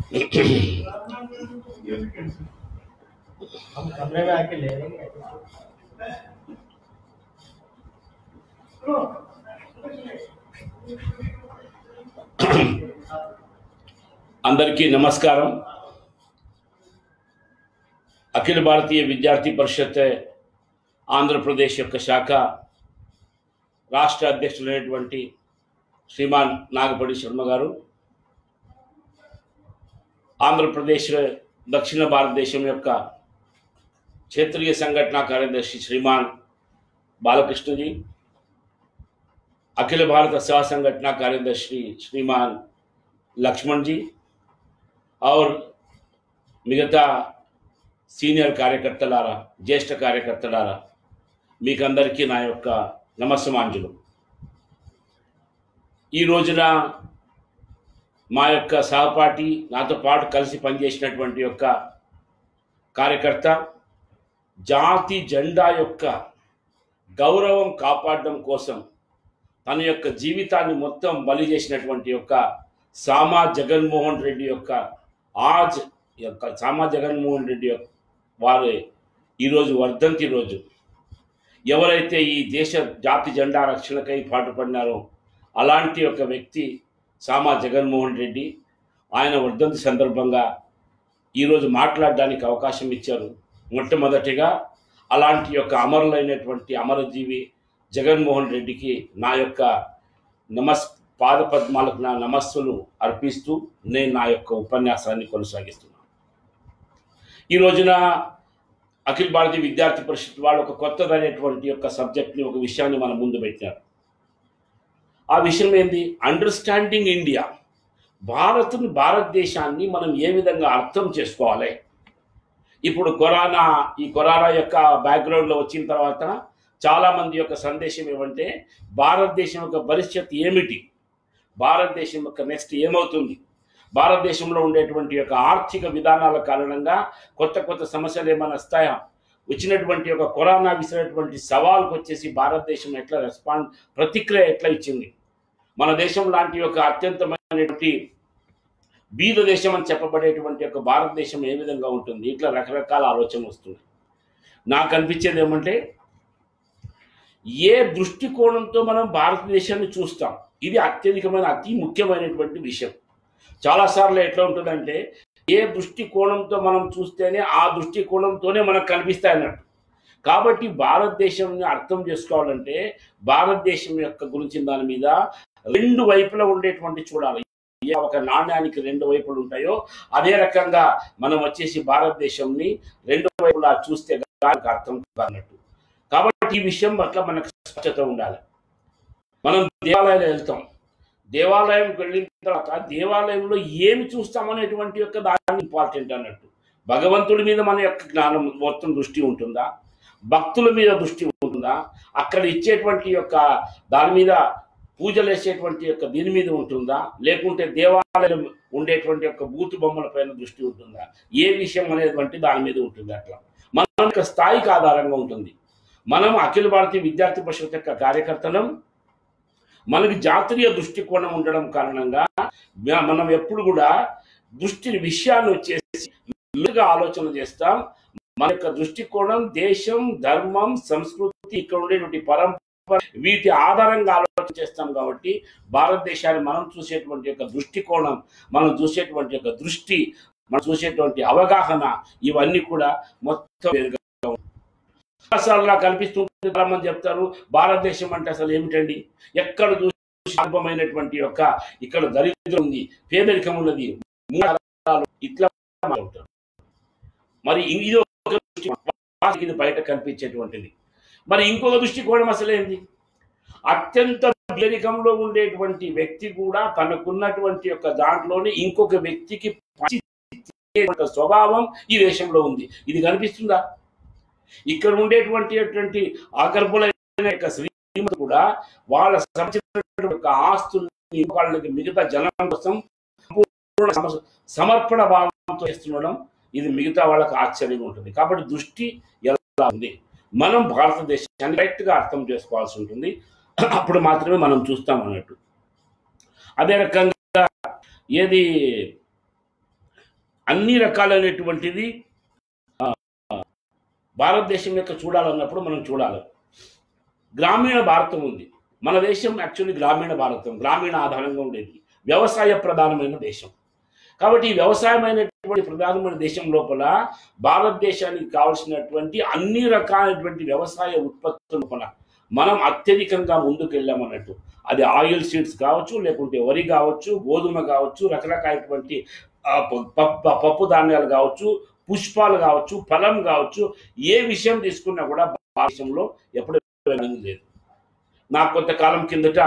हम कमरे में आके ले लेंगे అందరికీ నమస్కారం అఖిల భారతీయ విద్యార్థి పరిషత్ ఆంధ్రప్రదేశ్ యొక్క శాఖ రాష్ట్ర అధ్యక్షులైనటువంటి శ్రీమాన్ నాగపడి శర్మ గారు ఆంధ్రప్రదేశ్ దక్షిణ భారతదేశం యొక్క క్షేత్రీయ సంఘటన కార్యదర్శి శ్రీమాన్ బాలకృష్ణజీ అఖిల భారత సేవా సంఘటన కార్యదర్శి శ్రీమాన్ लक्ष्मण जी और మిగతా సీనియర్ కార్యకర్తలారా జ్యేష్ఠ కార్యకర్తలారా మీకు అందరికీ నా యొక్క నమస్సమాంజులు ఈ రోజున మా యొక్క సహపాఠి నాతో పాటు కలిసి పనిచేసినటువంటి యొక్క కార్యకర్త జాతి జెండా యొక్క గౌరవం కాపాడడం కోసం తన యొక్క జీవితాన్ని మొత్తం బలి చేసినటువంటి యొక్క సామా జగన్మోహన్ రెడ్డి యొక్క ఆజ్ యొక్క సామా జగన్మోహన్ రెడ్డి యొక్క వారు ఈరోజు వర్ధంతి రోజు ఎవరైతే ఈ దేశ జాతి జెండా రక్షణకై పాటుపడినారో అలాంటి ఒక వ్యక్తి సామా జగన్మోహన్ రెడ్డి ఆయన వర్ధంతి సందర్భంగా ఈరోజు మాట్లాడడానికి అవకాశం ఇచ్చారు మొట్టమొదటిగా అలాంటి యొక్క అమరులైనటువంటి అమరజీవి జగన్మోహన్ రెడ్డికి నా యొక్క నమస్ పాదపద్మాలకు నా నమస్సులు అర్పిస్తూ నేను నా యొక్క ఉపన్యాసాన్ని కొనసాగిస్తున్నాను ఈ రోజున అఖిల భారతీయ విద్యార్థి పరిషత్ వాళ్ళు ఒక కొత్తదైనటువంటి యొక్క సబ్జెక్ట్ని ఒక విషయాన్ని మన ముందు పెట్టారు ఆ విషయం ఏంది అండర్స్టాండింగ్ ఇండియా భారత్ని భారతదేశాన్ని మనం ఏ విధంగా అర్థం చేసుకోవాలి ఇప్పుడు కరోనా ఈ కరోనా యొక్క బ్యాక్గ్రౌండ్లో వచ్చిన తర్వాత చాలామంది యొక్క సందేశం ఏమంటే భారతదేశం యొక్క భవిష్యత్ ఏమిటి భారతదేశం యొక్క నెక్స్ట్ ఏమవుతుంది భారతదేశంలో ఉండేటువంటి యొక్క ఆర్థిక విధానాల కారణంగా కొత్త కొత్త సమస్యలు ఏమైనా వస్తాయా వచ్చినటువంటి ఒక కరోనా విసినటువంటి సవాల్కి వచ్చేసి భారతదేశం ఎట్లా రెస్పాండ్ ప్రతిక్రియ ఎట్లా ఇచ్చింది మన దేశం లాంటి ఒక అత్యంతమైనటువంటి బీద దేశం అని చెప్పబడేటువంటి యొక్క భారతదేశం ఏ విధంగా ఉంటుంది ఇట్లా రకరకాల ఆలోచన వస్తుంది నాకు అనిపించేది ఏమంటే ఏ దృష్టికోణంతో మనం భారతదేశాన్ని చూస్తాం ఇది అత్యధికమైన అతి ముఖ్యమైనటువంటి విషయం చాలాసార్లు ఎట్లా ఉంటుందంటే ఏ దృష్టికోణంతో మనం చూస్తేనే ఆ దృష్టికోణంతోనే మనకు కనిపిస్తాయి అన్నట్టు కాబట్టి భారతదేశంని అర్థం చేసుకోవాలంటే భారతదేశం యొక్క గురించి దాని మీద రెండు వైపులా ఉండేటువంటి చూడాలి ఏ ఒక నాణ్యానికి రెండు వైపులు ఉంటాయో అదే రకంగా మనం వచ్చేసి భారతదేశంని రెండు వైపులా చూస్తే దానికి అర్థం కానట్టు కాబట్టి ఈ విషయం పట్ల మనకు స్పష్టత ఉండాలి మనం దేవాలయాలు వెళ్తాం దేవాలయంకి వెళ్ళిన తర్వాత దేవాలయంలో ఏమి చూస్తామనేటువంటి యొక్క దాని ఇంపార్టెంట్ అన్నట్టు భగవంతుడి మీద మన యొక్క జ్ఞానం మొత్తం దృష్టి ఉంటుందా భక్తుల మీద దృష్టి ఉంటుందా అక్కడ ఇచ్చేటువంటి యొక్క దాని మీద పూజలు వేసేటువంటి యొక్క దీని మీద ఉంటుందా లేకుంటే దేవాలయం ఉండేటువంటి యొక్క బూతు బొమ్మల పైన దృష్టి ఉంటుందా ఏ విషయం అనేటువంటి దాని మీద ఉంటుంది అట్లా మన యొక్క స్థాయికి ఆధారంగా ఉంటుంది మనం అఖిల భారతీయ విద్యార్థి పరిషత్ యొక్క కార్యకర్తలం మనకి జాతీయ దృష్టికోణం ఉండడం కారణంగా మ- మనం ఎప్పుడు కూడా దృష్టిని విషయాన్ని వచ్చేసి లోతుగా ఆలోచన చేస్తాం మన యొక్క దృష్టికోణం దేశం ధర్మం సంస్కృతి ఇక్కడ ఉండేటువంటి పరంపర వీటి ఆధారంగా ఆలోచన చేస్తాం కాబట్టి భారతదేశాన్ని మనం చూసేటువంటి యొక్క దృష్టికోణం మనం చూసేటువంటి యొక్క దృష్టి మనం చూసేటువంటి అవగాహన ఇవన్నీ కూడా మొత్తం వేరుగా ఉంటాయి. చాలాసార్లు నాకు అనిపిస్తుంటుంది చాలా మంది చెప్తారు భారతదేశం అంటే అసలు ఏమిటండి ఎక్కడ చూసి అల్పమైనటువంటి యొక్క ఇక్కడ దరిద్రం ఉంది పేదరికం ఉన్నది మూలాలు ఇట్లా ఉంటారు మరి ఇది ఒక దృష్టి వాస్తవానికి ఇది బయట కనిపించేటువంటిది మరి ఇంకొక దృష్టికోణం అసలు ఏంది అత్యంత పేదరికంలో ఉండేటువంటి వ్యక్తి కూడా తనకున్నటువంటి యొక్క దాంట్లోనే ఇంకొక వ్యక్తికి పంచి ఇచ్చేటువంటి స్వభావం ఈ దేశంలో ఉంది ఇది కనిపిస్తుందా ఇక్కడ ఉండేటువంటి ఆకర్పులైన యొక్క శ్రీమతి కూడా వాళ్ళ సంబంధించినటువంటి యొక్క ఆస్తుల్ని వాళ్ళకి మిగతా జనం కోసం సంపూర్ణ సమ- సమర్పణ భావంతో చేస్తుండడం ఇది మిగతా వాళ్ళకి ఆశ్చర్యంగా ఉంటుంది కాబట్టి దృష్టి ఎలా ఉంది మనం భారతదేశాన్ని కరెక్ట్ గా అర్థం చేసుకోవాల్సి ఉంటుంది అప్పుడు మాత్రమే మనం చూస్తాం అన్నట్టు అదే రకంగా ఏది అన్ని రకాలైనటువంటిది ఆ, భారతదేశం యొక్క చూడాలన్నప్పుడు మనం చూడాలి గ్రామీణ భారతం ఉంది మన దేశం యాక్చువల్లీ గ్రామీణ భారతం గ్రామీణ ఆధారంగా ఉండేది వ్యవసాయ ప్రధానమైన దేశం కాబట్టి ఈ వ్యవసాయమైనటువంటి ప్రధానమైన దేశం లోపల భారతదేశానికి కావలసినటువంటి అన్ని రకాలైనటువంటి వ్యవసాయ ఉత్పత్తుల లోపల మనం అత్యధికంగా ముందుకు వెళ్ళామన్నట్టు అది ఆయిల్ సీడ్స్ కావచ్చు లేకుంటే వరి కావచ్చు గోధుమ కావచ్చు రకరకాలైనటువంటి ఆ, ప- పప్పు పప్పు ధాన్యాలు కావచ్చు పుష్పాలు కావచ్చు ఫలం కావచ్చు ఏ విషయం తీసుకున్నా కూడా భారతదేశంలో ఎప్పుడు వెళ్ళింది లేదు నాకు కొంతకాలం కిందట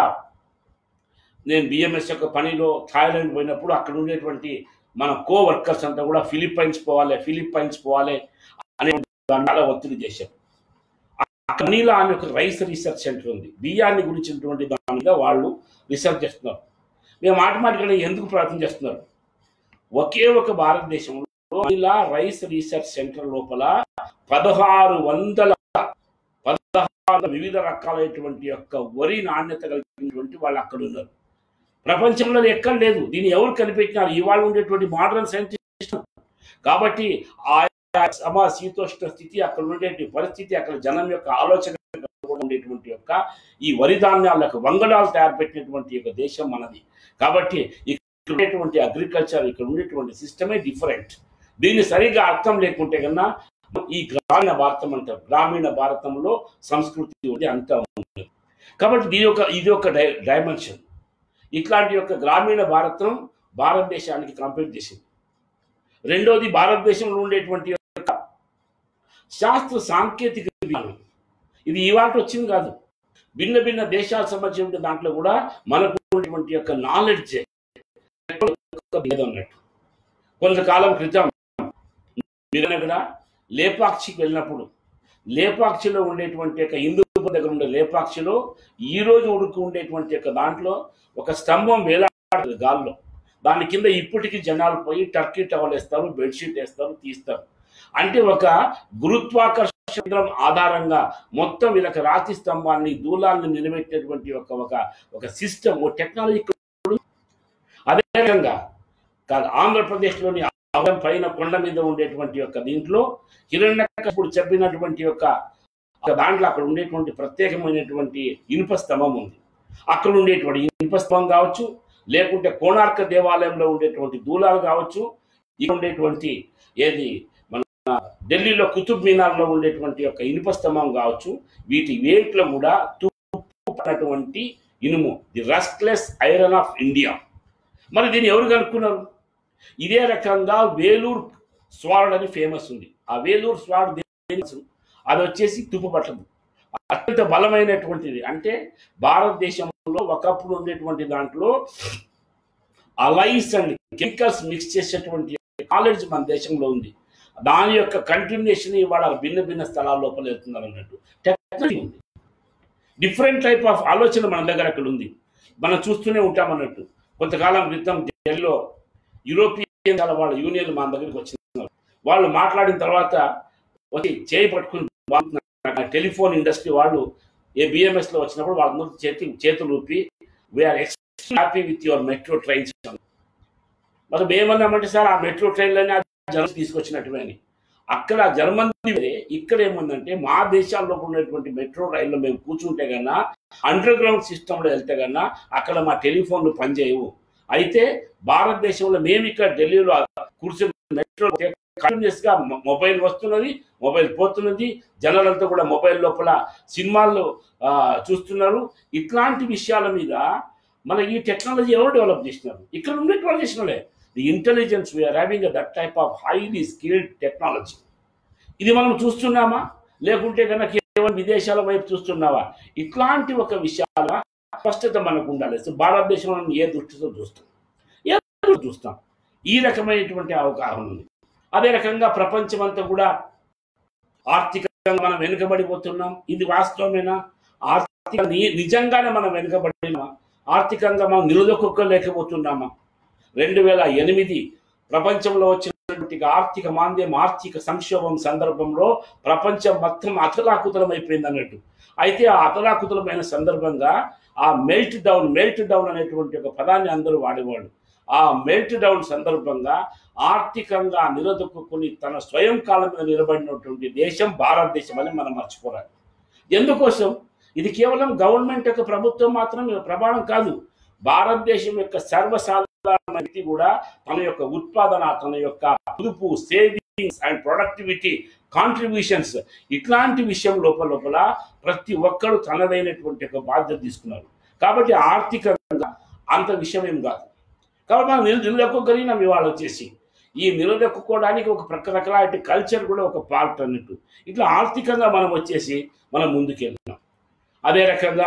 నేను బిఎంఎస్ యొక్క పనిలో థాయిలాండ్ పోయినప్పుడు అక్కడ ఉండేటువంటి మన కో వర్కర్స్ అంతా కూడా ఫిలిప్పైన్స్ పోవాలి ఫిలిప్పైన్స్ పోవాలి అనే దాన్ని చాలా ఒత్తిడి చేశారు అక్కడ నీలా అనే ఒక రైస్ రీసెర్చ్ సెంటర్ ఉంది బియ్యాన్ని గురించినటువంటి దాని మీద వాళ్ళు రీసెర్చ్ చేస్తున్నారు మేము ఆటోమేటిక్గా ఎందుకు ప్రయత్నం చేస్తున్నారు ఒకే ఒక భారతదేశంలో ఇలా రైస్ రీసెర్చ్ సెంటర్ లోపల పదహారు వందల పదహారు వివిధ రకాలైనటువంటి యొక్క వరి నాణ్యత కలిగినటువంటి వాళ్ళు అక్కడ ఉన్నారు ప్రపంచంలో అది ఎక్కడ లేదు దీన్ని ఎవరు కనిపెట్టినారు ఇవాళ ఉండేటువంటి మోడర్న్ సైంటిస్ట్ కాబట్టి ఆ సమ శీతోష్ణ స్థితి అక్కడ ఉండేటువంటి పరిస్థితి అక్కడ జనం యొక్క ఆలోచన ఉండేటువంటి యొక్క ఈ వరి ధాన్యాలకు వంగడాలు తయారు పెట్టినటువంటి యొక్క దేశం మనది కాబట్టి ఇక్కడ ఉండేటువంటి అగ్రికల్చర్ ఇక్కడ ఉండేటువంటి సిస్టమే డిఫరెంట్ దీన్ని సరిగా అర్థం లేకుంటే కన్నా ఈ గ్రామీణ భారతం అంటారు గ్రామీణ భారతంలో సంస్కృతి ఉంది అంతా ఉంది కాబట్టి దీని యొక్క ఇది ఒక డై డైమెన్షన్ ఇట్లాంటి యొక్క గ్రామీణ భారతం భారతదేశానికి కంపేర్ చేసింది రెండోది భారతదేశంలో ఉండేటువంటి యొక్క శాస్త్ర సాంకేతిక విజ్ఞానం ఇది ఇవాళ వచ్చింది కాదు భిన్న భిన్న దేశాలకు సంబంధించిన దాంట్లో కూడా మనకు ఉన్నటువంటి యొక్క నాలెడ్జ్ అన్నట్టు కొంతకాలం క్రితం మీరు కూడా లేపాక్షికి వెళ్ళినప్పుడు లేపాక్షిలో ఉండేటువంటి యొక్క హిందూపురం దగ్గర ఉండే లేపాక్షిలో ఈ రోజు ఉడుకు ఉండేటువంటి యొక్క దాంట్లో ఒక స్తంభం వేలాడుతుంది గాల్లో దాని కింద ఇప్పటికీ జనాలు పోయి టర్కీ టవల్ వేస్తారు బెడ్షీట్ వేస్తారు తీస్తారు అంటే ఒక గురుత్వాకర్షణ ఆధారంగా మొత్తం ఇలా రాతి స్తంభాన్ని దూలాన్ని నిలబెట్టేటువంటి ఒక ఒక ఒక సిస్టమ్ ఓ టెక్నాలజీ అదే రకంగా కాదు ఆంధ్రప్రదేశ్లోని అవడం పైన కొండ మీద ఉండేటువంటి యొక్క దీంట్లో హిరణ్యకప్పుడు చెప్పినటువంటి యొక్క ఒక దాంట్లో అక్కడ ఉండేటువంటి ప్రత్యేకమైనటువంటి ఇనుప స్తంభం ఉంది అక్కడ ఉండేటువంటి ఇనుప స్తంభం కావచ్చు లేకుంటే కోణార్క దేవాలయంలో ఉండేటువంటి దూలాలు కావచ్చు ఇక్కడ ఉండేటువంటి ఏది మన ఢిల్లీలో కుతుబ్ మీనార్లో ఉండేటువంటి యొక్క ఇనుప స్తంభం కావచ్చు వీటి వేట్లో కూడా తుప్పునటువంటి ఇనుము the rustless iron of India మరి దీన్ని ఎవరు కనుక్కున్నారు ఇదే రకంగా వేలూరు స్వాడ్ అని ఫేమస్ ఉంది ఆ వేలూరు స్వాడ్ దేని- అది వచ్చేసి తుప్పు పట్టదు అత్యంత బలమైనటువంటిది అంటే భారతదేశంలో ఒకప్పుడు ఉండేటువంటి దాంట్లో అలైస్ అండ్ కెమికల్స్ మిక్స్ చేసేటువంటి నాలెడ్జ్ మన దేశంలో ఉంది దాని యొక్క కంటిన్యూషన్ ఇవాళ భిన్న భిన్న స్థలాల లోపల వెళ్తున్నారు అన్నట్టు టెక్నాలజీ ఉంది డిఫరెంట్ టైప్ ఆఫ్ ఆలోచన మన దగ్గర అక్కడ ఉంది మనం చూస్తూనే ఉంటాం అన్నట్టు కొంతకాలం క్రితం ఢిల్లీలో యూరోపియన్ దేశాల వాళ్ళ యూనియన్ మన దగ్గరికి వచ్చినారు వాళ్ళు మాట్లాడిన తర్వాత వచ్చి చేయి పట్టుకుని బాగుతున్నారు. టెలిఫోన్ ఇండస్ట్రీ వాళ్ళు ఏ బిఎంఎస్ లో వచ్చినప్పుడు వాళ్ళందరూ చేతి చేతులు ఊపి we are happy with your metro trains మరి మేమన్నామంటే సార్ ఆ మెట్రో ట్రైన్లోనే జనం తీసుకొచ్చినట్టువే అని అక్కడ జర్మన్ వేరే ఇక్కడ ఏముందంటే మా దేశాల్లో ఉన్నటువంటి మెట్రో రైల్లో మేము కూర్చుంటే కన్నా అండర్ గ్రౌండ్ సిస్టంలో వెళ్తే కన్నా అక్కడ మా టెలిఫోన్లు పనిచేయవు అయితే భారతదేశంలో మేము ఇక్కడ ఢిల్లీలో కూర్చుని మెట్రో కంటిన్యూస్ గా మొ- మొబైల్ వస్తున్నది మొబైల్ పోతున్నది జనాలంతా కూడా మొబైల్ లోపల సినిమాల్లో ఆ, చూస్తున్నారు ఇట్లాంటి విషయాల మీద మన ఈ టెక్నాలజీ ఎవరు డెవలప్ చేసినారు ఇక్కడ ఉండేటువంటి చేసినలే the intelligence we are having that type of highly skilled technology ఇది మనం చూస్తున్నామా లేకుంటే కనుక కేవలం విదేశాల వైపు చూస్తున్నావా ఇట్లాంటి ఒక విషయాల స్పష్టత మనకు ఉండాలి సో భారతదేశంలో మనం ఏ దృష్టితో చూస్తాం ఏ దృష్టితో చూస్తాం ఈ రకమైనటువంటి అవగాహన ఉంది అదే రకంగా ప్రపంచం అంతా కూడా ఆర్థికంగా మనం వెనుకబడిపోతున్నాం ఇది వాస్తవమేనా ఆర్థిక ని- నిజంగానే మనం వెనుకబడినా ఆర్థికంగా మనం నిలదొక్కలేకపోతున్నామా రెండు వేల ఎనిమిది ప్రపంచంలో వచ్చినటువంటి ఆర్థిక మాంద్యం ఆర్థిక సంక్షోభం సందర్భంలో ప్రపంచం మొత్తం అతలాకుతలం అయిపోయింది అన్నట్టు అయితే ఆ అతలాకుతలమైన సందర్భంగా ఆ మెల్ట్ డౌన్ మెల్ట్ డౌన్ అనేటువంటి ఒక పదాన్ని అందరూ వాడేవాళ్ళు ఆ మెల్ట్ డౌన్ సందర్భంగా ఆర్థికంగా నిలదొక్కుని తన స్వయం కాలం మీద నిలబడినటువంటి దేశం భారతదేశం అని మనం మర్చిపోరాలి ఎందుకోసం ఇది కేవలం గవర్నమెంట్ యొక్క ప్రభుత్వం మాత్రం ప్రమాణం కాదు భారతదేశం యొక్క సర్వసాధారణ వ్యక్తి కూడా తన యొక్క ఉత్పాదన తన యొక్క పొదుపు సేవింగ్స్ అండ్ ప్రొడక్టివిటీ కాంట్రిబ్యూషన్స్ ఇట్లాంటి విషయం లోపల లోపల ప్రతి ఒక్కరు తనదైనటువంటి ఒక బాధ్యత తీసుకున్నారు కాబట్టి ఆర్థికంగా అంత విషయం ఏం కాదు కాబట్టి మనం నిల నిలదొక్కగలిగినాం ఇవాళ వచ్చేసి ఈ నిలదొక్కుకోవడానికి ఒక ప్రక్క రకాల కల్చర్ కూడా ఒక పార్ట్ అన్నట్టు ఇట్లా ఆర్థికంగా మనం వచ్చేసి మనం ముందుకెళ్తున్నాం అదే రకంగా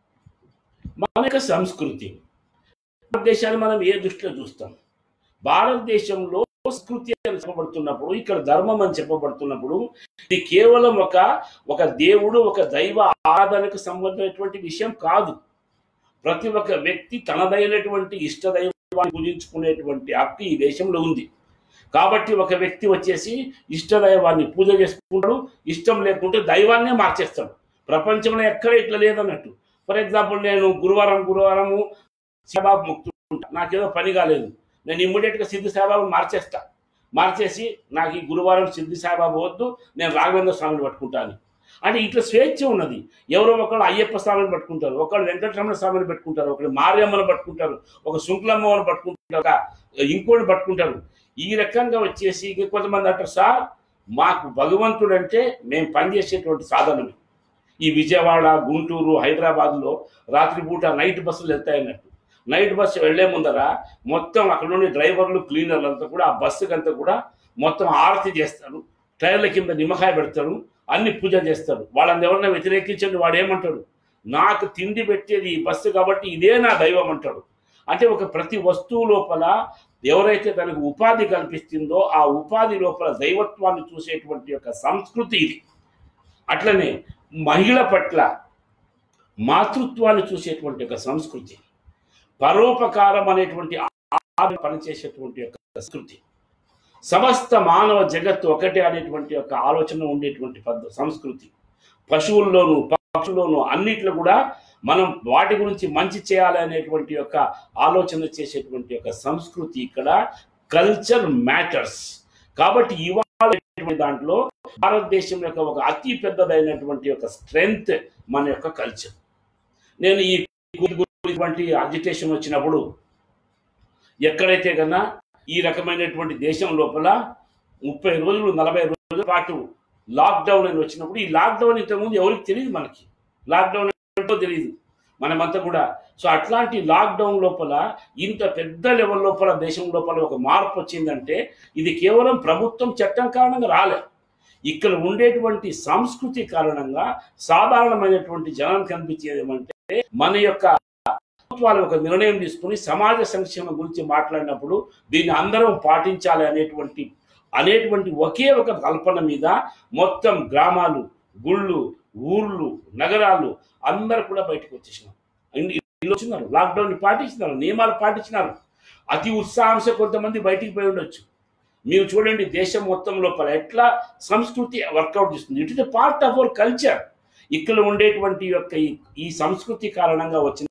మన యొక్క సంస్కృతి భారతదేశాన్ని మనం ఏ దృష్టిలో చూస్తాం భారతదేశంలో సంస్కృతి అని చెప్పబడుతున్నప్పుడు ఇక్కడ ధర్మం అని చెప్పబడుతున్నప్పుడు ఇది కేవలం ఒక ఒక దేవుడు ఒక దైవ ఆరాధనకు సంబంధించినటువంటి విషయం కాదు ప్రతి ఒక్క వ్యక్తి తనదైనటువంటి ఇష్ట దైవాన్ని పూజించుకునేటువంటి హక్కు ఈ దేశంలో ఉంది కాబట్టి ఒక వ్యక్తి వచ్చేసి ఇష్ట దైవాన్ని పూజ చేసుకుంటాడు ఇష్టం లేకుంటే దైవాన్నే మార్చేస్తాడు ప్రపంచంలో ఎక్కడ ఇట్లా లేదన్నట్టు ఫర్ ఎగ్జాంపుల్ నేను గురువారం గురువారము సాయిబాబు ముక్తుంటా నాకేదో పని కాలేదు నేను ఇమ్మీడియట్గా సిద్ధి సాయిబాబు మార్చేస్తా మార్చేసి నాకు ఈ గురువారం సిద్ధి సాయిబాబు వద్దు నేను రాఘవేంద్ర స్వామిని పట్టుకుంటాను అంటే ఇట్లా స్వేచ్ఛ ఉన్నది ఎవరో ఒకళ్ళు అయ్యప్ప స్వామిని పట్టుకుంటారు ఒకళ్ళు వెంకటరమణ స్వామిని పట్టుకుంటారు ఒకళ్ళు మారియమ్మను పట్టుకుంటారు ఒక శుంకులమ్మని పట్టుకుంటారు ఒక ఇంకోటి పట్టుకుంటారు ఈ రకంగా వచ్చేసి ఇంక కొంతమంది అంటారు సార్ మాకు భగవంతుడు అంటే మేము పనిచేసేటువంటి సాధనమే ఈ విజయవాడ గుంటూరు హైదరాబాద్లో రాత్రిపూట నైట్ బస్సులు వెళ్తాయన్నట్టు నైట్ బస్సు వెళ్లే ముందర మొత్తం అక్కడ నుండి డ్రైవర్లు క్లీనర్లు అంతా కూడా ఆ బస్సుకి అంతా కూడా మొత్తం ఆరతి చేస్తారు టైర్ల కింద నిమ్మకాయ పెడతారు అన్ని పూజ చేస్తారు వాళ్ళని ఎవరన్నా వ్యతిరేకించండి వాడు ఏమంటాడు నాకు తిండి పెట్టేది ఈ బస్సు కాబట్టి ఇదే నా దైవం అంటాడు అంటే ఒక ప్రతి వస్తువు లోపల ఎవరైతే తనకు ఉపాధి కల్పిస్తుందో ఆ ఉపాధి లోపల దైవత్వాన్ని చూసేటువంటి యొక్క సంస్కృతి ఇది అట్లనే మహిళ పట్ల మాతృత్వాన్ని చూసేటువంటి ఒక సంస్కృతి పరోపకారం అనేటువంటి ఆ- పనిచేసేటువంటి యొక్క సంస్కృతి సమస్త మానవ జగత్తు ఒకటే అనేటువంటి యొక్క ఆలోచన ఉండేటువంటి పద్ధ సంస్కృతి పశువుల్లోనూ పక్షుల్లోనూ అన్నిట్లో కూడా మనం వాటి గురించి మంచి చేయాలి అనేటువంటి యొక్క ఆలోచన చేసేటువంటి యొక్క సంస్కృతి ఇక్కడ కల్చర్ మ్యాటర్స్ కాబట్టి ఇవాళ దాంట్లో భారతదేశం యొక్క ఒక అతి పెద్దదైనటువంటి ఒక స్ట్రెంగ్త్ మన యొక్క కల్చర్ నేను ఈ గురించి అజిటేషన్ వచ్చినప్పుడు ఎక్కడైతే కన్నా ఈ రకమైనటువంటి దేశం లోపల ముప్పై రోజులు నలభై రోజుల పాటు లాక్డౌన్ అని వచ్చినప్పుడు ఈ లాక్డౌన్ ఇంతకుముందు ఎవరికి తెలియదు మనకి లాక్డౌన్ ఏంటో తెలియదు మనమంతా కూడా సో అట్లాంటి లాక్డౌన్ లోపల ఇంత పెద్ద లెవెల్ లోపల దేశం లోపల ఒక మార్పు వచ్చిందంటే ఇది కేవలం ప్రభుత్వం చట్టం కారణంగా రాలే ఇక్కడ ఉండేటువంటి సంస్కృతి కారణంగా సాధారణమైనటువంటి జనం కనిపించేది ఏమంటే మన యొక్క ప్రభుత్వాలు ఒక నిర్ణయం తీసుకుని సమాజ సంక్షేమం గురించి మాట్లాడినప్పుడు దీన్ని అందరం పాటించాలి అనేటువంటి అనేటువంటి ఒకే ఒక కల్పన మీద మొత్తం గ్రామాలు గుళ్ళు ఊర్లు నగరాలు అందరు కూడా బయటకు వచ్చేసినారు ఇన్ని- ఇల్లు వచ్చినారు లాక్డౌన్ పాటించినారు నియమాలు పాటించినారు అతి ఉత్సాహంశ కొంతమంది బయటికి పోయి ఉండొచ్చు మీరు చూడండి దేశం మొత్తం లోపల ఎట్లా సంస్కృతి వర్కౌట్ చేస్తుంది it is part of our culture ఇక్కడ ఉండేటువంటి యొక్క ఈ- ఈ సంస్కృతి కారణంగా వచ్చిన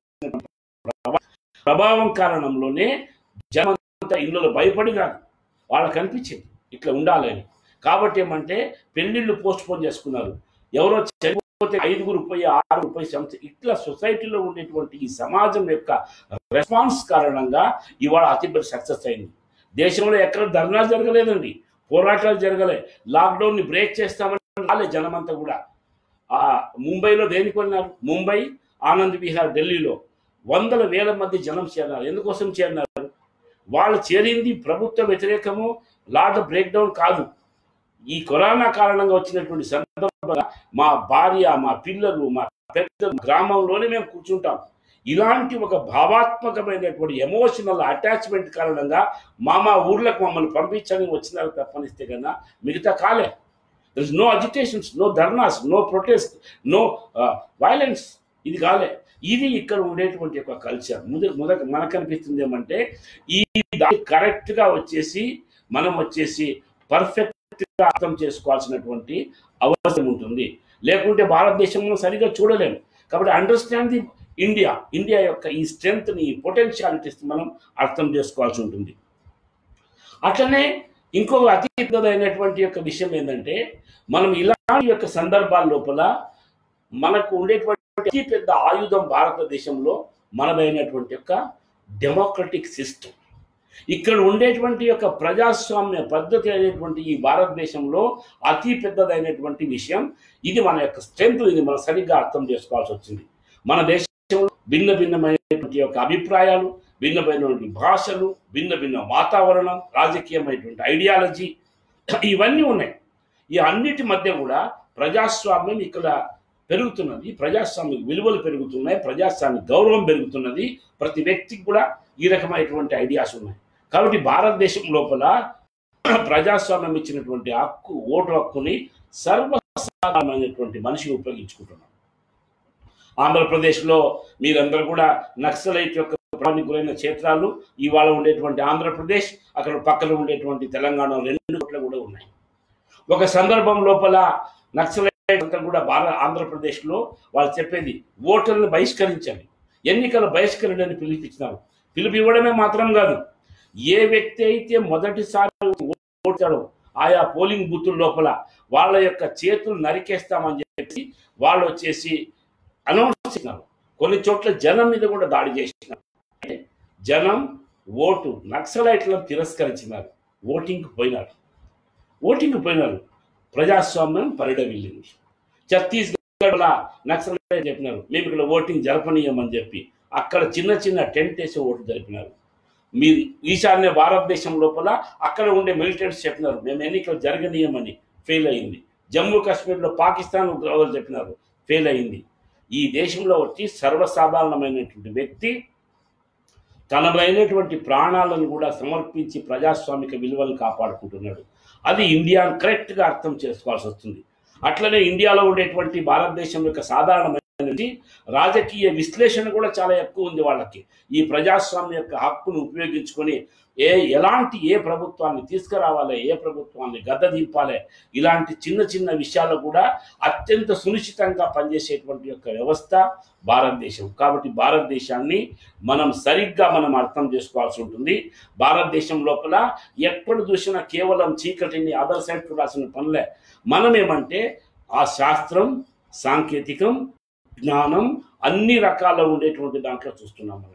ప్రభావం కారణంలోనే జనమంతా ఇళ్ళలో భయపడి కాదు వాళ్ళకి అనిపించింది ఇట్లా ఉండాలి అని కాబట్టి ఏమంటే పెళ్లిళ్ళు పోస్ట్ పోన్ చేసుకున్నారు ఎవరో చనిపోతే ఐదుగురు పోయి ఆరుగురు పోయి సంస్థ ఇట్లా సొసైటీలో ఉండేటువంటి ఈ సమాజం యొక్క రెస్పాన్స్ కారణంగా ఇవాళ అతి పెద్ద సక్సెస్ అయింది దేశంలో ఎక్కడ ధర్నాలు జరగలేదండి పోరాటాలు జరగలే లాక్డౌన్ని బ్రేక్ చేస్తామని రాలే జనమంతా కూడా ఆ ముంబైలో దేనికి వెళ్ళినారు ముంబై ఆనంద్ విహార్ ఢిల్లీలో వందల వేల మంది జనం చేరినారు ఎందుకోసం చేరినారు వాళ్ళు చేరింది ప్రభుత్వ వ్యతిరేకము లాట్ బ్రేక్ డౌన్ కాదు ఈ కరోనా కారణంగా వచ్చినటువంటి సందర్భంగా మా భార్య మా పిల్లలు మా పెద్ద గ్రామంలోనే మేము కూర్చుంటాం ఇలాంటి ఒక భావాత్మకమైనటువంటి ఎమోషనల్ అటాచ్మెంట్ కారణంగా మా మా ఊర్లకు మమ్మల్ని పంపించని వచ్చినారు తప్పనిస్తే కన్నా మిగతా కాలే there is no agitations no dharnas no protest no violence ఇది కాలే ఇది ఇక్కడ ఉండేటువంటి ఒక కల్చర్ ముందు మొదట మనకు అనిపిస్తుంది ఏమంటే ఈ కరెక్ట్ గా వచ్చేసి మనం వచ్చేసి పర్ఫెక్ట్ గా అర్థం చేసుకోవాల్సినటువంటి అవసరం ఉంటుంది లేకుంటే భారతదేశంలో సరిగా చూడలేము కాబట్టి అండర్స్టాండ్ ది ఇండియా ఇండియా యొక్క ఈ స్ట్రెంగ్త్ని ఈ పొటెన్షియాలిటీస్ మనం అర్థం చేసుకోవాల్సి ఉంటుంది అట్లనే ఇంకో అతి పెద్దదైనటువంటి యొక్క విషయం ఏంటంటే మనం ఇలాంటి యొక్క సందర్భాల లోపల మనకు ఉండేటువంటి అతి పెద్ద ఆయుధం భారతదేశంలో మనదైనటువంటి యొక్క డెమోక్రటిక్ సిస్టమ్ ఇక్కడ ఉండేటువంటి యొక్క ప్రజాస్వామ్య పద్ధతి అయినటువంటి ఈ భారతదేశంలో అతి పెద్దదైనటువంటి విషయం ఇది మన యొక్క స్ట్రెంత్ ఇది మనం సరిగ్గా అర్థం చేసుకోవాల్సి వచ్చింది మన దేశంలో భిన్న భిన్నమైనటువంటి యొక్క అభిప్రాయాలు భిన్నమైనటువంటి భాషలు భిన్న భిన్న వాతావరణం రాజకీయమైనటువంటి ఐడియాలజీ ఇవన్నీ ఉన్నాయి ఈ అన్నిటి మధ్య కూడా ప్రజాస్వామ్యం ఇక్కడ పెరుగుతున్నది ప్రజాస్వామ్య విలువలు పెరుగుతున్నాయి ప్రజాస్వామ్య గౌరవం పెరుగుతున్నది ప్రతి వ్యక్తికి కూడా ఈ రకమైనటువంటి ఐడియాస్ ఉన్నాయి కాబట్టి భారతదేశం లోపల ప్రజాస్వామ్యం ఇచ్చినటువంటి హక్కు ఓటు హక్కుని సర్వసాధారణమైనటువంటి మనిషి ఉపయోగించుకుంటున్నాం ఆంధ్రప్రదేశ్లో మీరందరూ కూడా నక్సలైట్ యొక్క ప్రభావానికి గురైన క్షేత్రాలు ఇవాళ ఉండేటువంటి ఆంధ్రప్రదేశ్ అక్కడ పక్కన ఉండేటువంటి తెలంగాణ రెండు చోట్ల కూడా ఉన్నాయి ఒక సందర్భం లోపల నక్సలైట్ అంతా కూడా భారత ఆంధ్రప్రదేశ్లో వాళ్ళు చెప్పేది ఓటర్లను బహిష్కరించండి ఎన్నికల బహిష్కరణ అని పిలిపించినారు పిలుపు ఇవ్వడమే మాత్రం కాదు ఏ వ్యక్తి అయితే మొదటిసారి ఓటాడో ఆయా పోలింగ్ బూతుల లోపల వాళ్ళ యొక్క చేతులు నరికేస్తామని చెప్పి వాళ్ళు వచ్చేసి అనౌన్స్ చేసినారు కొన్ని చోట్ల జనం మీద కూడా దాడి చేసినారు జనం ఓటు నక్సలైట్లను తిరస్కరించినారు ఓటింగ్కి పోయినారు ఓటింగ్కి పోయినారు ప్రజాస్వామ్యం పరిడవిల్లింది ఛత్తీస్గఢ్ నక్సలైట్ చెప్పినారు మేము ఇక్కడ ఓటింగ్ జరపనీయమని చెప్పి అక్కడ చిన్న చిన్న టెంట్ వేసి ఓటు జరిపినారు మీరు ఈశాన్య భారతదేశం లోపల అక్కడ ఉండే మిలిటెంట్స్ చెప్పినారు మేము ఎన్నికలు జరగనీయమని ఫెయిల్ అయింది జమ్మూ కాశ్మీర్లో పాకిస్తాన్ ఉగ్రవాదులు చెప్పినారు ఫెయిల్ అయింది ఈ దేశంలో వచ్చి సర్వసాధారణమైనటువంటి వ్యక్తి తనమైనటువంటి ప్రాణాలను కూడా సమర్పించి ప్రజాస్వామిక విలువలను కాపాడుకుంటున్నాడు అది ఇండియా కరెక్ట్గా అర్థం చేసుకోవాల్సి వస్తుంది అట్లనే ఇండియాలో ఉండేటువంటి భారతదేశం యొక్క సాధారణమైన రాజకీయ విశ్లేషణ కూడా చాలా ఎక్కువ ఉంది వాళ్ళకి ఈ ప్రజాస్వామ్య యొక్క హక్కును ఉపయోగించుకొని ఏ ఎలాంటి ఏ ప్రభుత్వాన్ని తీసుకురావాలి ఏ ప్రభుత్వాన్ని గద్ద దింపాలి ఇలాంటి చిన్న చిన్న విషయాలు కూడా అత్యంత సునిశ్చితంగా పనిచేసేటువంటి యొక్క వ్యవస్థ భారతదేశం కాబట్టి భారతదేశాన్ని మనం సరిగ్గా మనం అర్థం చేసుకోవాల్సి ఉంటుంది భారతదేశం లోపల ఎప్పుడు చూసినా కేవలం చీకటిని అదర్ సైడ్ చూడాల్సిన పనులే మనం ఏమంటే ఆ శాస్త్రం సాంకేతికం జ్ఞానం అన్ని రకాల ఉండేటువంటి దాంట్లో చూస్తున్నాం అన్నట్టు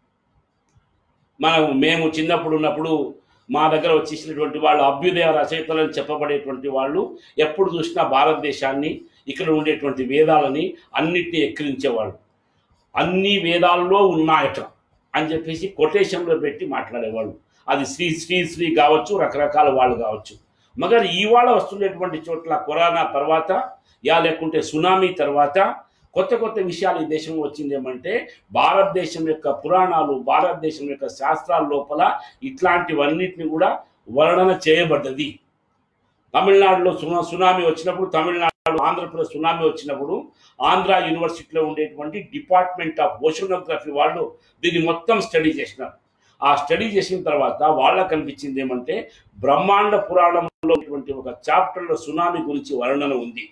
మనం మేము చిన్నప్పుడు ఉన్నప్పుడు మా దగ్గర వచ్చేసినటువంటి వాళ్ళు అభ్యుదయ రచయితలని చెప్పబడేటువంటి వాళ్ళు ఎప్పుడు చూసినా భారతదేశాన్ని ఇక్కడ ఉండేటువంటి వేదాలని అన్నిటినీ ఎక్కిరించేవాళ్ళు అన్ని వేదాల్లో ఉన్నాయట అని చెప్పేసి కొటేషన్లో పెట్టి మాట్లాడేవాళ్ళు అది శ్రీ శ్రీ శ్రీ కావచ్చు రకరకాల వాళ్ళు కావచ్చు మగర్ ఇవాళ వస్తున్నటువంటి చోట్ల కరోనా తర్వాత యా లేకుంటే సునామీ తర్వాత కొత్త కొత్త విషయాలు ఈ దేశంలో వచ్చింది ఏమంటే భారతదేశం యొక్క పురాణాలు భారతదేశం యొక్క శాస్త్రాల లోపల ఇట్లాంటివన్నిటిని కూడా వర్ణన చేయబడ్డది తమిళనాడులో సునా సునామీ వచ్చినప్పుడు తమిళనాడు ఆంధ్రప్రదేశ్ సునామీ వచ్చినప్పుడు ఆంధ్ర యూనివర్సిటీలో ఉండేటువంటి డిపార్ట్మెంట్ ఆఫ్ ఓషనోగ్రఫీ వాళ్ళు దీన్ని మొత్తం స్టడీ చేసినారు ఆ స్టడీ చేసిన తర్వాత వాళ్ళకి కనిపించింది ఏమంటే బ్రహ్మాండ పురాణంలో ఉన్నటువంటి ఒక చాప్టర్లో సునామీ గురించి వర్ణన ఉంది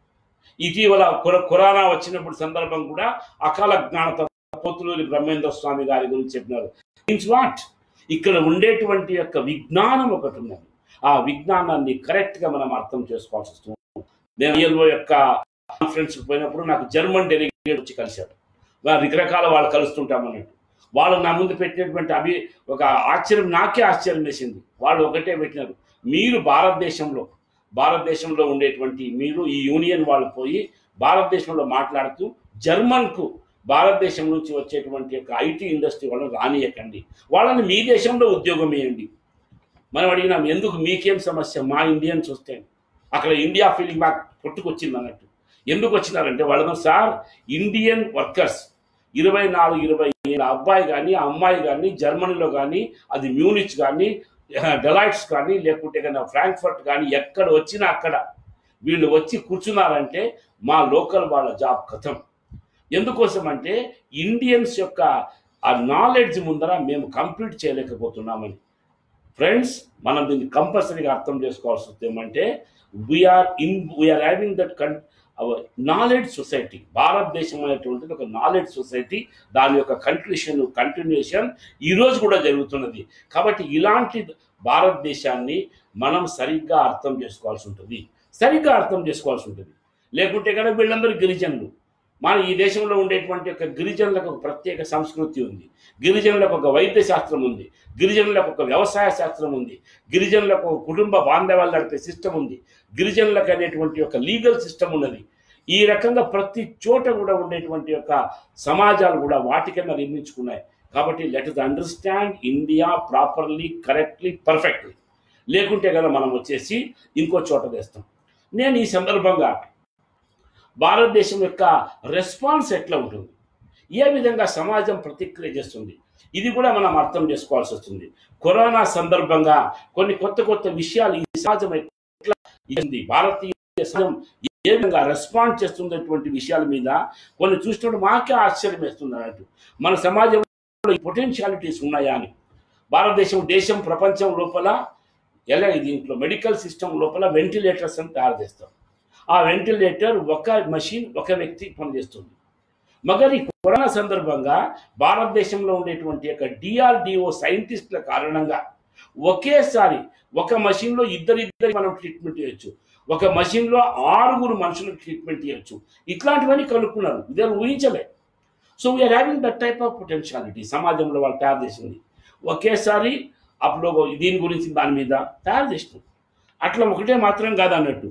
ఇటీవల కొర- కరోనా వచ్చినప్పుడు సందర్భం కూడా అకాల జ్ఞాన పోతులూరి బ్రహ్మేంద్ర స్వామి గారి గురించి చెప్పినారు మీన్స్ వాట్ ఇక్కడ ఉండేటువంటి యొక్క విజ్ఞానం ఒకటి ఉన్నది ఆ విజ్ఞానాన్ని కరెక్ట్ గా మనం అర్థం చేసుకోవాల్సి వస్తుంది నేను ILO యొక్క కాన్ఫరెన్స్ పోయినప్పుడు నాకు జర్మన్ డెలిగేట్ వచ్చి కలిశారు వారు రకరకాల వాళ్ళు కలుస్తుంటాం అన్నట్టు వాళ్ళు నా ముందు పెట్టినటువంటి అభి ఒక ఆశ్చర్యం నాకే ఆశ్చర్యం వేసింది వాళ్ళు ఒకటే పెట్టినారు మీరు భారతదేశంలో భారతదేశంలో ఉండేటువంటి మీరు ఈ యూనియన్ వాళ్ళు పోయి భారతదేశంలో మాట్లాడుతూ జర్మన్కు భారతదేశం నుంచి వచ్చేటువంటి యొక్క ఐటీ ఇండస్ట్రీ వాళ్ళని రానియకండి వాళ్ళని మీ దేశంలో ఉద్యోగం ఇవ్వండి మనం అడిగినాం ఎందుకు మీకేం సమస్య మా ఇండియన్స్ వస్తే అక్కడ ఇండియా ఫీలింగ్ బ్యాక్ పుట్టుకొచ్చింది అన్నట్టు ఎందుకు వచ్చినారంటే వాళ్ళను సార్ ఇండియన్ వర్కర్స్ ఇరవై నాలుగు ఇరవై ఏళ్ళ అబ్బాయి కానీ అమ్మాయి కానీ జర్మనీలో కానీ అది మ్యూనిచ్ కానీ డెలైట్స్ కానీ లేకుంటే కానీ ఫ్రాంక్ఫర్ట్ కానీ ఎక్కడ వచ్చినా అక్కడ వీళ్ళు వచ్చి కూర్చున్నారంటే మా లోకల్ వాళ్ళ జాబ్ కథం ఎందుకోసం అంటే ఇండియన్స్ యొక్క ఆ నాలెడ్జ్ ముందర మేము కంప్లీట్ చేయలేకపోతున్నామని ఫ్రెండ్స్ మనం దీన్ని కంపల్సరీగా అర్థం చేసుకోవాల్సి వస్తుంది ఏమంటే we are in we are having that కన్ నాలెడ్జ్ సొసైటీ భారతదేశం అనేటువంటిది ఒక నాలెడ్జ్ సొసైటీ దాని యొక్క కంట్రిషన్ కంటిన్యూషన్ ఈరోజు కూడా జరుగుతున్నది కాబట్టి ఇలాంటి భారతదేశాన్ని మనం సరిగ్గా అర్థం చేసుకోవాల్సి ఉంటుంది సరిగ్గా అర్థం చేసుకోవాల్సి ఉంటుంది లేకుంటే కనుక వీళ్ళందరూ గిరిజనులు మన ఈ దేశంలో ఉండేటువంటి ఒక గిరిజనులకు ఒక ప్రత్యేక సంస్కృతి ఉంది గిరిజనులకు ఒక వైద్య శాస్త్రం ఉంది గిరిజనులకు ఒక వ్యవసాయ శాస్త్రం ఉంది గిరిజనులకు ఒక కుటుంబ బాంధవ్యాలు నడిపే సిస్టమ్ ఉంది గిరిజనులకు అనేటువంటి ఒక లీగల్ సిస్టమ్ ఉన్నది ఈ రకంగా ప్రతి చోట కూడా ఉండేటువంటి యొక్క సమాజాలు కూడా వాటికన్నా నిర్మించుకున్నాయి కాబట్టి let is understand India properly correctly perfectly లేకుంటే కదా మనం వచ్చేసి ఇంకో చోట తెస్తాం నేను ఈ సందర్భంగా భారతదేశం యొక్క రెస్పాన్స్ ఎట్లా ఉంటుంది ఏ విధంగా సమాజం ప్రతిక్రియ చేస్తుంది ఇది కూడా మనం అర్థం చేసుకోవాల్సి వస్తుంది కరోనా సందర్భంగా కొన్ని కొత్త కొత్త విషయాలు ఈ సమాజం ఎట్లా ఉంది భారతీయ సమాజం ఏ విధంగా రెస్పాండ్ చేస్తున్నటువంటి విషయాల మీద కొన్ని చూసినప్పుడు మాకే ఆశ్చర్యం వేస్తుంది అన్నట్టు మన సమాజంలో పొటెన్షియాలిటీస్ ఉన్నాయా అని భారతదేశం దేశం ప్రపంచం లోపల ఎలా దీంట్లో మెడికల్ సిస్టమ్ లోపల వెంటిలేటర్స్ అని తయారు చేస్తాం ఆ వెంటిలేటర్ ఒక మషిన్ ఒక వ్యక్తి పనిచేస్తుంది మగర్ ఈ కరోనా సందర్భంగా భారతదేశంలో ఉండేటువంటి యొక్క డిఆర్డిఓ సైంటిస్టుల కారణంగా ఒకేసారి ఒక మషిన్లో ఇద్దరిద్దరి మనం ట్రీట్మెంట్ చేయొచ్చు ఒక మషిన్లో ఆరుగురు మనుషులకు ట్రీట్మెంట్ చేయొచ్చు ఇట్లాంటివన్నీ కనుక్కున్నారు ఇదే ఊహించలే so we are having that type of potentiality సమాజంలో వాళ్ళు తయారు చేసింది ఒకేసారి అప్పుడు దీని గురించి దాని మీద తయారు చేసినాం అట్లా ఒకటే మాత్రం కాదన్నట్టు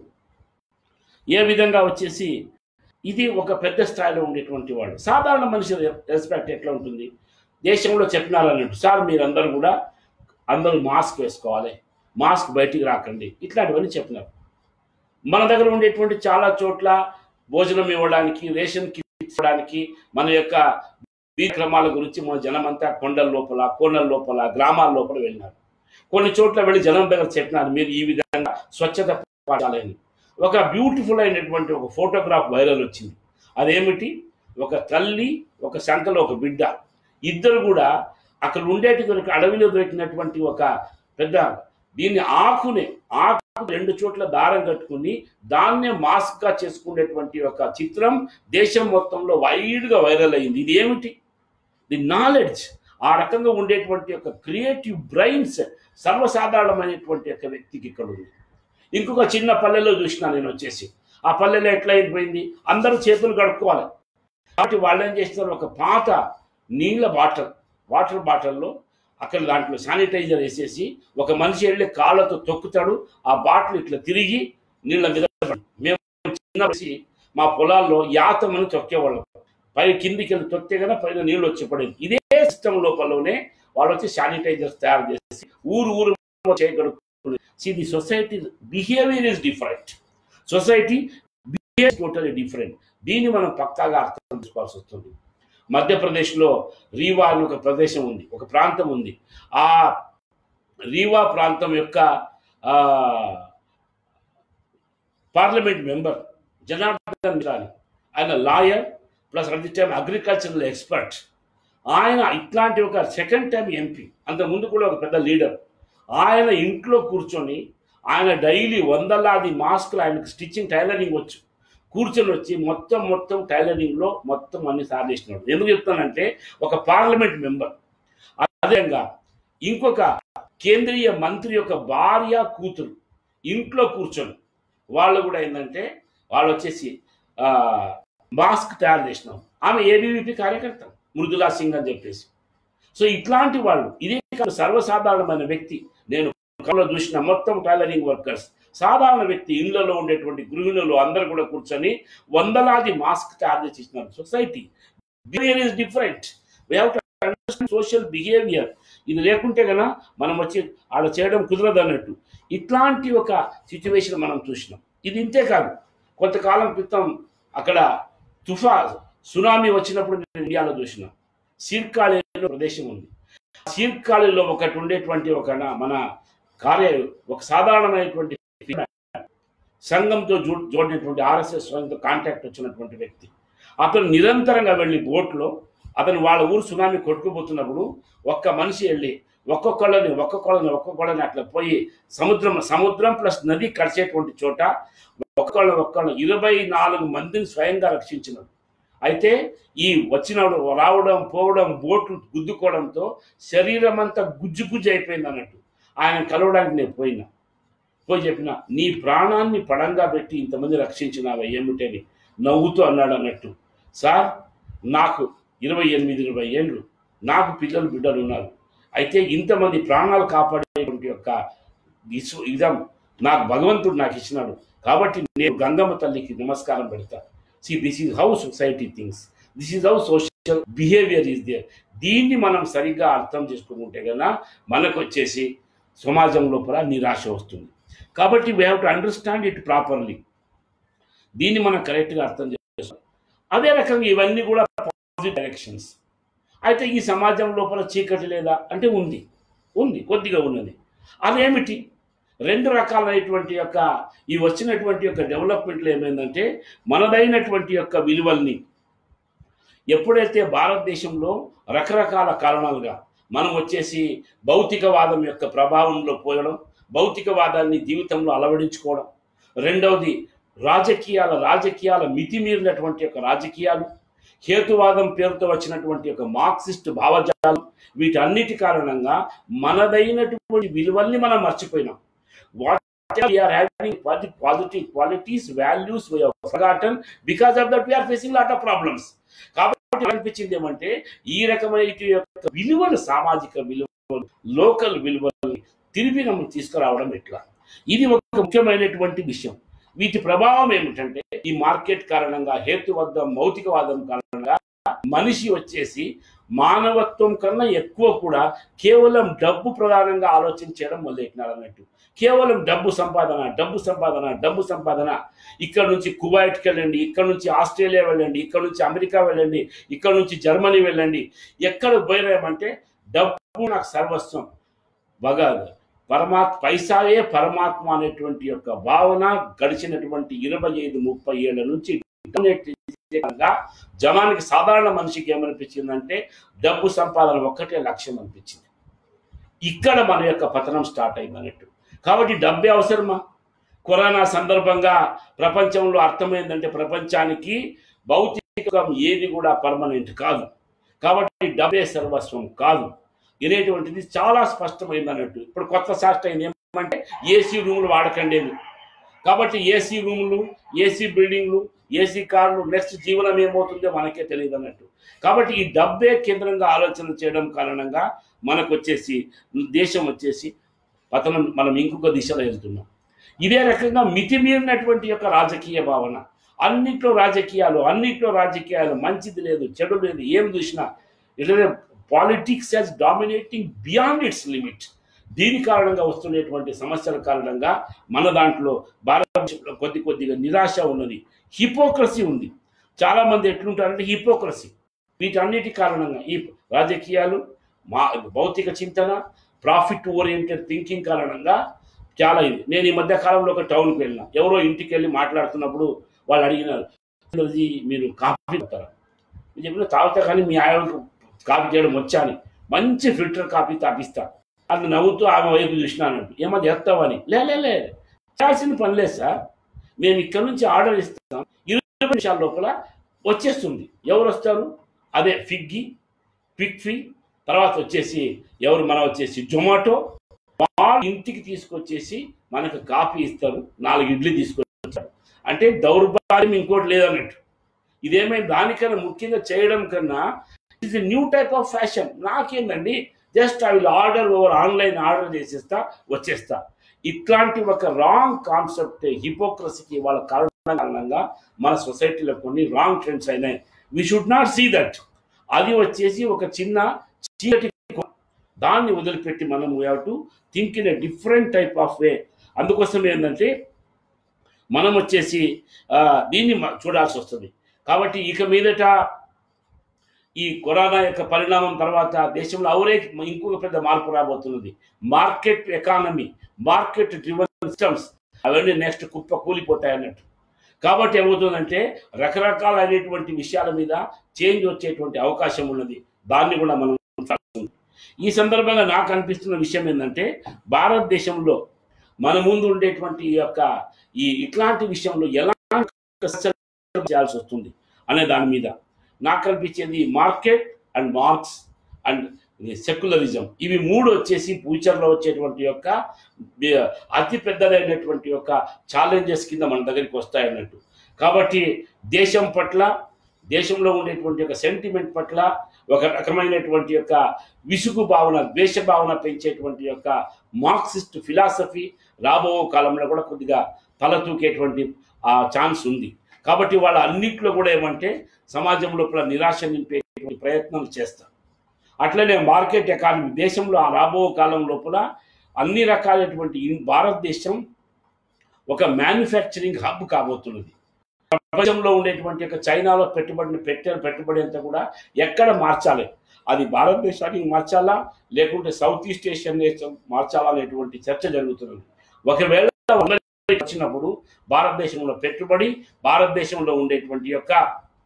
ఏ విధంగా వచ్చేసి ఇది ఒక పెద్ద స్థాయిలో ఉండేటువంటి వాళ్ళు సాధారణ మనిషి రెస్పెక్ట్ ఎట్లా ఉంటుంది దేశంలో చెప్పినారన్నట్టు సార్ మీరందరూ కూడా అందరూ మాస్క్ వేసుకోవాలి మాస్క్ బయటికి రాకండి ఇట్లాంటివన్నీ చెప్పినారు మన దగ్గర ఉండేటువంటి చాలా చోట్ల భోజనం ఇవ్వడానికి రేషన్ కిట్ ఇవ్వడానికి మన యొక్క కార్యక్రమాల గురించి మన జనమంతా కొండల లోపల కోనల లోపల గ్రామాల లోపల వెళ్ళినారు కొన్ని చోట్ల వెళ్ళి జనం దగ్గర చెప్పినారు మీరు ఈ విధంగా స్వచ్ఛత పాటించాలని ఒక బ్యూటిఫుల్ అయినటువంటి ఒక ఫోటోగ్రాఫ్ వైరల్ వచ్చింది అదేమిటి ఒక తల్లి ఒక సంకలో ఒక బిడ్డ ఇద్దరు కూడా అక్కడ ఉండేటి దొరికి అడవిలో దొరికినటువంటి ఒక పెద్ద దీన్ని ఆకునే ఆకు రెండు చోట్ల దారం కట్టుకుని దాన్నే మాస్క్ గా చేసుకునేటువంటి ఒక చిత్రం దేశం మొత్తంలో వైడ్ గా వైరల్ అయింది ఇది ఏమిటి ది నాలెడ్జ్ ఆ రకంగా ఉండేటువంటి ఒక క్రియేటివ్ బ్రెయిన్స్ సర్వసాధారణమైనటువంటి యొక్క వ్యక్తికి ఇక్కడ ఉంది ఇంకొక చిన్న పల్లెలో చూసిన నేను వచ్చేసి ఆ పల్లెలో ఎట్లా అయిపోయింది అందరూ చేతులు కడుక్కోవాలి కాబట్టి వాళ్ళు ఏం చేస్తున్నారు ఒక పాత నీళ్ళ బాటిల్ వాటర్ బాటిల్లో అక్కడ దాంట్లో శానిటైజర్ వేసేసి ఒక మనిషి వెళ్ళి కాళ్ళతో తొక్కుతాడు ఆ బాటిల్ ఇట్లా తిరిగి నీళ్ళ మీద పడి- మేము చిన్న వయసి మా పొలాల్లో యాతమని తొక్కేవాళ్ళం పై కిందికి వెళ్ళి తొక్కితే కదా పైన నీళ్ళు వచ్చి పడేది ఇదే సిస్టమ్ లోపలనే వాళ్ళు వచ్చి శానిటైజర్స్ తయారు చేసి ఊరు ఊరు చేయగలుగుతారు see the society behaviour is different society behaviour totally different దీన్ని మనం పక్కాగా అర్థం చేసుకోవాల్సి వస్తుంది మధ్యప్రదేశ్లో రీవా అని ఒక ప్రదేశం ఉంది ఒక ప్రాంతం ఉంది ఆ రీవా ప్రాంతం యొక్క ఆ, పార్లమెంట్ మెంబర్ జనార్దన్ మిశ్రా అని ఆయన lawyer plus at the time agricultural expert ఆయన ఇట్లాంటి ఒక సెకండ్ టైం ఎంపీ అంత ముందు కూడా ఒక పెద్ద లీడర్ ఆయన ఇంట్లో కూర్చొని ఆయన డైలీ వందలాది మాస్కులు ఆయనకు స్టిచ్చింగ్ టైలరింగ్ వచ్చు కూర్చొని వచ్చి మొత్తం మొత్తం టైలరింగ్లో మొత్తం అన్ని సాధిస్తున్నాడు ఎందుకు చెప్తానంటే ఒక పార్లమెంట్ మెంబర్ అదేవిధంగా ఇంకొక కేంద్రీయ మంత్రి యొక్క భార్య కూతురు ఇంట్లో కూర్చొని వాళ్ళు కూడా ఏంటంటే వాళ్ళు వచ్చేసి ఆ, మాస్క్ తయారు చేసినాం ఆమె ఏబీవీపీ కార్యకర్త మృదులా సింగ్ అని చెప్పేసి సో ఇట్లాంటి వాళ్ళు ఇదే కాదు సర్వసాధారణమైన వ్యక్తి నేను కళ్ళలో చూసిన మొత్తం టైలరింగ్ వర్కర్స్ సాధారణ వ్యక్తి ఇళ్లలో ఉండేటువంటి గృహిణులు అందరూ కూడా కూర్చొని వందలాది మాస్క్ తయారు చేసి ఇచ్చినారు society behaviour is different we have to understand social behaviour ఇది లేకుంటే గన మనం వచ్చి ఆడ చేయడం కుదరదు అన్నట్టు ఇట్లాంటి ఒక సిచ్యువేషన్ మనం చూసినాం ఇది ఇంతే కాదు కొంతకాలం క్రితం అక్కడ తుఫా సునామీ వచ్చినప్పుడు నేను ఇండియాలో చూసిన సీర్కాళి అనే ప్రదేశం ఉంది సీర్కాళిలో ఒకటి ఉండేటువంటి ఒక నా- మన కార్య ఒక సాధారణమైనటువంటి సంఘంతో జో జోడినటువంటి ఆర్ఎస్ఎస్ సంఘంతో కాంటాక్ట్ వచ్చినటువంటి వ్యక్తి అతను నిరంతరంగా వెళ్ళి బోట్లో అతను వాళ్ళ ఊరు సునామీ కొట్టుకుపోతున్నప్పుడు ఒక్క మనిషి వెళ్ళి ఒక్కొక్కళ్ళని ఒక్కొక్కళ్ళని ఒక్కొక్కళ్ళని అట్లా పోయి సముద్రం సముద్రం ప్లస్ నది కలిసేటువంటి చోట ఒక్కొక్కళ్ళ ఒక్కళ్ళ ఇరవై నాలుగు మందిని స్వయంగా రక్షించినాడు అయితే ఈ వచ్చినప్పుడు రావడం పోవడం బోట్లు గుద్దుకోవడంతో శరీరం అంతా గుజ్జు గుజ్జు అయిపోయింది అన్నట్టు ఆయన కలవడానికి నేను పోయినా పోయి చెప్పిన నీ ప్రాణాన్ని పడంగా పెట్టి ఇంతమంది రక్షించినావా ఏమిటని నవ్వుతూ అన్నాడు అన్నట్టు సార్ నాకు ఇరవై ఎనిమిది ఇరవై ఏళ్ళు నాకు పిల్లలు బిడ్డలు ఉన్నారు అయితే ఇంతమంది ప్రాణాలు కాపాడేటువంటి యొక్క విశ్వ ఇదం నాకు భగవంతుడు నాకు ఇచ్చినాడు కాబట్టి నేను గంగమ్మ తల్లికి నమస్కారం పెడతా see this is how society things this is how social behaviour is there దీన్ని మనం సరిగ్గా అర్థం చేసుకుంటే కదా మనకు వచ్చేసి సమాజం లోపల నిరాశ వస్తుంది కాబట్టి we have to understand it properly దీన్ని మనం కరెక్ట్గా అర్థం చేసుకోవాలి అదే రకంగా ఇవన్నీ కూడా పాజిటివ్ డైరెక్షన్స్ అయితే ఈ సమాజం లోపల చీకటి లేదా అంటే ఉంది ఉంది కొద్దిగా ఉన్నది అదేమిటి రెండు రకాలైనటువంటి యొక్క ఈ వచ్చినటువంటి యొక్క డెవలప్మెంట్లు ఏమైందంటే మనదైనటువంటి యొక్క విలువల్ని ఎప్పుడైతే భారతదేశంలో రకరకాల కారణాలుగా మనం వచ్చేసి భౌతికవాదం యొక్క ప్రభావంలో పోయడం భౌతికవాదాన్ని జీవితంలో అలవడించుకోవడం రెండవది రాజకీయాల రాజకీయాల మితిమీరినటువంటి యొక్క రాజకీయాలు హేతువాదం పేరుతో వచ్చినటువంటి యొక్క మార్క్సిస్ట్ భావజాలం వీటన్నిటి కారణంగా మనదైనటువంటి విలువల్ని మనం మర్చిపోయినాం what we are having positive qualities values we forgotten because of that we are facing lot of problems కాబట్టి అనిపించింది ఏమంటే ఈ రకమైన యొక్క విలువలు సామాజిక విలువలు లోకల్ విలువలు తిరిగి మనం తీసుకురావడం ఎట్లా ఇది ఒక ముఖ్యమైనటువంటి విషయం వీటి ప్రభావం ఏమిటంటే ఈ మార్కెట్ కారణంగా హేతువాదం భౌతికవాదం కారణంగా మనిషి వచ్చేసి మానవత్వం కన్నా ఎక్కువ కూడా కేవలం డబ్బు ప్రధానంగా ఆలోచన చేయడం మొదలెట్టినారు అన్నట్టు కేవలం డబ్బు సంపాదన డబ్బు సంపాదన డబ్బు సంపాదన ఇక్కడ నుంచి కువైట్కి వెళ్ళండి ఇక్కడ నుంచి ఆస్ట్రేలియా వెళ్ళండి ఇక్కడ నుంచి అమెరికా వెళ్ళండి ఇక్కడ నుంచి జర్మనీ వెళ్ళండి ఎక్కడ పోయినామంటే డబ్బు నాకు సర్వస్వం బగా పరమాత్మ పైసాయే పరమాత్మ అనేటువంటి యొక్క భావన గడిచినటువంటి ఇరవై ఐదు ముప్పై ఏళ్ళ నుంచి ఇంటర్నెట్ చేసేకంగా జనానికి సాధారణ మనిషికి ఏమనిపించిందంటే డబ్బు సంపాదన ఒక్కటే లక్ష్యం అనిపించింది ఇక్కడ మన యొక్క పతనం స్టార్ట్ అయింది అన్నట్టు కాబట్టి డబ్బే అవసరమా కరోనా సందర్భంగా ప్రపంచంలో అర్థమైందంటే ప్రపంచానికి భౌతికం ఏది కూడా పర్మనెంట్ కాదు కాబట్టి డబ్బే సర్వస్వం కాదు అనేటువంటిది చాలా స్పష్టమైంది అన్నట్టు ఇప్పుడు కొత్త శాస్త్రం అయింది ఏమంటే ఏసీ రూములు వాడకండి అని. కాబట్టి ఏసీ రూములు ఏసీ బిల్డింగ్లు ఏసీ కార్లు నెక్స్ట్ జీవనం ఏమవుతుందో మనకే తెలియదు అన్నట్టు కాబట్టి ఈ డబ్బే కేంద్రంగా ఆలోచన చేయడం కారణంగా మనకు వచ్చేసి దేశం వచ్చేసి పతనం మనం ఇంకొక దిశలో వెళ్తున్నాం ఇదే రకంగా మితిమీరినటువంటి యొక్క రాజకీయ భావన అన్నిట్లో రాజకీయాలు అన్నిట్లో రాజకీయాలు మంచిది లేదు చెడు లేదు ఏం చూసినా ఇట్లనే politics as dominating beyond its limit దీని కారణంగా వస్తున్నటువంటి సమస్యల కారణంగా మన దాంట్లో భారతదేశంలో కొద్ది కొద్దిగా నిరాశ ఉన్నది హిపోక్రసీ ఉంది చాలా మంది ఎట్లుంటారంటే హిపోక్రసీ వీటన్నిటి కారణంగా ఈ రాజకీయాలు మా భౌతిక చింతన ప్రాఫిట్ ఓరియంటెడ్ థింకింగ్ కారణంగా చాలా ఇది నేను ఈ మధ్య కాలంలో ఒక టౌన్కి వెళ్ళిన ఎవరో ఇంటికి వెళ్ళి మాట్లాడుతున్నప్పుడు వాళ్ళు అడిగినారు "ఇది మీరు కాఫీ తాగుతారా నేను చెప్పిన తాగుతా కానీ మీ ఆయనకు కాఫీ చేయడం వచ్చా అని మంచి ఫిల్టర్ కాఫీ తాపిస్తా అది నవ్వుతూ ఆమె వైపు చూసినానంటు ఏమది ఎత్తావని లే లే లే చేయాల్సిన పని లేదు సార్ మేము ఇక్కడ నుంచి ఆర్డర్ ఇస్తాం ఇరవై నిమిషాల లోపల వచ్చేస్తుంది ఎవరు వస్తారు అదే ఫిగ్గి పిక్ఫీ తర్వాత వచ్చేసి ఎవరు మన వచ్చేసి జొమాటో వాళ్ళు ఇంటికి తీసుకొచ్చేసి మనకు కాఫీ ఇస్తారు నాలుగు ఇడ్లీ తీసుకొచ్చారు అంటే దౌర్భాగ్యం ఇంకోటి లేదన్నట్టు ఇదేమైంది దానికన్నా ముఖ్యంగా చేయడం కన్నా it's new type of fashion నాకేందండి just I will order over online order చేసేస్తా వచ్చేస్తా ఇట్లాంటి ఒక రాంగ్ కాన్సెప్ట్ హిపోక్రసీకి వాళ్ళ కారణం కారణంగా మన సొసైటీలో కొన్ని రాంగ్ ట్రెండ్స్ అయినాయి we should not see that అది వచ్చేసి ఒక చిన్న చీకటి కోణ. దాన్ని వదిలిపెట్టి మనం we have to think in a different type of way అందుకోసం ఏంటంటే మనం వచ్చేసి ఆ, దీన్ని మ- చూడాల్సి వస్తుంది కాబట్టి ఇక మీదట ఈ కరోనా యొక్క పరిణామం తర్వాత దేశంలో అవరే ఇంకొక పెద్ద మార్పు రాబోతున్నది market economy market driven systems అవన్నీ నెక్స్ట్ కుప్ప కూలిపోతాయి అన్నట్టు కాబట్టి ఏమవుతుందంటే రకరకాలైనటువంటి విషయాల మీద చేంజ్ వచ్చేటువంటి అవకాశం ఉన్నది దాన్ని కూడా మనం చూడాల్సి ఉంది. ఈ సందర్భంగా నాకు అనిపిస్తున్న విషయం ఏంటంటే భారతదేశంలో మన ముందు ఉండేటువంటి ఈ యొక్క ఈ ఇట్లాంటి విషయంలో ఎలా చేయాల్సి వస్తుంది అనే దాని మీద నాకు కనిపించేది market and Marx and secularism ఇవి మూడు వచ్చేసి ఫ్యూచర్లో వచ్చేటువంటి యొక్క ది- అతి పెద్దదైనటువంటి యొక్క ఛాలెంజెస్ కింద మన దగ్గరికి వస్తాయన్నట్టు కాబట్టి దేశం పట్ల దేశంలో ఉండేటువంటి యొక్క సెంటిమెంట్ పట్ల ఒక రకమైనటువంటి యొక్క విసుగు భావన ద్వేష భావన పెంచేటువంటి యొక్క మార్క్సిస్ట్ ఫిలాసఫీ రాబో కాలంలో కూడా కొద్దిగా తలతూకేటువంటి ఆ ఛాన్స్ ఉంది కాబట్టి వాళ్ళ అన్నిట్లో కూడా ఏమంటే సమాజం లోపల నిరాశ నింపేటువంటి ప్రయత్నాలు చేస్తారు అట్లనే మార్కెట్ ఎకానమీ దేశంలో ఆ రాబో కాలం లోపల అన్ని రకాలైనటువంటి ఇన్- భారతదేశం ఒక మ్యానుఫ్యాక్చరింగ్ హబ్ కాబోతున్నది ప్రపంచంలో ఉండేటువంటి యొక్క చైనాలో పెట్టుబడిని పెట్టే పెట్టుబడి అంతా కూడా ఎక్కడ మార్చాలి అది భారతదేశానికి మార్చాలా లేకుంటే సౌత్ ఈస్ట్ ఏషియన్ దేశం మార్చాలా అనేటువంటి చర్చ జరుగుతున్నది ఒకవేళ అమెరికా వచ్చినప్పుడు భారతదేశంలో పెట్టుబడి భారతదేశంలో ఉండేటువంటి యొక్క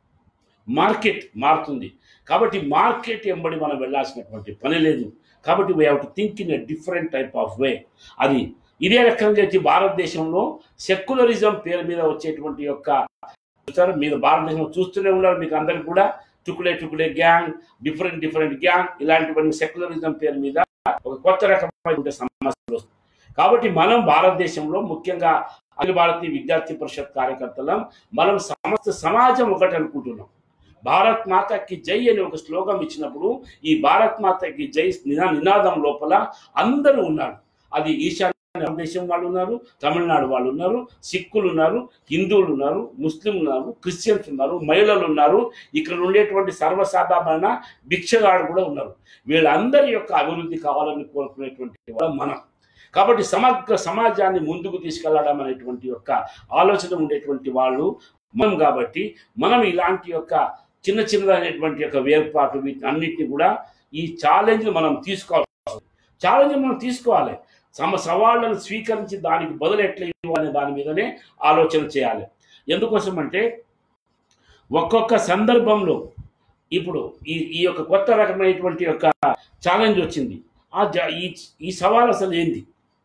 మార్కెట్ మారుతుంది కాబట్టి మార్కెట్ ఎంబడి మనం వెళ్ళాల్సినటువంటి పని లేదు కాబట్టి we have to think in a different type of way అది ఇదే రకంగా వచ్చి భారతదేశంలో సెక్యులరిజం పేరు మీద వచ్చేటువంటి యొక్క చూస్తారు మీరు భారతదేశంలో చూస్తూనే ఉన్నారు మీకు అందరికి కూడా టుకుడే టుకుడే గ్యాంగ్ డిఫరెంట్ డిఫరెంట్ గ్యాంగ్ ఇలాంటివన్నీ సెక్యులరిజం పేరు మీద ఒక కొత్త రకమైన సమస్యలు వస్తాయి కాబట్టి మనం భారతదేశంలో ముఖ్యంగా అఖిల భారతీయ విద్యార్థి పరిషత్ కార్యకర్తలం మనం సమస్త సమాజం ఒకటి అనుకుంటున్నాం భారత్ మాతకి జై అని ఒక శ్లోకం ఇచ్చినప్పుడు ఈ భారత్ మాతకి జై నినా నినాదం లోపల అందరూ ఉన్నారు అది ఈశాన్య దేశం వాళ్ళు ఉన్నారు తమిళనాడు వాళ్ళు ఉన్నారు సిక్కులు ఉన్నారు హిందువులు ఉన్నారు ముస్లిం ఉన్నారు క్రిస్టియన్స్ ఉన్నారు మహిళలు ఉన్నారు ఇక్కడ ఉండేటువంటి సర్వసాధారణ భిక్షగాడు కూడా ఉన్నారు వీళ్ళందరి యొక్క అభివృద్ధి కావాలని కోరుకునేటువంటి వాళ్ళం మనం కాబట్టి సమగ్ర సమాజాన్ని ముందుకు తీసుకెళ్లడం అనేటువంటి యొక్క ఆలోచన ఉండేటువంటి వాళ్ళు మనం కాబట్టి మనం ఇలాంటి యొక్క చిన్న చిన్నదైనటువంటి యొక్క వేర్పాటు వీటి అన్నిటిని కూడా ఈ ఛాలెంజ్ మనం తీసుకోవాలి ఛాలెంజ్ మనం తీసుకోవాలి సమ సవాళ్ళను స్వీకరించి దానికి బదులు ఎట్లా ఇవ్వాలనే దాని మీదనే ఆలోచన చేయాలి ఎందుకోసం అంటే ఒక్కొక్క సందర్భంలో ఇప్పుడు ఈ ఈ యొక్క కొత్త రకమైనటువంటి యొక్క ఛాలెంజ్ వచ్చింది ఆ జ- ఈ ఈ సవాల్ అసలు ఏంది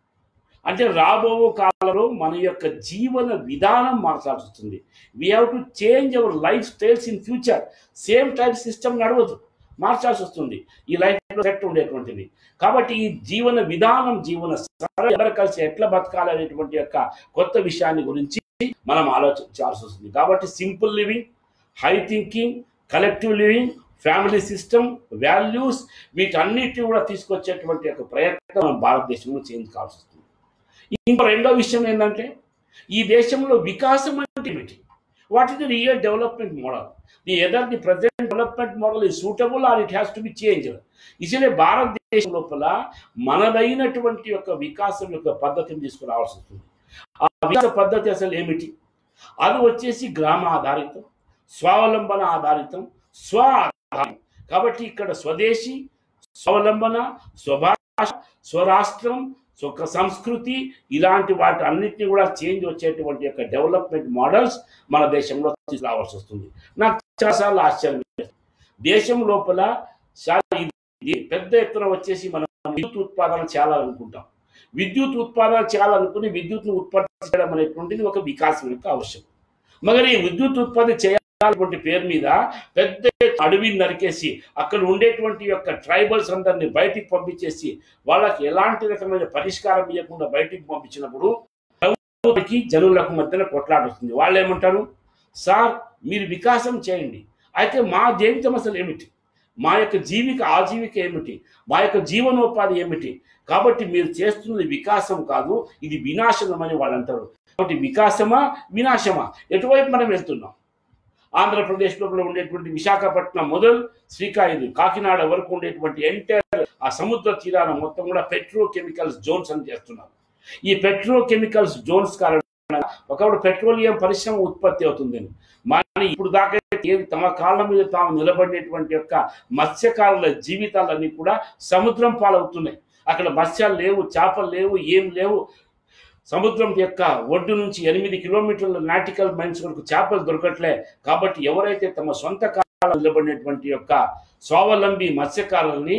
అంటే రాబో కాలంలో మన యొక్క జీవన విధానం మార్చాల్సి వస్తుంది we have to change our lifestyles in future same type system నడవదు మార్చాల్సి వస్తుంది ఈ లైఫ్ సెట్ ఉండేటువంటిది కాబట్టి ఈ జీవన విధానం జీవన సరళ ఎవరు కలిసి ఎట్లా బతకాలి అనేటువంటి యొక్క కొత్త విషయాన్ని గురించి మనం ఆలోచించాల్సి వస్తుంది కాబట్టి simple living high thinking collective living family system values వీటన్నిటిని కూడా తీసుకొచ్చేటువంటి యొక్క ప్రయత్నం మన భారతదేశంలో చేంజ్ కావాల్సి వస్తుంది ఇంకో రెండో విషయం ఏంటంటే ఈ దేశంలో వికాసం అంటే ఏమిటి what is the real development model the either the present development model ఈ suitable or it has to be change ఇసలే భారతదేశం లోపల మనదైనటువంటి యొక్క వికాసం యొక్క పద్ధతిని తీసుకురావాల్సి వస్తుంది ఆ వికాస పద్ధతి అసలు ఏమిటి అది వచ్చేసి గ్రామ ఆధారితం స్వావలంబన ఆధారితం స్వ ఆధారితం కాబట్టి ఇక్కడ స్వదేశీ స్వావలంబన స్వభాష స్వరాష్ట్రం స్వ సంస్కృతి ఇలాంటి వాటి అన్నిటిని కూడా చేంజ్ వచ్చేటువంటి యొక్క డెవలప్మెంట్ మోడల్స్ మన దేశంలో తీసుకురావాల్సి వస్తుంది నాకు చాలాసార్లు ఆశ్చర్యం వేస్తుంది. దేశం లోపల చాలా ఇది పెద్ద ఎత్తున వచ్చేసి మనం విద్యుత్ ఉత్పాదన చేయాలనుకుంటాం విద్యుత్ ఉత్పాదన చేయాలనుకుని విద్యుత్ను ఉత్పత్తి చేయడం అనేటువంటిది ఒక వికాసం యొక్క అవసరం మరి ఈ విద్యుత్ ఉత్పత్తి చేయాలనేటువంటి పేరు మీద పెద్ద అడవిని నరికేసి అక్కడ ఉండేటువంటి యొక్క ట్రైబల్స్ అందరిని బయటికి పంపించేసి వాళ్ళకి ఎలాంటి రకమైన పరిష్కారం ఇవ్వకుండా బయటికి పంపించినప్పుడు ప్రభుత్వానికి జనులకు మధ్యన కొట్లాట వస్తుంది వాళ్ళు ఏమంటారు సార్ మీరు వికాసం చేయండి అయితే మా జీవితం అసలు ఏమిటి మా యొక్క జీవిక ఆజీవిక ఏమిటి మా యొక్క జీవనోపాధి ఏమిటి కాబట్టి మీరు చేస్తున్నది వికాసం కాదు ఇది వినాశనం అని వాళ్ళు అంటారు కాబట్టి వికాసమా వినాశమా ఎటువైపు మనం వెళ్తున్నాం ఆంధ్రప్రదేశ్ లోపల ఉండేటువంటి విశాఖపట్నం మొదలు శ్రీకాకుళం కాకినాడ వరకు ఉండేటువంటి ఎంటైర్ ఆ సముద్ర తీరాన మొత్తం కూడా పెట్రో కెమికల్స్ జోన్స్ అని చేస్తున్నారు ఈ పెట్రో కెమికల్స్ జోన్స్ కారణంగా ఒకప్పుడు పెట్రోలియం పరిశ్రమ ఉత్పత్తి అవుతుందని మరి ఇప్పుడు దాకా ఏ- తమ కాళ్ళ మీద తాము నిలబడినటువంటి యొక్క మత్స్యకారుల జీవితాలన్నీ కూడా సముద్రం పాలవుతున్నాయి అక్కడ మత్స్యాలు లేవు చేపలు లేవు ఏం లేవు సముద్రం యొక్క ఒడ్డు నుంచి ఎనిమిది కిలోమీటర్ల నాటికల్ మైన్స్ వరకు చేపలు దొరకట్లే కాబట్టి ఎవరైతే తమ సొంత కాలం నిలబడినటువంటి యొక్క స్వావలంబి మత్స్యకారుల్ని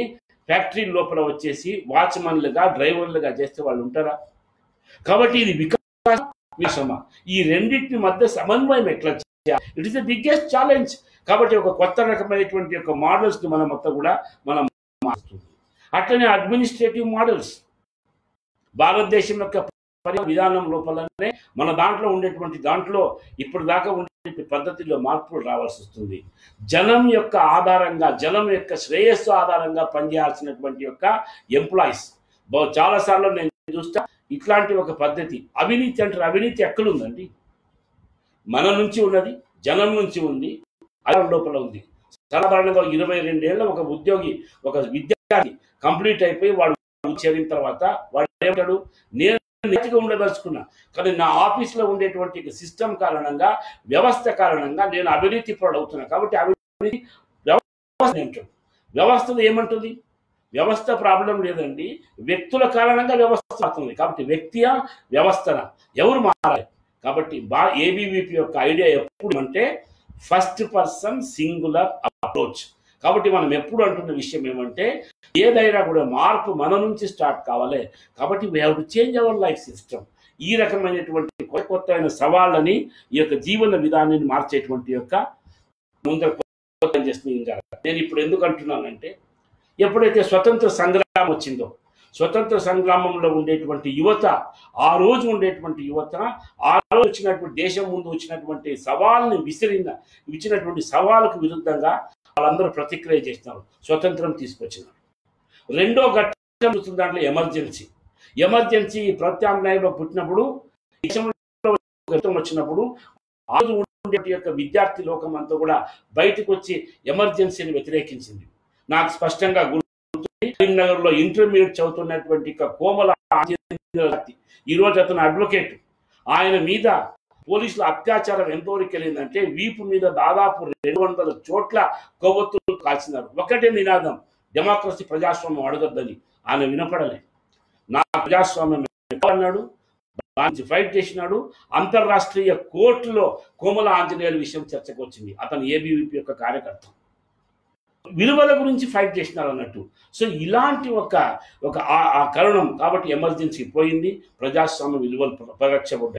ఫ్యాక్టరీ లోపల వచ్చేసి వాచ్మన్లుగా డ్రైవర్లుగా చేస్తే వాళ్ళు ఉంటారా కాబట్టి ఇది వికాస విషమా ఈ రెండింటి మధ్య సమన్వయం ఎట్లా చేయాలి it is the biggest challenge కాబట్టి ఒక కొత్త రకమైనటువంటి యొక్క మోడల్స్ ని మనం మొత్తం కూడా మనం మారుస్తుంది అట్లనే అడ్మినిస్ట్రేటివ్ మోడల్స్ భారతదేశం యొక్క పరి- విధానం లోపలనే మన దాంట్లో ఉండేటువంటి దాంట్లో ఇప్పుడు దాకా ఉండే పద్ధతిలో మార్పులు రావాల్సి వస్తుంది జనం యొక్క ఆధారంగా జనం యొక్క శ్రేయస్సు ఆధారంగా పనిచేయాల్సినటువంటి యొక్క ఎంప్లాయీస్ చాలాసార్లు నేను చూస్తా ఇట్లాంటి ఒక పద్ధతి అవినీతి అంటారు అవినీతి ఎక్కడుందండి మన నుంచి ఉన్నది జనం నుంచి ఉంది అలా లోపల ఉంది సాధారణంగా ఇరవై రెండేళ్ల ఒక ఉద్యోగి ఒక విద్యార్థి కంప్లీట్ అయిపోయి వాడు చేరిన తర్వాత వాడు ఏమంటాడు నేను నీతిగా ఉండదలుచుకున్నా కానీ నా ఆఫీస్లో ఉండేటువంటి సిస్టమ్ కారణంగా వ్యవస్థ కారణంగా నేను అవినీతి పరుడవుతున్నా కాబట్టి అవినీతి వ్యవస్థ ఏమంటాడు వ్యవస్థలో ఏమంటుంది వ్యవస్థ ప్రాబ్లం లేదండి వ్యక్తుల కారణంగా వ్యవస్థ మారుతుంది కాబట్టి వ్యక్తియా వ్యవస్థన ఎవరు మారాలి కాబట్టి బా ఏబీవీపీ యొక్క ఐడియా ఎప్పుడు అంటే ఫస్ట్ పర్సన్ సింగులర్ అప్రోచ్ కాబట్టి మనం ఎప్పుడు అంటున్న విషయం ఏమంటే ఏదైనా కూడా మార్పు మన నుంచి స్టార్ట్ కావాలి కాబట్టి we have to change our life system ఈ రకమైనటువంటి కొత్త కొత్త సవాళ్ళని ఈ యొక్క జీవన విధానాన్ని మార్చేటువంటి యొక్క ముందర కొత్త చేస్తుంది ఇంకా నేను ఇప్పుడు ఎందుకు అంటున్నానంటే ఎప్పుడైతే స్వతంత్ర సంగ్రామం వచ్చిందో స్వతంత్ర సంగ్రామంలో ఉండేటువంటి యువత ఆ రోజు ఉండేటువంటి యువత ఆ రోజు వచ్చినటువంటి దేశం ముందు వచ్చినటువంటి సవాల్ని విసిరిన ఇచ్చినటువంటి సవాలుకు విరుద్ధంగా వాళ్ళందరూ ప్రతిక్రియ చేస్తున్నారు స్వతంత్రం తీసుకొచ్చినారు రెండో ఘట్టం వస్తుంది దాంట్లో ఎమర్జెన్సీ ఎమర్జెన్సీ ప్రత్యామ్నాయంలో పుట్టినప్పుడు దేశంలో ఘట్టం వచ్చినప్పుడు ఆ రోజు ఉండే యొక్క విద్యార్థి లోకం అంతా కూడా బయటకు వచ్చి ఎమర్జెన్సీని వ్యతిరేకించింది నాకు స్పష్టంగా గుర్తుంది కరీంనగర్ లో ఇంటర్మీడియట్ చదువుతున్నటువంటి ఒక కోమల ఆంజనేయ వ్యక్తి. ఈ రోజు అతను అడ్వకేట్ ఆయన మీద పోలీసుల అత్యాచారం ఎంతవరకు వెళ్ళిందంటే వీపు మీద దాదాపు రెండు వందల చోట్ల కొవ్వొత్తులు కాల్చినారు ఒకటే నినాదం డెమోక్రసీ ప్రజాస్వామ్యం అడగద్దని ఆయన వినపడలే నా ప్రజాస్వామ్యం అన్నాడు దానికి ఫైట్ చేసినాడు అంతర్రాష్ట్రీయ కోర్టులో కోమల ఆంజనేయుల విషయం చర్చకు వచ్చింది అతను ఏబీవీపీ యొక్క కార్యకర్త విలువల గురించి ఫైట్ చేసినారు అన్నట్టు సో ఇలాంటి ఒక ఒక ఆ- ఆ కరుణం కాబట్టి ఎమర్జెన్సీ పోయింది ప్రజాస్వామ్య విలువలు ప- పరిరక్షబడ్డాయి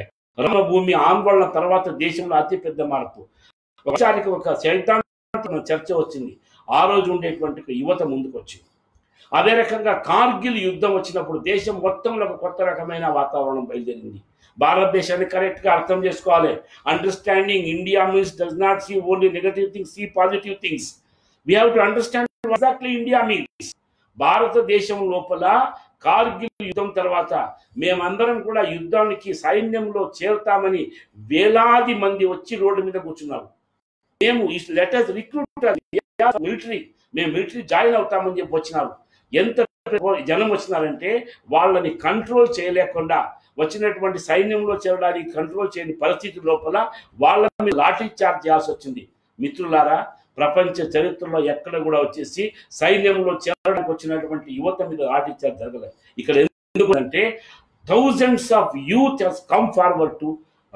భూమి ఆందోళన తర్వాత దేశంలో అతిపెద్ద మార్పు ఒకసారికి ఒక సైద్ధాంతిక చర్చ వచ్చింది ఆ రోజు ఉండేటువంటి ఒక యువత ముందుకు వచ్చింది అదే రకంగా కార్గిల్ యుద్ధం వచ్చినప్పుడు దేశం మొత్తంలో ఒక కొత్త రకమైన వాతావరణం బయలుదేరింది భారతదేశాన్ని కరెక్ట్ గా అర్థం చేసుకోవాలి understanding India means does not see only negative things see positive things we have to understand exactly India means భారతదేశం లోపల కార్గిల్ యుద్ధం తర్వాత మేమందరం కూడా యుద్ధానికి సైన్యంలో చేరుతామని వేలాది మంది వచ్చి రోడ్డు మీద కూర్చున్నారు మేము లెటర్స్ రిక్రూట్ మిలిటరీ మేము మిలిటరీ జాయిన్ అవుతామని చెప్పి వచ్చినారు ఎంత జనం వచ్చినారంటే వాళ్ళని కంట్రోల్ చేయలేకుండా వచ్చినటువంటి సైన్యంలో చేరడానికి కంట్రోల్ చేయని పరిస్థితి లోపల వాళ్ళ మీద లాఠీ చార్జ్ చేయాల్సి వచ్చింది మిత్రులారా ప్రపంచ చరిత్రలో ఎక్కడ కూడా వచ్చేసి సైన్యంలో చేరడానికి వచ్చినటువంటి యువత మీద లాఠీ చార్జ్ జరగలేదు ఇక్కడ ఎందుకు అంటే thousands of youth has come forward to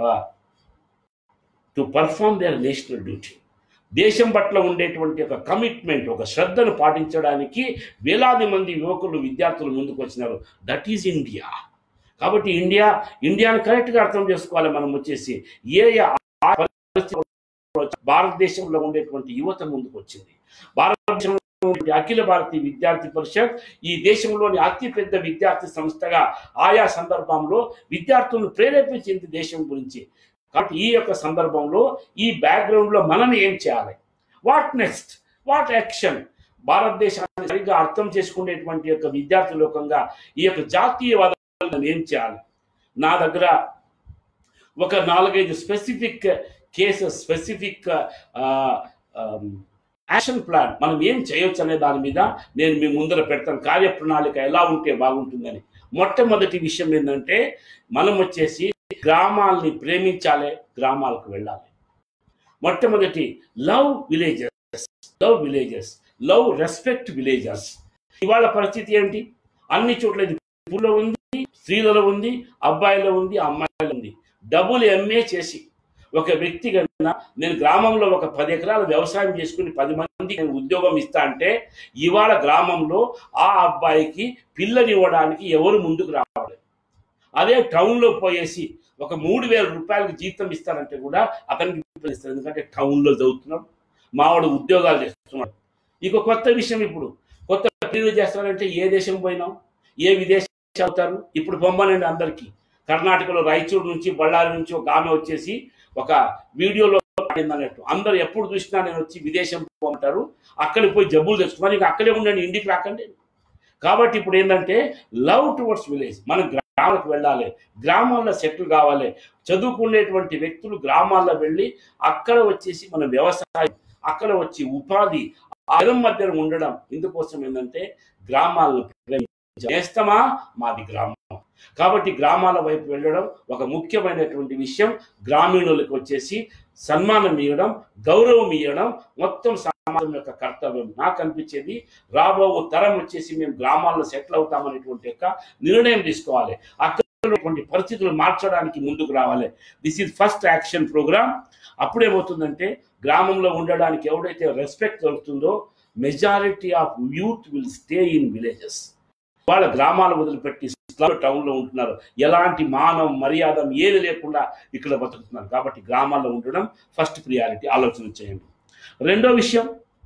to perform their national duty దేశం పట్ల ఉండేటువంటి ఒక కమిట్మెంట్ ఒక శ్రద్ధను పాటించడానికి వేలాది మంది యువకులు విద్యార్థులు ముందుకు వచ్చినారు దట్ ఈజ్ ఇండియా కాబట్టి ఇండియా ఇండియాని కరెక్ట్గా అర్థం చేసుకోవాలి మనం వచ్చేసి ఏ ఆ పరిస్థితిలో భారతదేశంలో ఉండేటువంటి యువత ముందుకు వచ్చింది భారతదేశంలో ఉండేటువంటి అఖిల భారతీయ విద్యార్థి పరిషత్ ఈ దేశంలోని అతిపెద్ద విద్యార్థి సంస్థగా ఆయా సందర్భంలో విద్యార్థులను ప్రేరేపించింది దేశం గురించి కాబట్టి ఈ యొక్క సందర్భంలో ఈ బ్యాక్గ్రౌండ్ లో మనం ఏం చేయాలి వాట్ నెక్స్ట్ వాట్ యాక్షన్ భారతదేశాన్ని సరిగ్గా అర్థం చేసుకునేటువంటి యొక్క విద్యార్థి లోకంగా ఈ యొక్క జాతీయవాదాలను ఏం చేయాలి నా దగ్గర ఒక నాలుగైదు specific cases specific action plan మనం ఏం చేయొచ్చు అనే దాని మీద నేను మీ ముందర పెడతాను కార్యప్రణాళిక ఎలా ఉంటే బాగుంటుందని మొట్టమొదటి విషయం ఏంటంటే మనం వచ్చేసి గ్రామాల్ని ప్రేమించాలి గ్రామాలకు వెళ్ళాలి మొట్టమొదటి love villages love villages love respect villages ఇవాళ పరిస్థితి ఏంటి అన్ని చోట్ల ఇది పుల్లో ఉంది స్త్రీలలో ఉంది అబ్బాయిలో ఉంది అమ్మాయిలో ఉంది డబ్బులు ఎంఏ చేసి ఒక వ్యక్తి కన్నా నేను గ్రామంలో ఒక పది ఎకరాల వ్యవసాయం చేసుకుని పది మందికి నేను ఉద్యోగం ఇస్తా అంటే ఇవాళ గ్రామంలో ఆ అబ్బాయికి పిల్లనివ్వడానికి ఎవరు ముందుకు రావాలి అదే టౌన్లో పోయేసి ఒక మూడు వేల రూపాయలకి జీతం ఇస్తానంటే కూడా అతనికి పిల్లలు ఇస్తారు ఎందుకంటే టౌన్లో చదువుతున్నాం మావాడు ఉద్యోగాలు చేస్తున్నాడు ఇక కొత్త విషయం ఇప్పుడు కొత్త పెళ్లి చేస్తారంటే ఏ దేశం పోయినాం ఏ విదేశం అవుతారు ఇప్పుడు పొమ్మనండి అందరికీ కర్ణాటకలో రాయచూరు నుంచి బళ్ళారి నుంచి ఒక ఆమె వచ్చేసి ఒక వీడియోలో పాడింది అన్నట్టు అందరు ఎప్పుడు చూసినా నేను వచ్చి విదేశం పోమంటారు అక్కడికి పోయి జబ్బులు తెచ్చుకున్నాను ఇక అక్కడే ఉండండి ఇంటికి రాకండి కాబట్టి ఇప్పుడు ఏంటంటే లవ్ టువర్డ్స్ విలేజ్ మనం గ్రామాలకు వెళ్ళాలి గ్రామాల్లో సెటిల్ కావాలి చదువుకునేటువంటి వ్యక్తులు గ్రామాల్లో వెళ్ళి అక్కడ వచ్చేసి మన వ్యవసాయం అక్కడ వచ్చి ఉపాధి ఆ ఇద్దరి మధ్య ఉండడం ఇందుకోసం ఏంటంటే గ్రామాలను ప్రేమించాలి. నేస్తమా మాది గ్రామం కాబట్టి గ్రామాల వైపు వెళ్ళడం ఒక ముఖ్యమైనటువంటి విషయం గ్రామీణులకు వచ్చేసి సన్మానం ఇవ్వడం గౌరవం ఇవ్వడం మొత్తం సమాజం యొక్క కర్తవ్యం నాకు అనిపించేది రాబో తరం వచ్చేసి మేము గ్రామాల్లో సెటిల్ అవుతామనేటువంటి యొక్క నిర్ణయం తీసుకోవాలి అక్కడ ఉన్నటువంటి పరిస్థితులు మార్చడానికి ముందుకు రావాలి this is first action programme అప్పుడేమవుతుందంటే గ్రామంలో ఉండడానికి ఎవడైతే రెస్పెక్ట్ దొరుకుతుందో majority of youth will stay in villages వాళ్ళ గ్రామాలు వదిలిపెట్టి టౌన్ లో ఉంటున్నారు ఎలాంటి మానవ మర్యాద ఏది లేకుండా ఇక్కడ బతుకుతున్నారు కాబట్టి గ్రామాల్లో ఉండడం ఫస్ట్ ప్రియారిటీ ఆలోచన చేయండి రెండో విషయం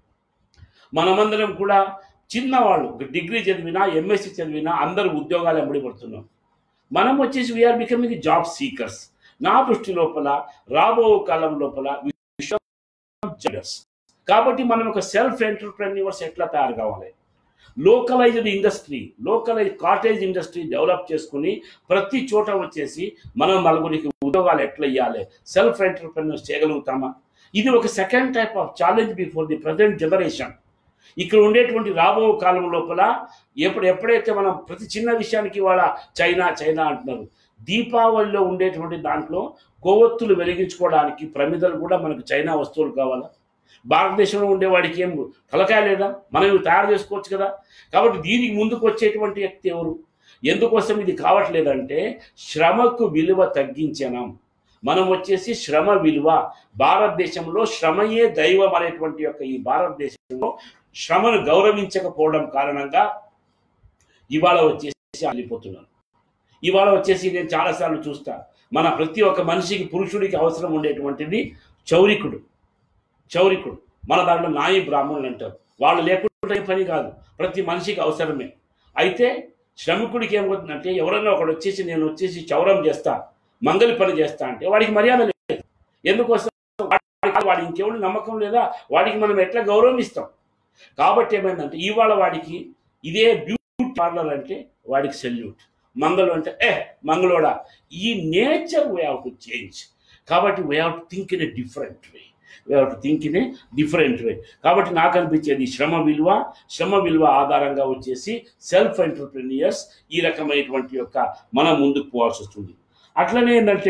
మనమందరం కూడా చిన్నవాళ్ళు ఒక డిగ్రీ చదివినా ఎంఎస్సి చదివినా అందరూ ఉద్యోగాలు ఎంబడి పడుతున్నాం మనం వచ్చేసి వీఆర్ బికమింగ్ జాబ్ సీకర్స్ నా దృష్టి లోపల రాబో కాలం లోపల విశ్వ జడర్స్. కాబట్టి మనం ఒక సెల్ఫ్ ఎంటర్ప్రెన్యూర్స్ ఎట్లా తయారు కావాలి localised industry localise cottage industry develop చేసుకుని ప్రతి చోట వచ్చేసి మనం నలుగురికి ఉద్యోగాలు ఎట్లా ఇవ్వాలి సెల్ఫ్ ఎంటర్ప్రెన్యూర్స్ చేయగలుగుతామా ఇది ఒక second type of challenge before the present generation ఇక్కడ ఉండేటువంటి రాబో కాలం లోపల ఎప్పుడు ఎప్పుడైతే మనం ప్రతి చిన్న విషయానికి వాళ్ళ చైనా చైనా అంటున్నారు దీపావళిలో ఉండేటువంటి దాంట్లో కొవ్వొత్తులు వెలిగించుకోవడానికి ప్రమిదలు కూడా మనకు చైనా వస్తువులు కావాలా భారతదేశంలో ఉండేవాడికి ఏం తలకాయ లేదా మనం ఇవి తయారు చేసుకోవచ్చు కదా కాబట్టి దీనికి ముందుకు వచ్చేటువంటి వ్యక్తి ఎవరు ఎందుకోసం ఇది కావట్లేదంటే శ్రమకు విలువ తగ్గించనం మనం వచ్చేసి శ్రమ విలువ భారతదేశంలో శ్రమయే దైవం అనేటువంటి యొక్క ఈ భారతదేశంలో శ్రమను గౌరవించకపోవడం కారణంగా ఇవాళ వచ్చేసి వెళ్ళిపోతున్నారు ఇవాళ వచ్చేసి నేను చాలాసార్లు చూస్తా మన ప్రతి ఒక్క మనిషికి పురుషుడికి అవసరం ఉండేటువంటిది చౌరికుడు చౌరికుడు మన దాంట్లో నాయి బ్రాహ్మణులు అంటారు వాళ్ళు లేకుండా ఏ పని కాదు ప్రతి మనిషికి అవసరమే అయితే శ్రమికుడికి ఏమవుతుందంటే ఎవరైనా ఒకడు వచ్చేసి నేను వచ్చేసి చౌరం చేస్తా మంగళి పని చేస్తా అంటే వాడికి మర్యాద లేదు ఎందుకోసం వాడి- వాడి ఇంకెవరి నమ్మకం లేదా వాడికి మనం ఎట్లా గౌరవం ఇస్తాం కాబట్టి ఏమైందంటే ఇవాళ వాడికి ఇదే బ్యూటీ పార్లర్ అంటే వాడికి సెల్యూట్ మంగళం అంటే ఏ మంగళోడా ఈ nature we have to change కాబట్టి we have to think in a different way we have to think in a different way కాబట్టి నాకు అనిపించేది శ్రమ విలువ శ్రమ విలువ ఆధారంగా వచ్చేసి సెల్ఫ్ ఎంటర్ప్రెన్యూర్స్ ఈ రకమైనటువంటి యొక్క మనం ముందుకు పోవాల్సి వస్తుంది అట్లనే ఏంటంటే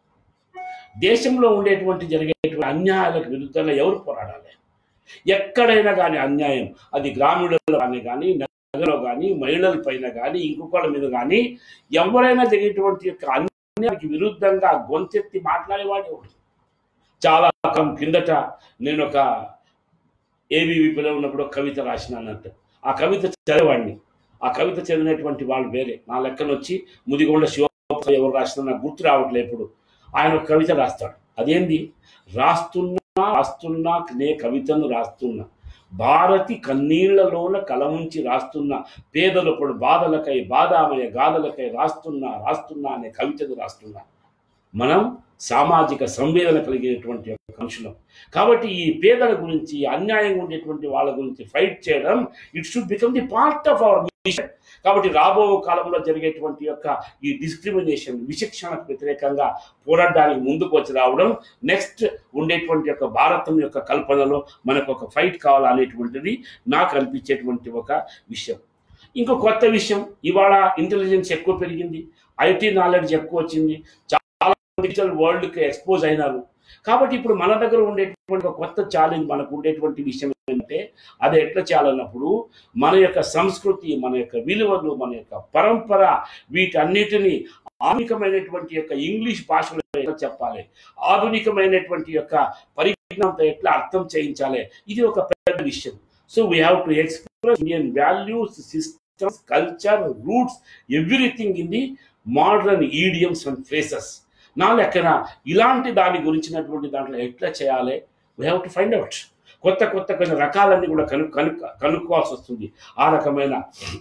దేశంలో ఉండేటువంటి జరిగేటువంటి అన్యాయాలకు విరుద్ధంగా ఎవరు పోరాడాలి ఎక్కడైనా కానీ అన్యాయం అది గ్రామీణులలో కానీ కానీ నగరంలో కానీ మహిళల పైన కానీ ఇంకొకళ్ళ మీద కానీ ఎవరైనా జరిగేటువంటి యొక్క అన్యాయానికి విరుద్ధంగా గొంతెత్తి మాట్లాడేవాడు ఎవడు చాలా కాలం కిందట నేను ఒక ఏబీవీపీలో ఉన్నప్పుడు ఒక కవిత రాసినానంట ఆ కవిత చదివాడిని ఆ కవిత చదివినటువంటి వాళ్ళు వేరే నా లెక్కన వచ్చి ముదిగొండ శివ ఎవరు రాసిన నాకు గుర్తు రావట్లేదు ఇప్పుడు ఆయన ఒక కవిత రాస్తాడు అదేంది రాస్తున్నా రాస్తున్నా నే కవితను రాస్తున్నా భారతి కన్నీళ్లలోన కలముంచి రాస్తున్న పేదలప్పుడు బాధలకై బాధామయ గాథలకై రాస్తున్నా రాస్తున్నా అనే కవితను రాస్తున్నా మనం సామాజిక సంవేదన కలిగినటువంటి ఒక మనుషులం కాబట్టి ఈ పేదల గురించి అన్యాయంగా ఉండేటువంటి వాళ్ళ గురించి ఫైట్ చేయడం it should become the part of our mission కాబట్టి రాబో కాలంలో జరిగేటువంటి యొక్క ఈ డిస్క్రిమినేషన్ విచక్షణకు వ్యతిరేకంగా పోరాడడానికి ముందుకు వచ్చి రావడం నెక్స్ట్ ఉండేటువంటి యొక్క భారతం యొక్క కల్పనలో మనకు ఒక ఫైట్ కావాలనేటువంటిది నాకు అనిపించేటువంటి ఒక విషయం ఇంకో కొత్త విషయం ఇవాళ ఇంటెలిజెన్స్ ఎక్కువ పెరిగింది ఐటీ నాలెడ్జ్ ఎక్కువ వచ్చింది చాలా డిజిటల్ వరల్డ్కి ఎక్స్పోజ్ అయినారు కాబట్టి ఇప్పుడు మన దగ్గర ఉండేటువంటి ఒక కొత్త ఛాలెంజ్ మనకు ఉండేటువంటి విషయం ఏంటంటే అది ఎట్లా చేయాలన్నప్పుడు మన యొక్క సంస్కృతి మన యొక్క విలువలు మన యొక్క పరంపర వీటన్నిటిని ఆధునికమైనటువంటి యొక్క ఇంగ్లీష్ భాషలో ఎట్లా చెప్పాలి ఆధునికమైనటువంటి యొక్క పరిజ్ఞానంతో ఎట్లా అర్థం చేయించాలి ఇది ఒక పెద్ద విషయం so we have to express Indian values systems culture roots everything in the modern idioms and faces నా లెక్కన ఇలాంటి దాని గురించినటువంటి దాంట్లో ఎట్లా చేయాలి we have to find out కొత్త కొత్త కొన్ని రకాలన్నీ కూడా కను కను కనుక్కోవాల్సి వస్తుంది ఆ రకమైన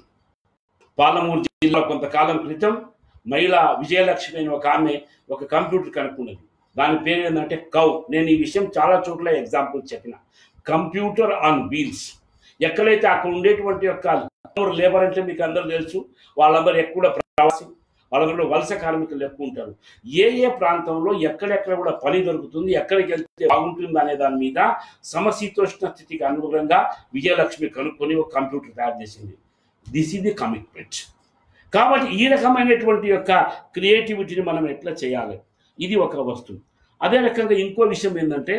పాలమూరు జిల్లా కొంతకాలం క్రితం మహిళ విజయలక్ష్మి అని ఒక ఆమె ఒక కంప్యూటర్ కనుక్కున్నది దాని పేరు ఏంటంటే కౌ నేను ఈ విషయం చాలా చోట్ల ఎగ్జాంపుల్ చెప్పిన కంప్యూటర్ ఆన్ వీల్స్ ఎక్కడైతే అక్కడ ఉండేటువంటి యొక్క లేబర్ అంటే మీకు అందరూ తెలుసు వాళ్ళందరూ ఎక్కువ ప్రవాసి వాళ్ళందరూ వలస కార్మికులు ఎక్కువ ఉంటారు ఏ ఏ ప్రాంతంలో ఎక్కడెక్కడ కూడా పని దొరుకుతుంది ఎక్కడికి వెళ్తే బాగుంటుంది అనే దాని మీద సమశీతోష్ణ స్థితికి అనుగుణంగా విజయలక్ష్మి కనుక్కొని ఒక కంప్యూటర్ తయారు చేసింది దిస్ ఇది కమిట్మెంట్ కాబట్టి ఈ రకమైనటువంటి యొక్క క్రియేటివిటీని మనం ఎట్లా చేయాలి ఇది ఒక వస్తువు అదే రకంగా ఇంకో విషయం ఏంటంటే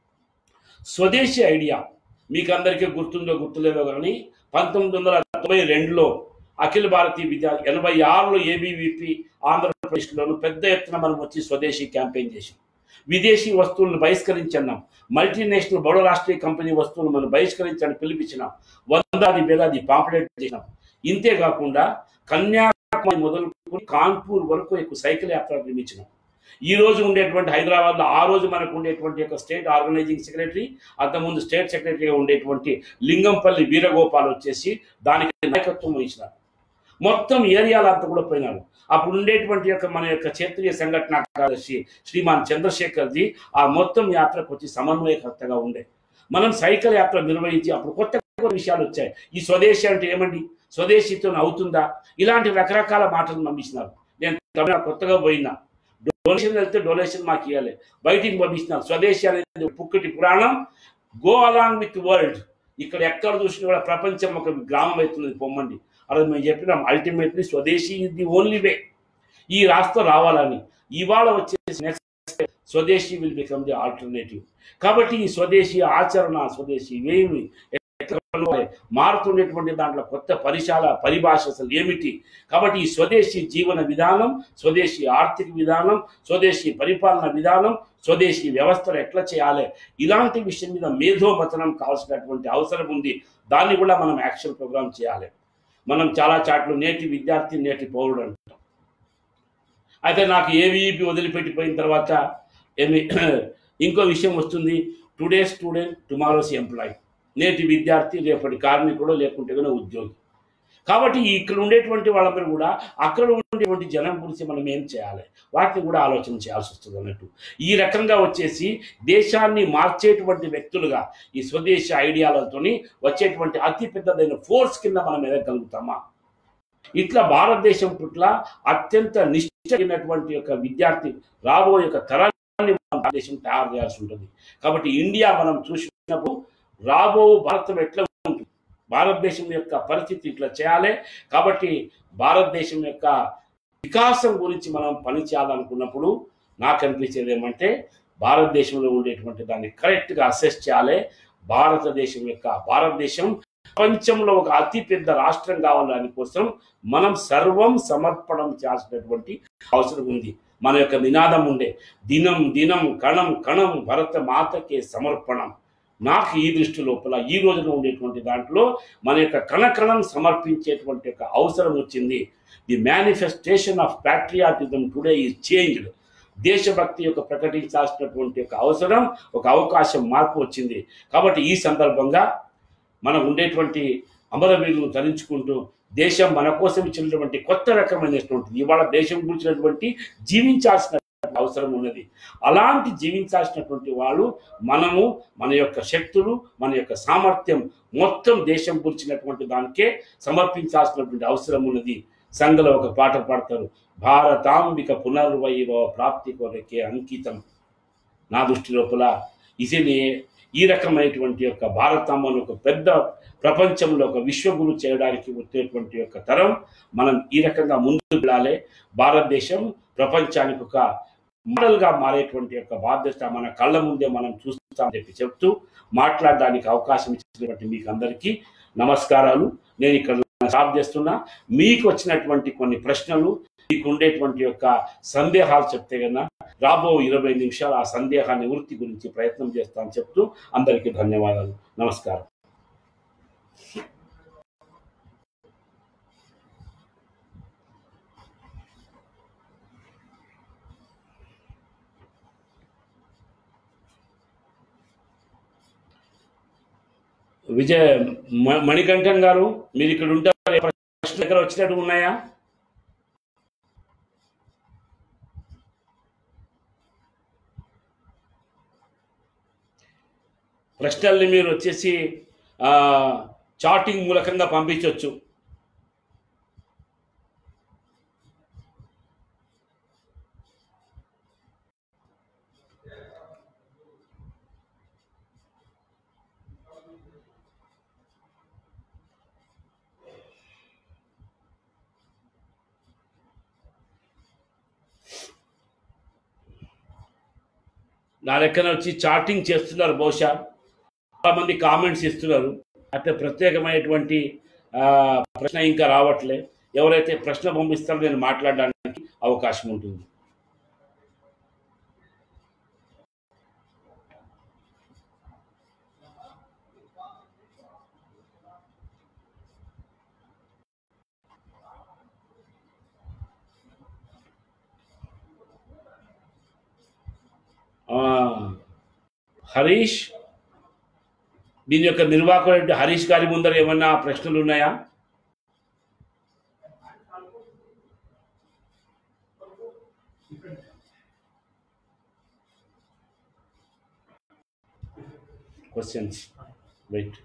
స్వదేశీ ఐడియా మీకు అందరికీ గుర్తుందో గుర్తులేదో కానీ పంతొమ్మిది వందల తొంభై రెండులో అఖిల భారతీయ విద్యా ఎనభై ఆరులో ఏబీవీపీ ఆంధ్రప్రదేశ్లోను పెద్ద ఎత్తున మనం వచ్చి స్వదేశీ క్యాంపెయిన్ చేసాం విదేశీ వస్తువులను బహిష్కరించన్నాం మల్టీనేషనల్ బహుళరాష్ట్రీయ కంపెనీ వస్తువులను మనం బహిష్కరించని పిలిపించినాం వందాది వేలాది పాంప్లెట్ చేసినాం ఇంతే కాకుండా కన్యాకుమారి మొదలుకొని కాన్పూర్ వరకు ఎక్కువ సైకిల్ యాత్ర నిర్మించినాం ఈ రోజు ఉండేటువంటి హైదరాబాద్లో ఆ రోజు మనకు ఉండేటువంటి యొక్క స్టేట్ ఆర్గనైజింగ్ సెక్రటరీ అంతకుముందు స్టేట్ సెక్రటరీగా ఉండేటువంటి లింగంపల్లి వీరగోపాల్ వచ్చేసి దానికి నాయకత్వం వహించినారు మొత్తం ఏరియాలో అంతా కూడా పోయినారు అప్పుడు ఉండేటువంటి యొక్క మన యొక్క క్షేత్రీయ సంఘటన కార్యదర్శి శ్రీమాన్ చంద్రశేఖర్జీ ఆ మొత్తం యాత్రకు వచ్చి సమన్వయకర్తగా ఉండే మనం సైకిల్ యాత్ర నిర్వహించి అప్పుడు కొత్త కొత్త విషయాలు వచ్చాయి ఈ స్వదేశీ అంటే ఏమండి స్వదేశీతో అవుతుందా ఇలాంటి రకరకాల మాటలు పంపించినారు నేను తమిళ కొత్తగా పోయినా డొనేషన్ వెళ్తే డొనేషన్ మాకు ఇవ్వాలి బయటికి పంపిస్తున్నారు స్వదేశీ అనేది పుక్కటి పురాణం గో అలాంగ్ విత్ వరల్డ్ ఇక్కడ ఎక్కడ చూసినా కూడా ప్రపంచం ఒక గ్రామం అవుతుంది పొమ్మండి అలా మేము చెప్పినాం అల్టిమేట్లీ స్వదేశీ ఇస్ ది ఓన్లీ వే ఈ రాష్ట్రం రావాలని ఇవాళ వచ్చేసి నెక్స్ట్ స్వదేశీ విల్ బికమ్ ది ఆల్టర్నేటివ్ కాబట్టి ఈ స్వదేశీ ఆచరణ స్వదేశీ వేమి ఎట్లా ఉండాలి, మారుతుండేటువంటి దాంట్లో కొత్త పరిశాల పరిభాష అసలు ఏమిటి కాబట్టి ఈ స్వదేశీ జీవన విధానం స్వదేశీ ఆర్థిక విధానం స్వదేశీ పరిపాలన విధానం స్వదేశీ వ్యవస్థలు ఎట్లా చేయాలి ఇలాంటి విషయం మీద మేధోమతనం కావాల్సినటువంటి అవసరం ఉంది దాన్ని కూడా మనం యాక్షన్ ప్రోగ్రామ్ చేయాలి మనం చాలా చాట్లు నేటి విద్యార్థి నేటి పౌరుడు అంటాం అయితే నాకు ఏవీఈపీ వదిలిపెట్టిపోయిన తర్వాత ఏమి ఇంకో విషయం వస్తుంది టుడే స్టూడెంట్ టుమారోస్ ఎంప్లాయీ నేటి విద్యార్థి రేపటి కార్మికుడు లేకుంటే కూడా ఉద్యోగి కాబట్టి ఇక్కడ ఉండేటువంటి వాళ్ళందరూ కూడా అక్కడ ఉండేటువంటి జనం గురించి మనం ఏం చేయాలి వాటిని కూడా ఆలోచన చేయాల్సి వస్తుంది అన్నట్టు ఈ రకంగా వచ్చేసి దేశాన్ని మార్చేటువంటి వ్యక్తులుగా ఈ స్వదేశీ ఐడియాలతోని వచ్చేటువంటి అతి పెద్దదైన ఫోర్స్ కింద మనం ఎదగలుగుతామా ఇట్లా భారతదేశం పట్ల అత్యంత నిశ్చయినటువంటి యొక్క విద్యార్థి రాబోయే యొక్క తరాన్ని మనం భారతదేశం తయారు చేయాల్సి ఉంటుంది కాబట్టి ఇండియా మనం చూసినప్పుడు రాబో భారతం ఎట్లా ఉంటుంది భారతదేశం యొక్క పరిస్థితి ఇట్లా చేయాలి కాబట్టి భారతదేశం యొక్క వికాసం గురించి మనం పని చేయాలనుకున్నప్పుడు నాకు అనిపించేది ఏమంటే భారతదేశంలో ఉండేటువంటి దాన్ని కరెక్ట్గా అసెస్ చేయాలి భారతదేశం యొక్క భారతదేశం ప్రపంచంలో ఒక అతి పెద్ద రాష్ట్రం కావాలని కోసం మనం సర్వం సమర్పణం చేయాల్సినటువంటి అవసరం ఉంది మన యొక్క నినాదం ఉండే దినం దినం కణం కణం భరత మాతకే సమర్పణం నాకు ఈ దృష్టి లోపల ఈ రోజున ఉండేటువంటి దాంట్లో మన యొక్క కణకణం సమర్పించేటువంటి యొక్క అవసరం వచ్చింది the manifestation of patriotism today is changed దేశభక్తి యొక్క ప్రకటించాల్సినటువంటి యొక్క అవసరం ఒక అవకాశం మార్పు వచ్చింది కాబట్టి ఈ సందర్భంగా మనం ఉండేటువంటి అమరవీరులను తరించుకుంటూ దేశం మన కోసం ఇచ్చినటువంటి కొత్త రకమైనటువంటి ఇవాళ దేశం గురించినటువంటి జీవించాల్సిన అవసరం ఉన్నది అలాంటి జీవించాల్సినటువంటి వాళ్ళు మనము మన యొక్క శక్తులు మన యొక్క సామర్థ్యం మొత్తం దేశం గురించినటువంటి దానికే సమర్పించాల్సినటువంటి అవసరం ఉన్నది సంఘలో ఒక పాట పాడతారు భారతాంబిక పునర్వైభవ ప్రాప్తి కొరకే అంకితం నా దృష్టి లోపల ఇసిలియే ఈ రకమైనటువంటి యొక్క భారతమ్మను ఒక పెద్ద ప్రపంచంలో ఒక విశ్వగురు చేయడానికి వచ్చేటువంటి యొక్క తరం మనం ఈ రకంగా ముందుకు వెళ్ళాలి భారతదేశం ప్రపంచానికి ఒక మోడల్గా మారేటువంటి యొక్క బాధ్యత మన కళ్ళ ముందే మనం చూస్తామని చెప్పి చెప్తూ మాట్లాడడానికి అవకాశం ఇచ్చినటువంటి మీకు అందరికీ నమస్కారాలు నేను ఇక్కడ స్టాప్ చేస్తున్నా మీకు వచ్చినటువంటి కొన్ని ప్రశ్నలు మీకు ఉండేటువంటి యొక్క సందేహాలు చెప్తే కన్నా రాబో ఇరవై నిమిషాలు ఆ సందేహ నివృత్తి గురించి ప్రయత్నం చేస్తాను చెప్తూ అందరికీ ధన్యవాదాలు నమస్కారం విజయ మ- మణికంఠన్ గారు మీరు ఇక్కడ ఉంటారు ఏ ప్రశ్న దగ్గర వచ్చినట్టు ఉన్నాయా ప్రశ్నల్ని మీరు వచ్చేసి ఆ, చాటింగ్ మూలకంగా పంపించవచ్చు నా లెక్కన వచ్చి చాటింగ్ చేస్తున్నారు బహుశా చాలా మంది కామెంట్స్ ఇస్తున్నారు అయితే ప్రత్యేకమైనటువంటి ఆ, ప్రశ్న ఇంకా రావట్లే ఎవరైతే ప్రశ్న పంపిస్తారో నేను మాట్లాడడానికి అవకాశం ఉంటుంది ఆ, హరీష్ దీని యొక్క నిర్వాహకుడు హరీష్ గారి ముందర ఏమన్నా ప్రశ్నలు ఉన్నాయా క్వశ్చన్స్ రైట్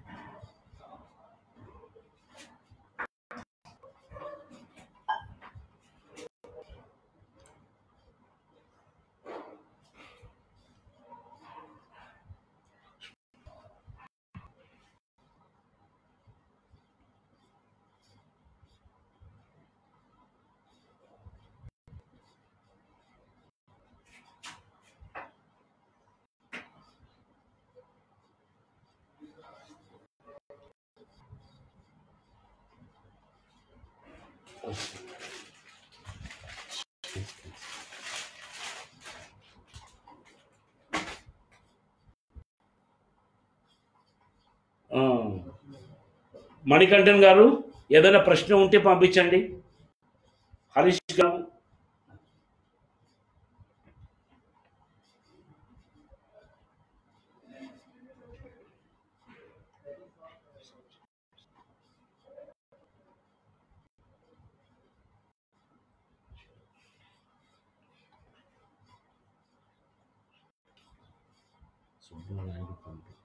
ఆ, మణికంఠన్ గారు ఏదైనా ప్రశ్న ఉంటే పంపించండి హరీష్ గారు సుబ్రహ్మణ్యుడు పంపి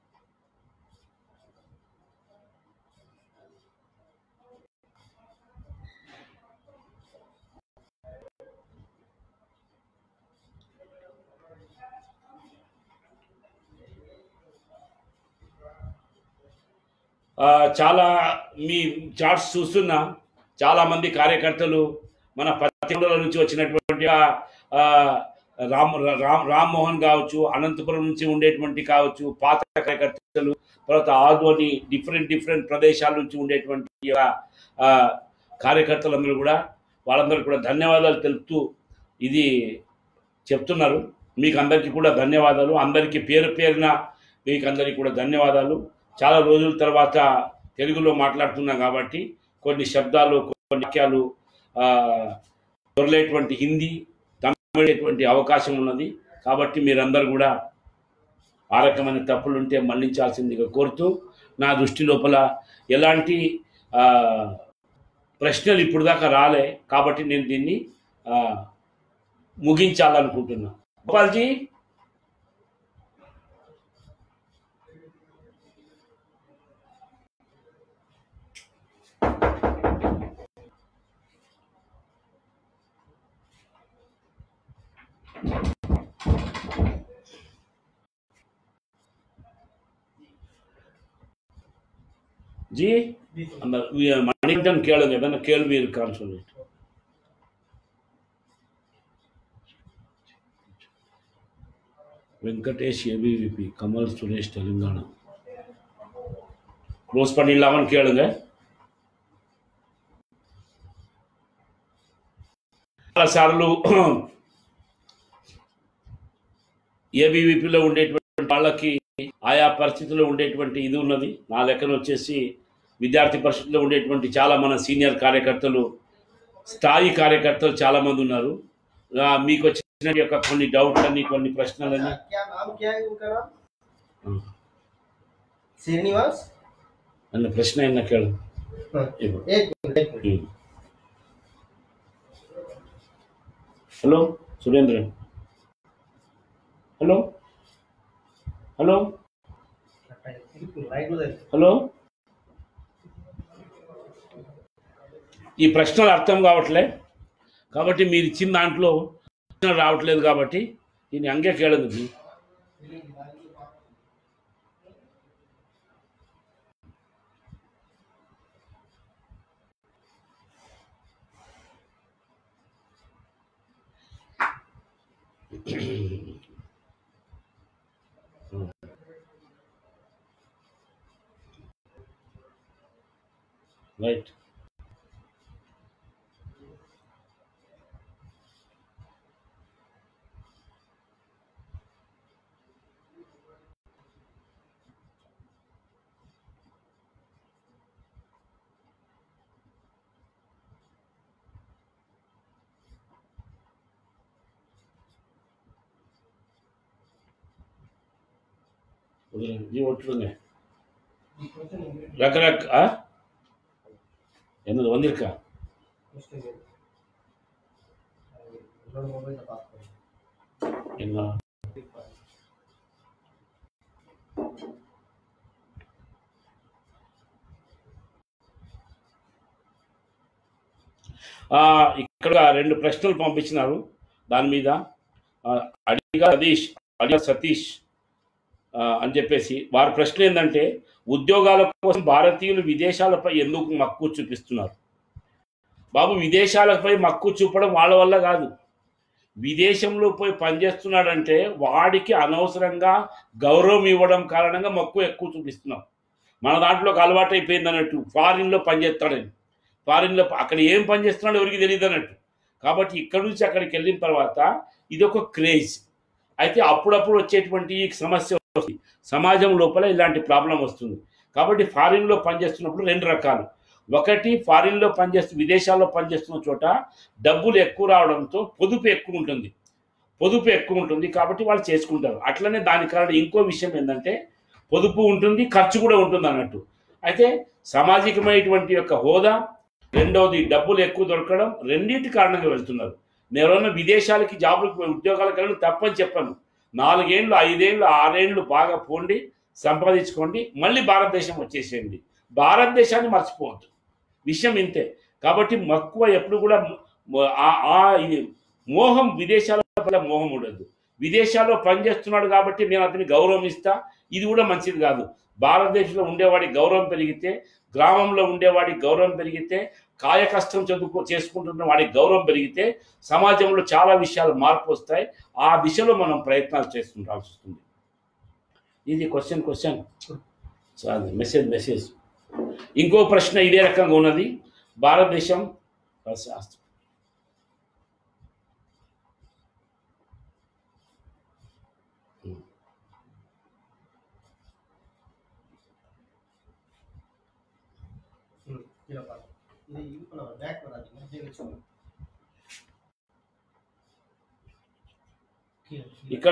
ఆ, చాలా మీ చార్ట్స్ చూస్తున్నా చాలా మంది కార్యకర్తలు మన పత్రికల నుంచి వచ్చినటువంటి ఆ, ఆ, రామ్ రామ్ రామ్మోహన్ కావచ్చు అనంతపురం నుంచి ఉండేటువంటి కావచ్చు పాత కార్యకర్తలు తర్వాత ఆదోని డిఫరెంట్ డిఫరెంట్ ప్రదేశాల నుంచి ఉండేటువంటి ఆ, ఆ, కార్యకర్తలందరూ కూడా వాళ్ళందరూ కూడా ధన్యవాదాలు తెలుపుతూ ఇది చెప్తున్నారు మీకు అందరికీ కూడా ధన్యవాదాలు అందరికీ పేరు పేరున మీకు అందరికీ కూడా ధన్యవాదాలు చాలా రోజుల తర్వాత తెలుగులో మాట్లాడుతున్నాం కాబట్టి కొన్ని శబ్దాలు కొన్ని వాక్యాలు ఆ, దొరలేటువంటి హిందీ తమిళటువంటి అవకాశం ఉన్నది కాబట్టి మీరందరూ కూడా ఆ రకమైన తప్పులు ఉంటే మన్నించాల్సిందిగా కోరుతూ నా దృష్టి లోపల ఎలాంటి ఆ, ప్రశ్నలు ఇప్పుడు దాకా రాలే కాబట్టి నేను దీన్ని ఆ, ముగించాలనుకుంటున్నా గోపాల్జీ ஜி அந்த வி- மணிகண்டன் கேளுங்க எதனா கேள்வி இருக்கான்னு சொல்லிட்டு வெங்கடேஷ் ஏபிவிபி கமல் சுரேஷ் தெலுங்கானா க்ளோஸ் பண்ணிடலாமான்னு கேளுங்க సార్లు ఏబీవీపీలో ఉండేటువంటి వాళ్ళకి ఆయా పరిస్థితుల్లో ఉండేటువంటి ఇది ఉన్నది నా లెక్కన వచ్చేసి విద్యార్థి పరిస్థితుల్లో ఉండేటువంటి చాలా మన సీనియర్ కార్యకర్తలు స్థాయి కార్యకర్తలు చాలా మంది ఉన్నారు ఆ, మీకు వచ్చిన యొక్క కొన్ని డౌట్లని కొన్ని ప్రశ్నలని क्या नाम क्या है उनका नाम श्रीनिवास ನನ್ನ ಪ್ರಶ್ನೆ ಏನ ಕೇಳು हाँ, ಇವ್ರು. एक मिनट एक minute hmm. Hello Surendra hello hello right మీద హలో ఈ ప్రశ్నలు అర్థం కావట్లే కాబట్టి మీరు ఇచ్చిన దాంట్లో ప్రశ్నలు రావట్లేదు కాబట్టి దీన్ని అంగే కేಳదు రైట్ ಜೀವ ಒಟ್ಟುನೆ ರಕರಕ ಆ என்னது வந்திருக்கா मोबाइल बात करो என்ன ఆ, ఇక్కడ రెండు ప్రశ్నలు పంపించినారు దాని మీద ఆ, అడిగా సతీష్ అడిగా సతీష్ ఆ, అని చెప్పేసి వారి ప్రశ్న ఏంటంటే ఉద్యోగాల కోసం భారతీయులు విదేశాలపై ఎందుకు మక్కువ చూపిస్తున్నారు బాబు విదేశాలపై మక్కువ చూపడం వాళ్ళ వల్ల కాదు విదేశంలో పోయి పనిచేస్తున్నాడంటే వాడికి అనవసరంగా గౌరవం ఇవ్వడం కారణంగా మక్కువ ఎక్కువ చూపిస్తున్నాం మన దాంట్లోకి అలవాటు అయిపోయింది అన్నట్టు ఫారిన్లో పనిచేస్తాడని ఫారిన్లో అక్కడ ఏం పని చేస్తున్నాడో ఎవరికి తెలియదు అన్నట్టు కాబట్టి ఇక్కడ నుంచి అక్కడికి వెళ్ళిన తర్వాత ఇది ఒక క్రేజ్ అయితే అప్పుడప్పుడు వచ్చేటువంటి ఈ సమస్య వస్తుంది సమాజం లోపల ఇలాంటి ప్రాబ్లం వస్తుంది కాబట్టి ఫారిన్లో పనిచేస్తున్నప్పుడు రెండు రకాలు ఒకటి ఫారిన్లో పనిచేస్తూ విదేశాల్లో పనిచేస్తున్న చోట డబ్బులు ఎక్కువ రావడంతో పొదుపు ఎక్కువ ఉంటుంది పొదుపు ఎక్కువ ఉంటుంది కాబట్టి వాళ్ళు చేసుకుంటారు అట్లనే దాని కారణం ఇంకో విషయం ఏంటంటే పొదుపు ఉంటుంది ఖర్చు కూడా ఉంటుంది అన్నట్టు అయితే సామాజికమైనటువంటి యొక్క హోదా రెండవది డబ్బులు ఎక్కువ దొరకడం రెండింటి కారణంగా వెళ్తున్నారు నేను ఎవరైనా విదేశాలకి జాబులకు ఉద్యోగాలకు వెళ్ళడం తప్పని చెప్పాను నాలుగేళ్ళు ఐదేళ్ళు ఆరేళ్ళు బాగా పోండి సంపాదించుకోండి మళ్ళీ భారతదేశం వచ్చేసేయండి భారతదేశాన్ని మర్చిపోవద్దు విషయం ఇంతే కాబట్టి మక్కువ ఎప్పుడు కూడా మ- ఆ- ఆ ఇది మోహం విదేశాల పట్ల మోహం ఉండదు విదేశాల్లో పనిచేస్తున్నాడు కాబట్టి నేను అతని గౌరవం ఇస్తా ఇది కూడా మంచిది కాదు భారతదేశంలో ఉండేవాడి గౌరవం పెరిగితే గ్రామంలో ఉండేవాడి గౌరవం పెరిగితే కాయ కష్టం చదువుకో చేసుకుంటున్న వాడికి గౌరవం పెరిగితే సమాజంలో చాలా విషయాలు మార్పు వస్తాయి ఆ దిశలో మనం ప్రయత్నాలు చేస్తుండాల్సి వస్తుంది ఇది క్వశ్చన్ క్వశ్చన్ చాలు మెసేజ్ మెసేజ్ ఇంకో ప్రశ్న ఇదే రకంగా ఉన్నది భారతదేశం ఇలా బాగా ఇది ఇప్పుడు బ్యాక్ వరాది మధ్య వచ్చి ఇక్కడ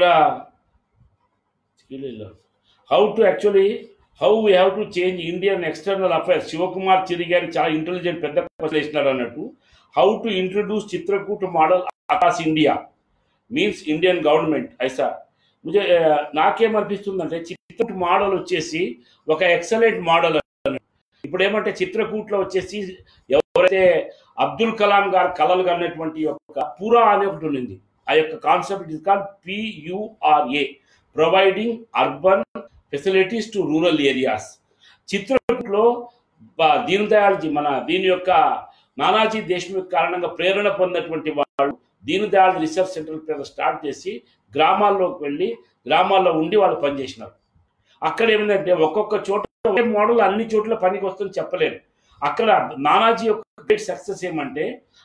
how to actually how we have to change Indian external affairs Shivakumar చిరి గారి చాలా ఇంటెలిజెంట్ పెద్ద క్వశ్చన్ వేసినారు అన్నట్టు how to introduce Chitrakoota model across India means Indian government ఐసా ముజే ఆ, నాకేమనిపిస్తుందంటే చిత్రకూట్ మోడల్ వచ్చేసి ఒక ఎక్సలెంట్ మోడల్ ఇప్పుడు ఏమంటే చిత్రకూట్లో వచ్చేసి ఎవరైతే అబ్దుల్ కలాం గారు కలలు కన్నటువంటి యొక్క పురా అనే ఒకటి ఉండింది ఆ యొక్క concept is call PURA providing urban facilities to rural areas చిత్రకూట్లో బ- దీన్ దయాళ్ జీ మన దీని యొక్క నానాజీ దేశ్ముఖ్ కారణంగా ప్రేరణ పొందినటువంటి వాళ్ళు దీన్ దయాళ్ రీసెర్చ్ సెంటర్ పేద స్టార్ట్ చేసి గ్రామాల్లోకి వెళ్ళి గ్రామాల్లో ఉండి వాళ్ళు పనిచేసినారు అక్కడ ఏమిటంటే ఒక్కొక్క చోట ఒకే మోడల్ అన్ని చోట్ల పనికి వస్తుందని చెప్పలేను అక్కడ నానాజీ యొక్క గ్రేట్ సక్సెస్ ఏమంటే ఆయన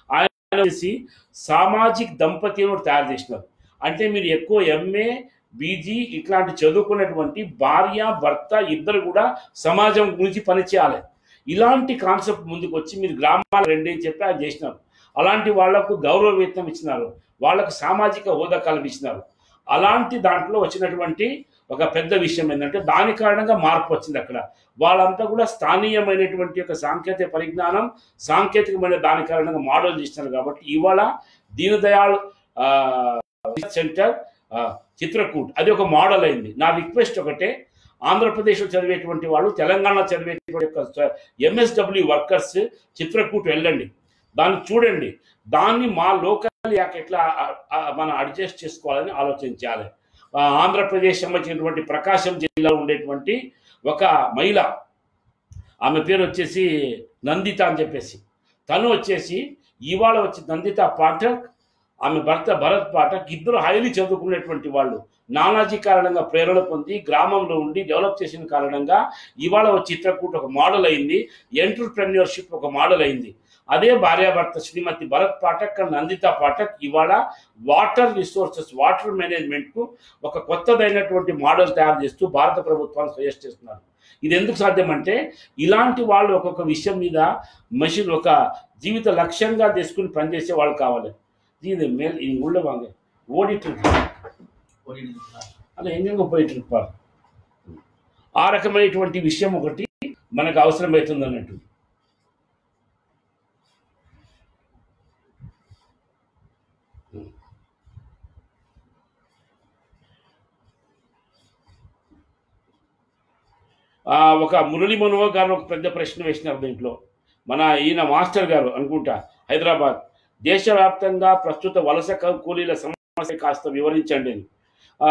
వచ్చేసి సామాజిక్ దంపతి అని ఒకటి తయారు చేసినారు అంటే మీరు ఎక్కువ ఎంఏ బీజీ ఇట్లాంటి చదువుకున్నటువంటి భార్య భర్త ఇద్దరు కూడా సమాజం గురించి పనిచేయాలి ఇలాంటి కాన్సెప్ట్ ముందుకు వచ్చి మీరు గ్రామాలు రెండే చెప్పి అది చేసినారు అలాంటి వాళ్లకు గౌరవ వేతనం ఇచ్చినారు వాళ్ళకు సామాజిక హోదా కల్పించినారు అలాంటి దాంట్లో వచ్చినటువంటి ఒక పెద్ద విషయం ఏంటంటే దాని కారణంగా మార్పు వచ్చింది అక్కడ వాళ్ళంతా కూడా స్థానీయమైనటువంటి ఒక సాంకేతిక పరిజ్ఞానం సాంకేతికమైన దాని కారణంగా మోడల్ చేసినారు కాబట్టి ఇవాళ దీన్ దయాళ్ ఆ, సెంటర్ ఆ, చిత్రకూట్ అది ఒక మోడల్ అయింది నా రిక్వెస్ట్ ఒకటే ఆంధ్రప్రదేశ్లో చదివేటువంటి వాళ్ళు తెలంగాణ చదివేటువంటి యొక్క ఎంఎస్డబ్ల్యూ వర్కర్స్ చిత్రకూట్ వెళ్ళండి దాన్ని చూడండి దాన్ని మా లోకల్ యాక్ ఎట్లా ఆ, ఆ, మనం అడ్జస్ట్ చేసుకోవాలని ఆలోచించాలి ఆ, ఆంధ్రప్రదేశ్ సంబంధించినటువంటి ప్రకాశం జిల్లాలో ఉండేటువంటి ఒక మహిళ ఆమె పేరు వచ్చేసి నందిత అని చెప్పేసి తను వచ్చేసి ఇవాళ వచ్చి నందిత పాఠక్ ఆమె భర్త భరత్ పాఠక్ ఇద్దరు హైలీ చదువుకునేటువంటి వాళ్ళు నానాజీ కారణంగా ప్రేరణ పొంది గ్రామంలో ఉండి డెవలప్ చేసిన కారణంగా ఇవాళ ఒక చిత్రకూట ఒక మోడల్ అయింది ఎంటర్ప్రెన్యూర్షిప్ ఒక మోడల్ అయింది అదే భార్యాభర్త శ్రీమతి భరత్ పాఠక్ అండ్ నందిత పాఠక్ ఇవాళ వాటర్ రిసోర్సెస్ వాటర్ మేనేజ్మెంట్ కు ఒక కొత్తదైనటువంటి మోడల్ తయారు చేస్తూ భారత ప్రభుత్వాన్ని సజెస్ట్ చేస్తున్నారు ఇది ఎందుకు సాధ్యమంటే ఇలాంటి వాళ్ళు ఒక్కొక్క విషయం మీద మషిన్ ఒక జీవిత లక్ష్యంగా తీసుకుని పనిచేసే వాళ్ళు కావాలి ఇది మేల్ ఈ ఉళ్ళ వాంగ ఓడిட்டு இருக்கு. అలా ఎంగంగా పోయిட்டு இருப்பாరు ఆ రకమైనటువంటి విషయం ఒకటి మనకు అవసరమవుతుంది అన్నట్టు ఆ, ఒక మురళి మనోహర్ గారు ఒక పెద్ద ప్రశ్న వేసినారు దీంట్లో మన ఈయన మాస్టర్ గారు అనుకుంటా హైదరాబాద్ దేశవ్యాప్తంగా ప్రస్తుత వలస క- కూలీల సమస్య కాస్త వివరించండి అని ఆ,